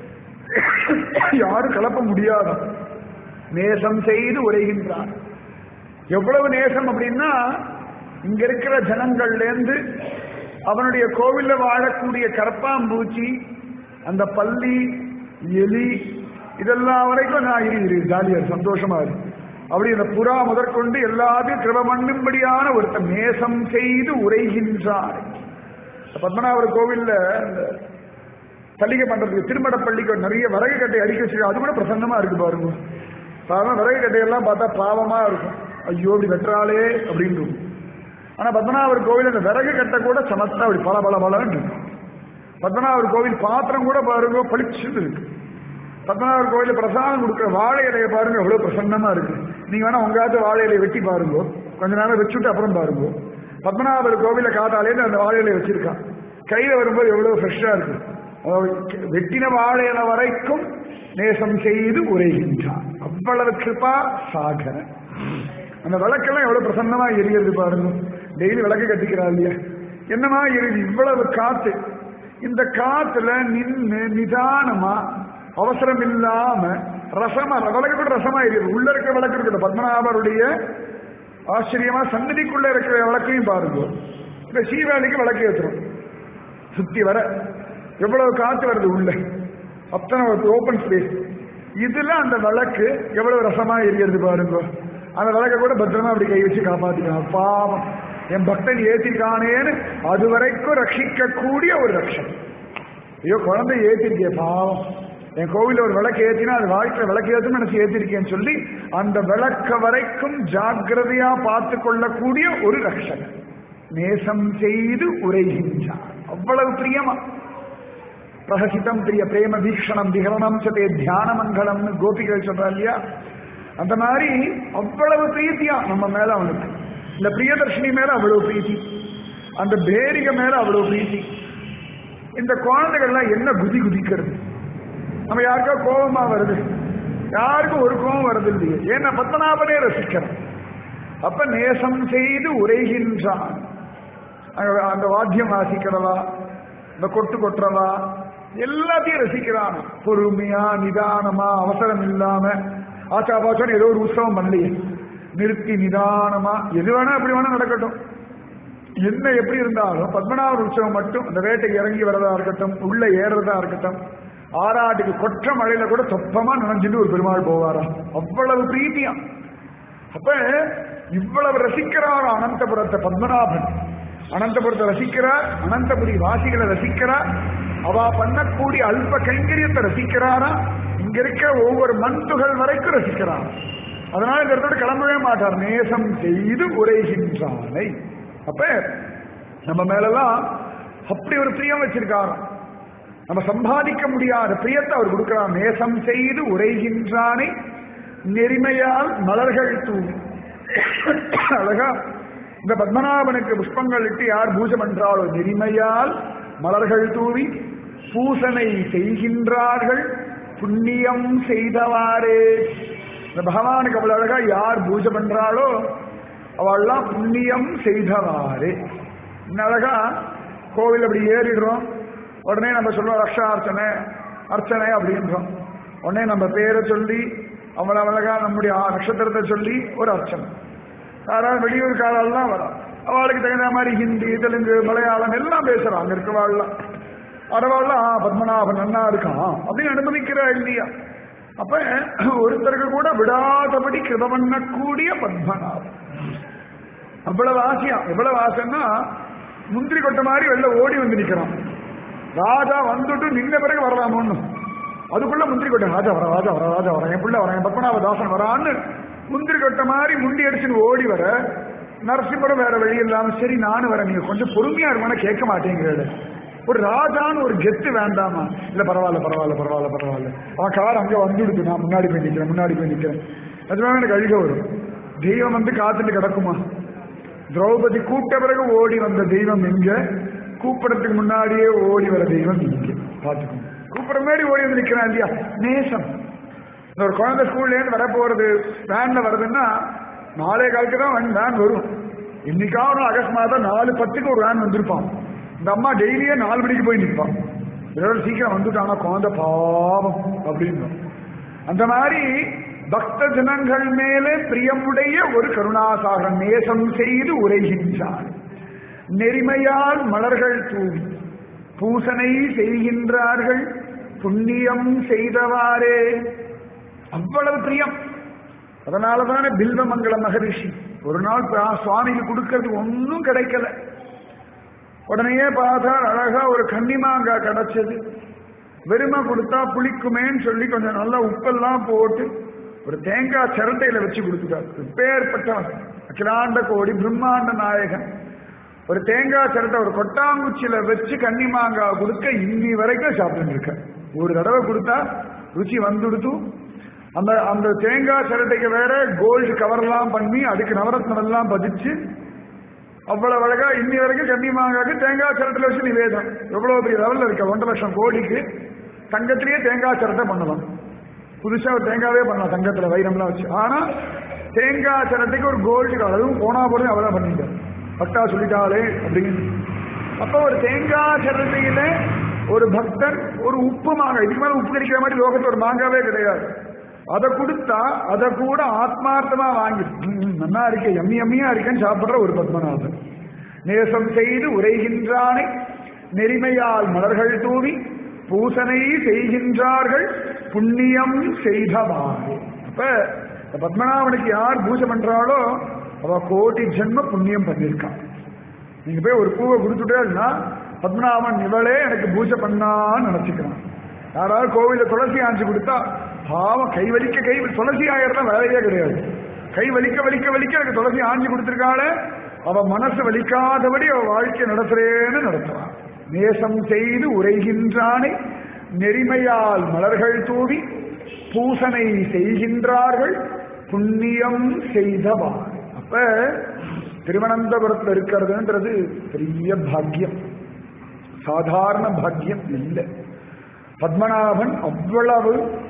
யாரும் கிளப்ப முடியாதான் நேசம் செய்து உரைகின்றான் எவ்வளவு நேசம் அப்படின்னா இங்க இருக்கிற ஜனங்கள்ல இருந்து அவனுடைய கோவில்ல வாழக்கூடிய கரப்பாம்பூச்சி அந்த பள்ளி எலி இதெல்லாம் வரைக்கும் நான் இரு இரு ஜாலியா இரு, சந்தோஷமா இரு அப்படி அந்த புறா முதற்கொண்டு எல்லாத்தையும் கிருப பண்ணும்படியான ஒருத்தன் நேசம் செய்து உரைகின்றார் பத்மநாபர் கோவில்ல இந்த பள்ளிகை பண்றதுக்கு திருமட பள்ளிக்கு நிறைய விறகு கட்டை அடிக்க வச்சிருக்க அது கூட பிரசன்னமா இருக்கு பாருங்க சாதாரண விறகு கட்டையெல்லாம் பார்த்தா பாவமா இருக்கும் ஐயோ இப்படி வெட்டுறாளே அப்படின்னு இருக்கும். ஆனா பத்மநாபர் கோவில் அந்த விறகு கட்டை கூட சமத்தா அப்படி பல பல பலன்னு இருக்கும் பத்மநாபர் கோவில் பாத்திரம் கூட பாருங்க பளிச்சுன்னு இருக்கு பத்மநாபர் கோயில பிரசாதம் கொடுக்குற வாழை இலையை பாருங்க எவ்வளவு பிரசன்னமா இருக்கு நீங்க வேணா உங்காத்து வாழை இலையை வெட்டி பாருங்க கொஞ்ச நேரம் வச்சுட்டு அப்புறம் பாருங்க பத்மநாபர் கோவில காத்தாலே அந்த வாழை இலையை வச்சிருக்கான் கையில வரும்போது எவ்வளவு ஃப்ரெஷ்ஷா இருக்கு அதாவது வெட்டின வாழை இலை வரைக்கும் நேசம் செய்து உரைகின்றான் அவ்வளவு கிருபா சாகர அந்த விளக்கெல்லாம் எவ்வளவு பிரசன்னமா எரியுது பாருங்க டெய்லி விளக்கு கட்டிக்கிறா இல்லையா என்னமா எரியுது இவ்வளவு காத்து இந்த காத்துல நின்னு நிதானமா அவசரம் இல்லாம ரசமா விளக்கு கூட ரசமா எரியுது உள்ள இருக்கிற விளக்கு இருக்குது பத்மநாபருடைய ஆச்சரியமா சன்னதிக்குள்ள இருக்கிற விளக்கையும் பாருங்க இந்த சீவாளிக்கு விளக்கு ஏத்துறோம் சுத்தி வர எவ்வளவு காத்து வருது உள்ள அத்தனை ஓபன் ஸ்பேஸ் இதுல அந்த விளக்கு எவ்வளவு ரசமா எரியறது பாருங்க அந்த விளக்க கூட பத்திரமா அப்படி கை வச்சு காப்பாத்திக்கலாம் பாவம் என் பக்தன் ஏத்திருக்கானேன்னு அது வரைக்கும் ரட்சிக்க கூடிய ஒரு ரட்சம் ஐயோ குழந்தை ஏத்திருக்கே பாவம் என் கோவில ஒரு விளக்கு ஏத்தினா அது வாழ்க்கையில விளக்கு ஏத்துன்னு நினைச்சு ஏத்திருக்கேன்னு சொல்லி அந்த விளக்க வரைக்கும் ஜாக்கிரதையா பார்த்து கொள்ளக்கூடிய ஒரு ரக்ஷகன் நேசம் செய்து உரைகின்றார் அவ்வளவு பிரியமா பிரகசிதம் பிரிய பிரேம வீக்ஷணம் விகரணம் சதே தியான மங்களம்னு கோபிகள் சொல்றா இல்லையா அந்த மாதிரி அவ்வளவு பிரீத்தியா நம்ம மேல அவனுக்கு இந்த பிரியதர்ஷினி மேல அவ்வளவு பிரீத்தி அந்த பேரிக மேல அவ்வளவு பிரீத்தி இந்த குழந்தைகள்லாம் என்ன குதி குதிக்கிறது நம்ம யாருக்கா கோபமா வருது யாருக்கும் ஒரு கோபம் வருது இல்லையே ஏன்னா பத்மநாபனே ரசிக்கிறோம் அப்ப நேசம் செய்து உரைகின்றான் அங்க அந்த வாத்தியம் வாசிக்கிறவா இந்த கொட்டு கொட்டுறவா எல்லாத்தையும் ரசிக்கிறான் பொறுமையா நிதானமா அவசரம் இல்லாம ஆச்சா பாச்சான்னு ஏதோ ஒரு உற்சவம் பண்ணலையே நிறுத்தி நிதானமா எது வேணா எப்படி வேணா நடக்கட்டும் என்ன எப்படி இருந்தாலும் பத்மநாப உற்சவம் மட்டும் அந்த வேட்டைக்கு இறங்கி வரதா இருக்கட்டும் உள்ள ஏறுறதா இருக்கட்டும் ஆறாட்டுக்கு கொற்ற மழையில கூட சொப்பமா நனைஞ்சிட்டு ஒரு பெருமாள் போவாராம் அவ்வளவு பிரீத்தியா அப்ப இவ்வளவு ரசிக்கிறார் அனந்தபுரத்தை பத்மநாபன் அனந்தபுரத்தை ரசிக்கிறார் அனந்தபுரி வாசிகளை ரசிக்கிறார் அவ பண்ணக்கூடிய அல்ப கைங்கரியத்தை ரசிக்கிறாரா இங்க இருக்கிற ஒவ்வொரு மண்துகள் வரைக்கும் ரசிக்கிறார் அதனால இந்த இடத்தோட கிளம்பவே மாட்டார் நேசம் செய்து உரைகின்றானை அப்ப நம்ம மேலெல்லாம் அப்படி ஒரு பிரியம் வச்சிருக்காராம் நம்ம சம்பாதிக்க முடியாத பிரியத்தை அவர் கொடுக்கிறார் நேசம் செய்து உரைகின்றானை நெறிமையால் மலர்கள் தூவி அழகா இந்த பத்மநாபனுக்கு புஷ்பங்கள் இட்டு யார் பூஜை பண்றாளோ நெறிமையால் மலர்கள் தூவி பூசனை செய்கின்றார்கள் புண்ணியம் செய்தவாறே இந்த பகவானுக்கு அவ்வளவு அழகா யார் பூஜை பண்றாளோ அவள்லாம் புண்ணியம் செய்தவாறே இன்னும் அழகா கோவில் அப்படி ஏறிடுறோம் உடனே நம்ம சொல்லுவோம் ரக்ஷா அர்ச்சனை அர்ச்சனை அப்படின்றோம் உடனே நம்ம பேரை சொல்லி அவளை அழகா நம்முடைய ஆ- நட்சத்திரத்தை சொல்லி ஒரு அர்ச்சனை யாராவது வெளியூர்காரெல்லாம் வரும் அவளுக்கு தகுந்த மாதிரி ஹிந்தி தெலுங்கு மலையாளம் எல்லாம் பேசுறான் அங்க இருக்கவாள்லாம் அரவாள்லாம் ஆ, பத்மநாபன் நன்னா இருக்கான் அப்படின்னு அனுமதிக்கிறா இல்லையா அப்ப ஒருத்தருக்கு கூட விடாதபடி கிருப பண்ணக்கூடிய பத்மநாபன் அவ்வளவு ஆசையா எவ்வளவு ஆசைன்னா முந்திரி கொட்டை மாதிரி வெளில ஓடி வந்து நிக்கிறான் ராஜா வந்துட்டு நின்ன பிறகு வரலாமோன்னு அதுக்குள்ள முந்திரி கொட்டை ராஜா வர ராஜா வர ராஜா வர என் பிள்ளை வர என் பத்மநாப தாசன் வரான்னு முந்திரி கொட்டை மாதிரி முண்டி அடிச்சுன்னு ஓடி வர நரசிம்மரம் வேற வழி இல்லாம சரி நானும் வரேன் நீங்க கொஞ்சம் பொறுமையா இருக்கும்னா கேட்க மாட்டேங்கிறது ஒரு ராஜான்னு ஒரு கெத்து வேண்டாமா இல்ல பரவாயில்ல பரவாயில்ல பரவாயில்ல பரவாயில்ல அவன் கார் அங்க வந்துடுது நான் முன்னாடி போய் நிக்கிறேன் முன்னாடி போய் நிக்கிறேன் அதுதான் எனக்கு அழுக வரும் தெய்வம் வந்து காத்துட்டு கிடக்குமா திரௌபதி கூப்பிட்ட பிறகு ஓடி வந்த தெய்வம் எங்க கூப்பிடறதுக்கு முன்னாடியே ஓடி வர தெய்வம் இங்க பாத்துக்கோங்க கூப்பிட முன்னாடி ஓடி வந்து நிக்கிறான் இல்லையா நேசம் இந்த ஒரு குழந்தை ஸ்கூல்ல இருந்து வர போறது வேன்ல வருதுன்னா நாளே காலுக்கு தான் வேன் வேன் வரும் இன்னைக்காவது அகஸ்மாதான் நாலு பத்துக்கு ஒரு வேன் வந்திருப்பான் இந்த அம்மா டெய்லியே நாலு மணிக்கு போய் நிற்பான் இதோட சீக்கிரம் வந்துட்டானா குழந்தை பாவம் அப்படின்னு அந்த மாதிரி பக்த ஜனங்கள் மேலே பிரியமுடைய ஒரு கருணாசாகரன் நேசம் செய்து உரைகின்றான் நெறிமையால் மலர்கள் தூவி பூசனை செய்கின்றார்கள் புண்ணியம் செய்தவாறே அவ்வளவு பிரியம் அதனாலதானே பில்வமங்கல மகரிஷி ஒரு நாள் பா- சுவாமிக்கு கொடுக்கறதுக்கு ஒன்றும் கிடைக்கல உடனே பார்த்தா அழகா ஒரு கன்னிமாங்காய் கிடைச்சது வெறுமை கொடுத்தா புளிக்குமேன்னு சொல்லி கொஞ்சம் நல்லா உப்பெல்லாம் போட்டு ஒரு தேங்காய் சிரட்டையில வச்சு கொடுத்துட்டார் பேர்பட்டவன் அகிலாண்ட கோடி பிரம்மாண்ட நாயகன் ஒரு தேங்காய் சிரட்டை ஒரு கொட்டாங்குச்சியில வச்சு கன்னிமாங்காய் கொடுக்க இன்னி வரைக்கும் சாப்பிட்டு இருக்க ஒரு தடவை கொடுத்தா ருச்சி வந்துடுத்து அந்த அந்த தேங்காய் சிரட்டைக்கு வேற கோல்டு கவர்லாம் பண்ணி அதுக்கு நவரத்னம் எல்லாம் பதிச்சு அவ்வளவு அழகா இன்னி வரைக்கும் கன்னி மாங்காக்கு தேங்காய் சிரட்டில் வச்சு நிவேதம் எவ்வளவு பெரிய லெவல்ல இருக்க ஒன்றரை லட்சம் கோடிக்கு தங்கத்திலேயே தேங்காய் சிரட்டை பண்ணலாம் புதுசா ஒரு தேங்காவே பண்ணலாம் தங்கத்துல வைரம்லாம் வச்சு ஆனா தேங்காய் சிரட்டைக்கு ஒரு கோல்டு அதுவும் போனா போது அவளா பண்ணிட்டார் பக்தா சொல்லிட்டாளே அப்படின்னு அப்ப ஒரு தேங்காய் சிரட்டையில ஒரு பக்தன் ஒரு உப்பு மாங்காய் இதுக்கு மேல உப்பு கறிக்கிற மாதிரி லோகத்துல ஒரு மாங்காவே கிடையாது அதை கொடுத்தா அதை கூட ஆத்மார்த்தமா வாங்கி "ம், ம், நல்லா இருக்கே எம்மி எம்மியா இருக்கேன்னு சாப்பிடுற ஒரு பத்மநாபன் நேசம் செய்து உரைகின்றானை நெறிமையால் மலர்கள் தூவி பூசனை செய்கின்றார்கள் புண்ணியம் செய்தவாறு அப்ப இந்த பத்மநாபனுக்கு யார் பூஜை பண்றாளோ அவ கோடி ஜென்ம புண்ணியம் பண்ணியிருக்கான் நீங்க போய் ஒரு பூவை கொடுத்துட்டேன்னா பத்மநாபன் இவளே எனக்கு பூஜை பண்ணான்னு நினைச்சுக்கிறான் யாராவது கோவில துளசி ஆஞ்சு கொடுத்தா பாவம் கை வலிக்க கை துளசி ஆகிறதா வேலையே கிடையாது கை வலிக்க வலிக்க வலிக்க எனக்கு துளசி ஆஞ்சு கொடுத்திருக்காளே அவ மனசு வலிக்காதபடி அவ வாழ்க்கை நடத்துறேன்னு நடத்துறான் நேசம் செய்து உரைகின்றானை நெறிமையால் மலர்கள் தூவி பூசனை செய்கின்றார்கள் புண்ணியம் செய்தவான் அப்ப திருவனந்தபுரத்தில் இருக்கிறதுன்றது பெரிய பாக்கியம் சாதாரண பாக்கியம் இல்லை பத்மநாபன் அவ்வளவு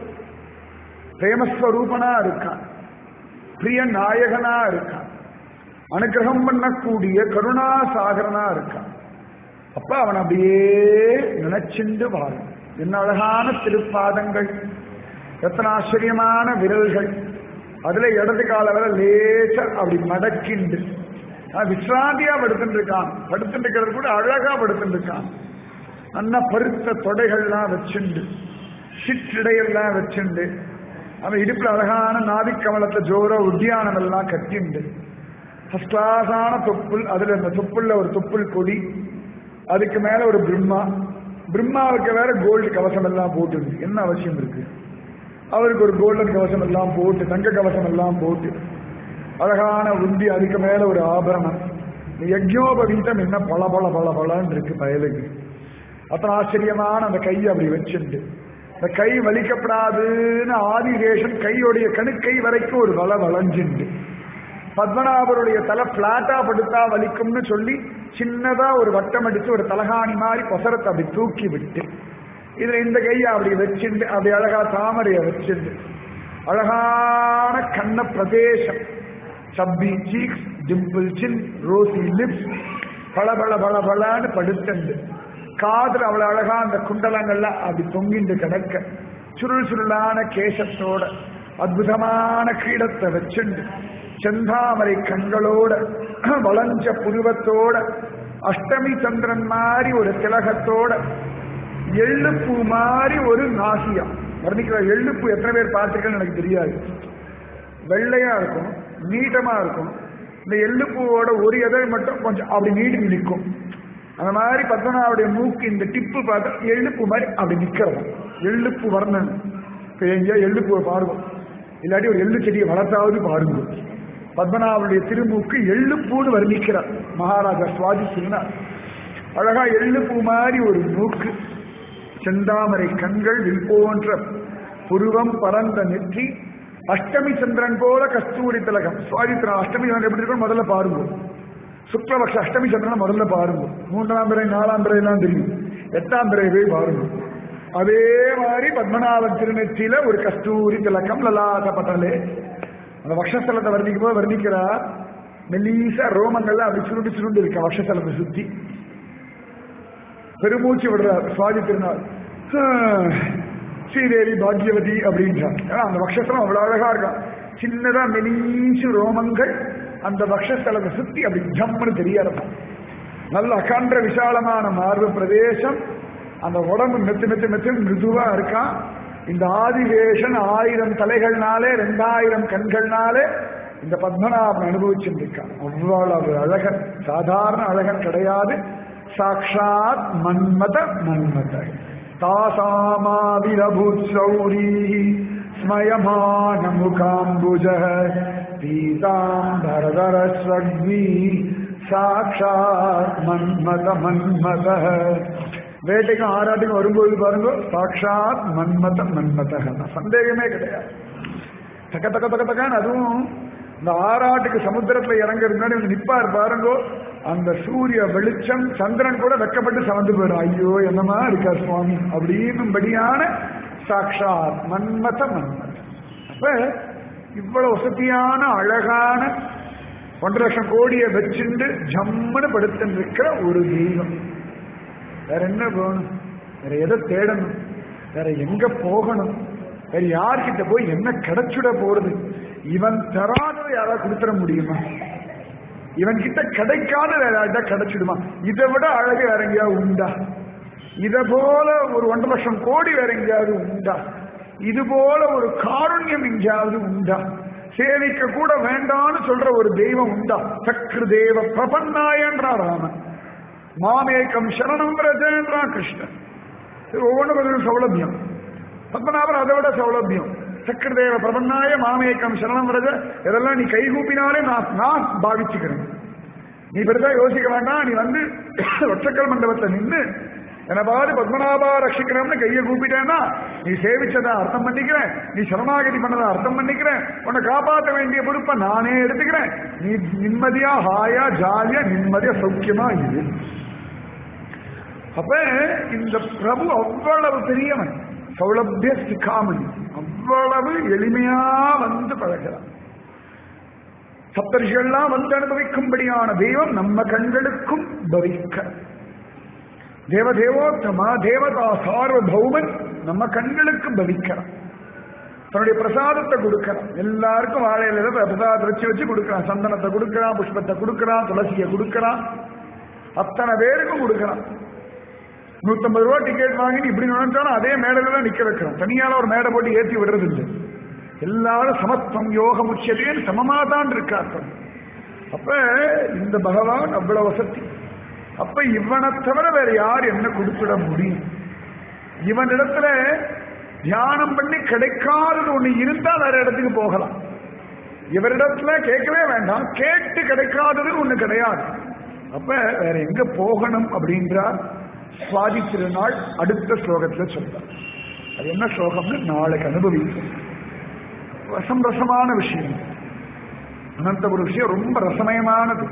பிரேமஸ்வரூபனா இருக்கான் பிரிய நாயகனா இருக்கான் அனுகிரகம் பண்ணக்கூடிய கருணா சாகரனா இருக்கான் அப்ப அவன் அப்படியே நினைச்சுண்டு வாழும் என்ன அழகான திருப்பாதங்கள் எத்தனை ஆச்சரியமான விரல்கள் அதுல இடது கால வர லேச அப்படி மடக்கிண்டு ஆனா விசிராந்தியா படுத்துட்டு இருக்கான் படுத்துட்டு இருக்கிறது கூட அழகா படுத்துட்டு இருக்கான் நல்ல பருத்த தொடைகள்லாம் வச்சுண்டு சிற்றிடையெல்லாம் வச்சுண்டு அவன் இடுப்புல அழகான நாவிக்கமலத்தை ஜோர உத்தியானம் எல்லாம் கட்டிண்டு ஃபர்ஸ்ட் கிளாஸான தொப்புள் அதுல இந்த தொப்புள்ள ஒரு தொப்புள் கொடி அதுக்கு மேல ஒரு பிரம்மா பிரம்மாவுக்கு வேற கோல்டு கவசம் எல்லாம் போட்டுது என்ன அவசியம் இருக்கு அவருக்கு ஒரு கோல்டன் கவசம் எல்லாம் போட்டு தங்க கவசம் எல்லாம் போட்டு அழகான உந்தி அதுக்கு மேல ஒரு ஆபரணம் இந்த யஜ்யோபவீதம் என்ன பல பல பல பலன்னு இருக்கு பயலுக்கு அத்தனை ஆச்சரியமான அந்த கையை அப்படி வச்சுண்டு இந்த கை வலிக்கப்படாதுன்னு ஆதிதேசன் கையுடைய கணுக்கை வரைக்கும் ஒரு வலை வளைஞ்சுண்டு பத்மநாபருடைய தலை பிளாட்டா படுத்தா வலிக்கும்னு சொல்லி சின்னதா ஒரு வட்டம் அடிச்சு ஒரு தலகாணி மாதிரி பொசரத்தை அப்படி தூக்கி விட்டு இதுல இந்த கையை அப்படி வச்சுண்டு அப்படி அழகா தாமரைய வச்சுண்டு அழகான கண்ண பிரதேசம் chubby cheeks dimple chin rosy lips பல பல பல பலன்னு படுத்துண்டு காதுல அவ்வளவு அழகா அந்த குண்டலங்கள்லாம் அப்படி தொங்கிண்டு கிடக்க சுருள் சுருளான கேசத்தோட அற்புதமான கீடத்தை வச்சுண்டு செந்தாமரை கண்களோட வளைஞ்ச புருவத்தோட அஷ்டமி சந்திரன் மாதிரி ஒரு திலகத்தோட எள்ளுப்பூ மாதிரி ஒரு நாசியா வர்ணிக்கிற எள்ளுப்பூ எத்தனை பேர் பார்த்திருக்கேன்னு எனக்கு தெரியாது வெள்ளையா இருக்கும் நீட்டமா இருக்கும் இந்த எள்ளுப்பூவோட ஒரு எதழ் மட்டும் கொஞ்சம் அப்படி நீட்டி நிற்கும் அந்த மாதிரி பத்மநாவுடைய மூக்கு இந்த டிப்பு பார்த்தா எள்ளுப்பூ மாதிரி அப்படி நிக்கிறது எள்ளுப்பூ வர்ணன் இப்ப எங்கேயோ எள்ளுப்பூவை பாருங்க இல்லாட்டி ஒரு எள்ளு செடியை வளர்த்தாவது பாருங்க பத்மநாபனுடைய திருமூக்கு எள்ளுப்பூன்னு வர்ணிக்கிறார் மகாராஜா சுவாதி சொன்னார் அழகா எள்ளுப்பூ மாதிரி ஒரு மூக்கு செந்தாமரை கண்கள் வில் போன்ற புருவம் பரந்த நெற்றி அஷ்டமி சந்திரன் போல கஸ்தூரி திலகம் சுவாதித்திரம் அஷ்டமி சந்திரன் எப்படி இருக்கும் முதல்ல பாருங்க சுக்லபக்ஷ அஷ்டமி சந்திரன் முதல்ல பாருங்க மூன்றாம் பிறை நாலாம் பிறை எல்லாம் தெரியும் எட்டாம் பிறை போய் பாருங்க அதே மாதிரி பத்மநாபன் திருநெற்றியில ஒரு கஸ்தூரி திலக்கம் லலாத பட்டலே அந்த வக்ஷஸ்தலத்தை வர்ணிக்கும் போது வர்ணிக்கிறார் மெல்லீசா ரோமங்கள்ல அப்படி சுருண்டு சுருண்டு இருக்க வக்ஷஸ்தலத்தை சுத்தி பெருமூச்சு விடுறார் சுவாதி திருநாள் ஸ்ரீதேவி பாக்யவதி அப்படின்றார் ஏன்னா அந்த வக்ஷஸ்தலம் அவ்வளவு அழகா இருக்கான் சின்னதா மெலீசு ரோமங்கள் அந்த வக்ஷஸ்தலத்தை சுத்தி அப்படி ஜம்முன்னு தெரியாது நல்ல அகன்ற விசாலமான மார்பு பிரதேசம் அந்த உடம்பு மெத்து மெத்து மெத்து மிருதுவா இருக்கான் இந்த ஆதிவேஷன் ஆயிரம் தலைகள்னாலே ரெண்டாயிரம் கண்கள்னாலே இந்த பத்மநாபன் அனுபவிச்சுருக்கான் அவ்வளவு அழகன் சாதாரண அழகன் கிடையாது சாட்சாத் மன்மத மன்மத தாசாமாவிரபூத் சௌரி ஸ்மயமான முகாம்புஜ பீதாம்பரதரஸ்வக்வி சாட்சாத் மன்மத மன்மத வேட்டைக்கும் ஆராட்டுக்கும் வரும்போது பாருங்க சாட்சாத் மன்மத மன்மத சந்தேகமே கிடையாது தக்க தக்க தக்க தக்கான்னு அதுவும் இந்த ஆறாட்டுக்கு சமுத்திரத்துல இறங்குறது முன்னாடி வந்து நிப்பார் பாருங்க அந்த சூரிய வெளிச்சம் சந்திரன் கூட வெக்கப்பட்டு சமந்து போயிடும் ஐயோ என்னமா இருக்கா சுவாமி அப்படின்னும்படியான சாட்சாத் மன்மத மன்மத அப்ப இவ்வளவு வசதியான அழகான ஒன்றரை லட்சம் கோடியை வச்சுண்டு ஜம்முன்னு படுத்துட்டு இருக்கிற ஒரு தெய்வம் வேற என்ன வேணும் வேற எதை தேடணும் வேற எங்க போகணும் வேற யார்கிட்ட போய் என்ன கிடைச்சுட போறது இவன் தராத யாராவது கொடுத்துட முடியுமா இவன் கிட்ட கிடைக்காத வேற யார்கிட்ட கிடைச்சிடுமா இதை விட அழகு வேற எங்கேயாவது உண்டா இத போல ஒரு ஒன்றரை லட்சம் கோடி வேற எங்கேயாவது உண்டா இது போல ஒரு காருண்யம் எங்கேயாவது உண்டா சேவிக்க கூட வேண்டான்னு சொல்ற ஒரு தெய்வம் உண்டா சக்ரு தேவ பிரபன்னாயன்றார் ராமன் மாமேக்கம் சரணம் பிரஜன்றான் கிருஷ்ணன் இது ஒவ்வொன்றும் கொஞ்சம் சௌலபியம் பத்மநாபர் அதை விட சௌலபியம் சக்கரதேவ பிரபன்னாய மாமேக்கம் சரணம் வரத இதெல்லாம் நீ கைகூப்பினாலே நான் நான் பாவிச்சுக்கிறேன் நீ பெருசா யோசிக்க வேண்டாம் நீ வந்து ஒற்றக்கல் மண்டபத்தை நின்று என்னை பாரு பத்மநாபா ரட்சிக்கிறோம்னு கையை கூப்பிட்டேன்னா நீ சேவிச்சதை அர்த்தம் பண்ணிக்கிறேன் நீ சரணாகதி பண்ணதை அர்த்தம் பண்ணிக்கிறேன் உன்னை காப்பாற்ற வேண்டிய பொறுப்பை நானே எடுத்துக்கிறேன் நீ நிம்மதியா ஹாயா ஜாலியா நிம்மதியா சௌக்கியமா இரு அப்ப இந்த பிரபு அவ்வளவு பெரியவன் சௌலபிய சிக்காமணி அவ்வளவு எளிமையா வந்து பழகிறான் சப்தர்ஷிகள்லாம் வந்து அனுபவிக்கும்படியான தெய்வம் நம்ம கண்களுக்கும் பவிக்க தேவதேவோத்தமா தேவதா சார்வபௌமன் நம்ம கண்களுக்கு பவிக்கிறான் தன்னுடைய பிரசாதத்தை கொடுக்கிறான் எல்லாருக்கும் வாழையில பிரசாதத்தை வச்சு வச்சு கொடுக்கிறான் சந்தனத்தை கொடுக்கிறான் புஷ்பத்தை கொடுக்கிறான் துளசியை கொடுக்கிறான் அத்தனை பேருக்கும் கொடுக்கிறான் நூத்தம்பது ரூபா டிக்கெட் வாங்கி இப்படி நினைச்சாலும் அதே மேடையில தான் நிக்க வைக்கிறோம் தனியால ஒரு மேடை போட்டு ஏற்றி விடுறது இல்லை எல்லாரும் சமத்துவம் யோக முக்கியத்தையும் சமமா தான் இருக்கார்கள் அப்ப இந்த பகவான் அவ்வளவு வசதி அப்ப இவனை தவிர வேற யார் என்ன கொடுத்துட முடியும் இவனிடத்துல தியானம் பண்ணி கிடைக்காதது ஒண்ணு இருந்தா வேற இடத்துக்கு போகலாம் இவரிடத்துல கேட்கவே வேண்டாம் கேட்டு கிடைக்காதது ஒண்ணு கிடையாது அப்ப வேற எங்க போகணும் அப்படின்றார் சுவாதி திருநாள் அடுத்த ஸ்லோகத்துல சொல்றார் அது என்ன ஸ்லோகம்னு நாளைக்கு அனுபவிக்கும் ரசம் ரசமான விஷயம் அனந்த ஒரு விஷயம் ரொம்ப ரசமயமானது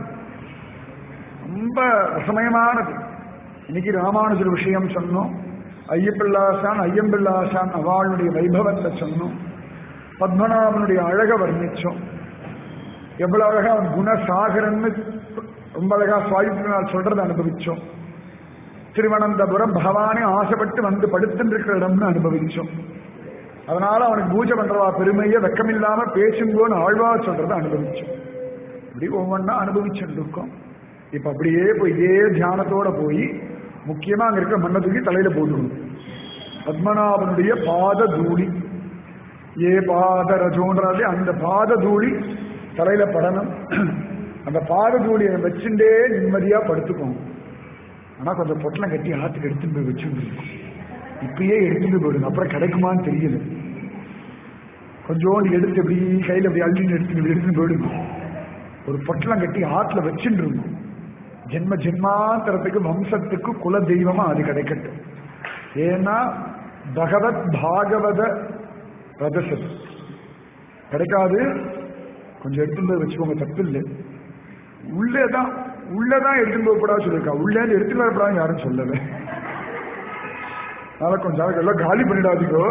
ரொம்ப ரசமயமானது இன்னைக்கு ராமானுஜர் விஷயம் சொன்னோம் ஐயப்பிள்ளாசான் ஐயம்பிள்ளாசான் அவளுடைய வைபவத்தை சொன்னோம் பத்மநாபனுடைய அழக வர்ணிச்சோம் எவ்வளவு அழகா அவன் குணசாகரன்னு ரொம்ப அழகா சுவாயுத்தினால் சொல்றதை அனுபவிச்சோம் திருவனந்தபுரம் பகவானே ஆசைப்பட்டு வந்து படுத்துருக்கிற இடம்னு அனுபவிச்சோம் அதனால அவனுக்கு பூஜை பண்றவா பெருமையை வெக்கமில்லாம பேசுங்கோன்னு ஆழ்வா சொல்றதை அனுபவிச்சோம் இப்படி ஒவ்வொன்றா அனுபவிச்சுட்டு இருக்கோம் இப்ப அப்படியே போய் இதே தியானத்தோட போய் முக்கியமா அங்க இருக்க மண்ணை தூக்கி தலையில போட்டுக்கணும் பத்மநாபனுடைய பாத தூளி ஏ பாத ரஜோன்றாலே அந்த பாத தூளி தலையில படணும் அந்த பாத தூளியை வச்சுட்டே நிம்மதியா படுத்துக்கோங்க ஆனா கொஞ்சம் பொட்டலம் கட்டி ஆத்துக்கு எடுத்துட்டு போய் வச்சுட்டு இப்பயே எடுத்துட்டு போயிடுங்க அப்புறம் கிடைக்குமான்னு தெரியல கொஞ்சோண்டு எடுத்து எப்படி கையில அப்படி அள்ளின்னு எடுத்துட்டு இப்படி எடுத்துட்டு போயிடுங்க ஒரு பொட்டலம் கட்டி ஆத்துல வச்சுட்டு இருந்தோம் ஜென்ம ஜென்மாந்தரத்துக்கு வம்சத்துக்கு குல தெய்வமா அது கிடைக்கட்டும் ஏன்னா பகவத் பாகவத ரதசத் கிடைக்காது கொஞ்சம் எடுத்துட்டு போய் வச்சுக்கோங்க தப்பு இல்லை உள்ளேதான் உள்ளதான் எடுத்துட்டு போக கூடாது சொல்லியிருக்கா உள்ளே எடுத்துட்டு வரப்படாது யாரும் சொல்லல அதனால கொஞ்சம் எல்லாம் காலி பண்ணிடாதீங்கோ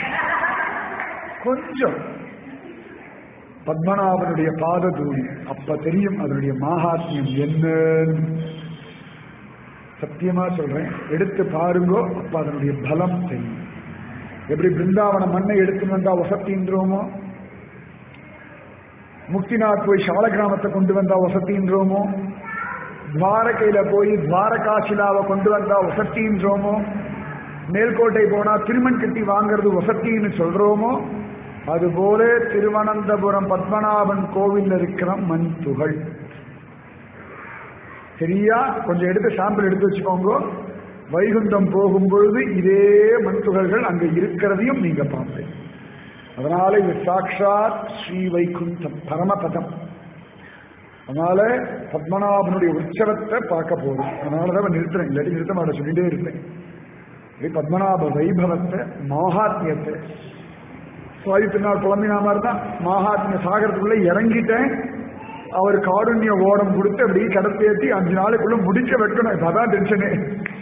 கொஞ்சம் பத்மநாபனுடைய பாத தூளி அப்ப தெரியும் அதனுடைய மாகாத்மியம் என்னன்னு சத்தியமா சொல்றேன் எடுத்து பாருங்கோ அப்ப அதனுடைய பலம் தெரியும் எப்படி பிருந்தாவன மண்ணை எடுத்து வந்தா வசத்தின்றோமோ முக்திநாத் போய் சால கிராமத்தை கொண்டு வந்தா வசத்தின்றோமோ துவாரகையில போய் துவாரகாசிலாவை கொண்டு வந்தா வசத்தின்றோமோ மேல்கோட்டை போனா திருமண் கட்டி வாங்குறது வசத்தின்னு சொல்றோமோ அதுபோல திருவனந்தபுரம் பத்மநாபன் கோவில் இருக்கிற மண் துகள் சரியா கொஞ்சம் எடுத்து சாம்பிள் எடுத்து வச்சுக்கோங்க வைகுண்டம் போகும் பொழுது இதே மண் துகள்கள் அங்க இருக்கிறதையும் நீங்க பார்ப்பீங்க அதனால இது சாட்சாத் ஸ்ரீ வைகுண்டம் பரமபதம் அதனால பத்மநாபனுடைய உற்சவத்தை பார்க்க போறோம் அதனாலதான் நிறுத்துறேன் இல்லாட்டி நிறுத்த மாட்டேன் சொல்லிட்டே இருப்பேன் இப்படி பத்மநாப வைபவத்தை மகாத்மியத்தை சுவாதித்து நாள் புலம்பினா மாதிரி தான் மகாத்மிய சாகரத்துக்குள்ள இறங்கிட்டேன் அவர் காருண்ய ஓடம் கொடுத்து அப்படி கடத்தேற்றி அஞ்சு நாளைக்குள்ள முடிக்க வைக்கணும் இப்ப அதான் டென்ஷனே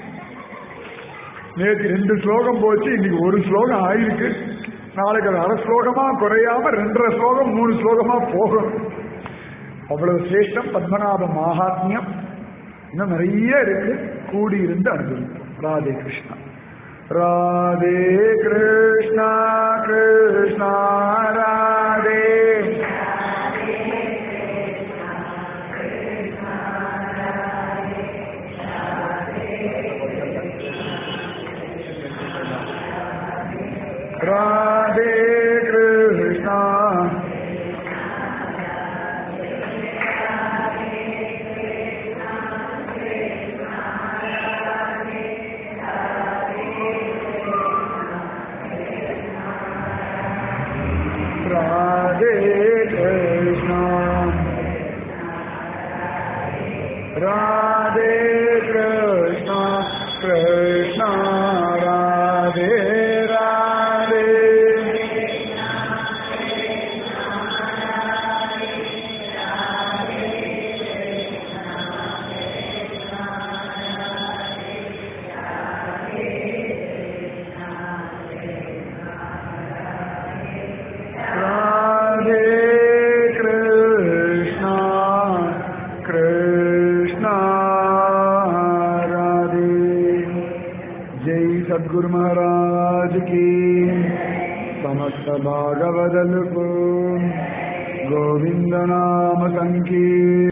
நேற்று ரெண்டு ஸ்லோகம் போச்சு இன்னைக்கு ஒரு ஸ்லோகம் ஆயிருக்கு நாளைக்கு அது அரை ஸ்லோகமா குறையாம ரெண்டரை ஸ்லோகம் மூணு ஸ்லோகமா போகும் அவ்வளவு சிரேஷ்டம் பத்மநாப மகாத்மியம் இன்னும் நிறைய இருக்கு கூடி இருந்து அனுபவிப்போம் ராதே கிருஷ்ணா ராதே கிருஷ்ணா கிருஷ்ணா ராதே ராதே கிருஷ்ணா राधे कृष्णा राधे कृष्णा कृष्णा राधे राधे राधे कृष्णा कृष्णा राधे जय सद्गुरु महाराज की समस्त भागवदल को गोविंद नाम संकी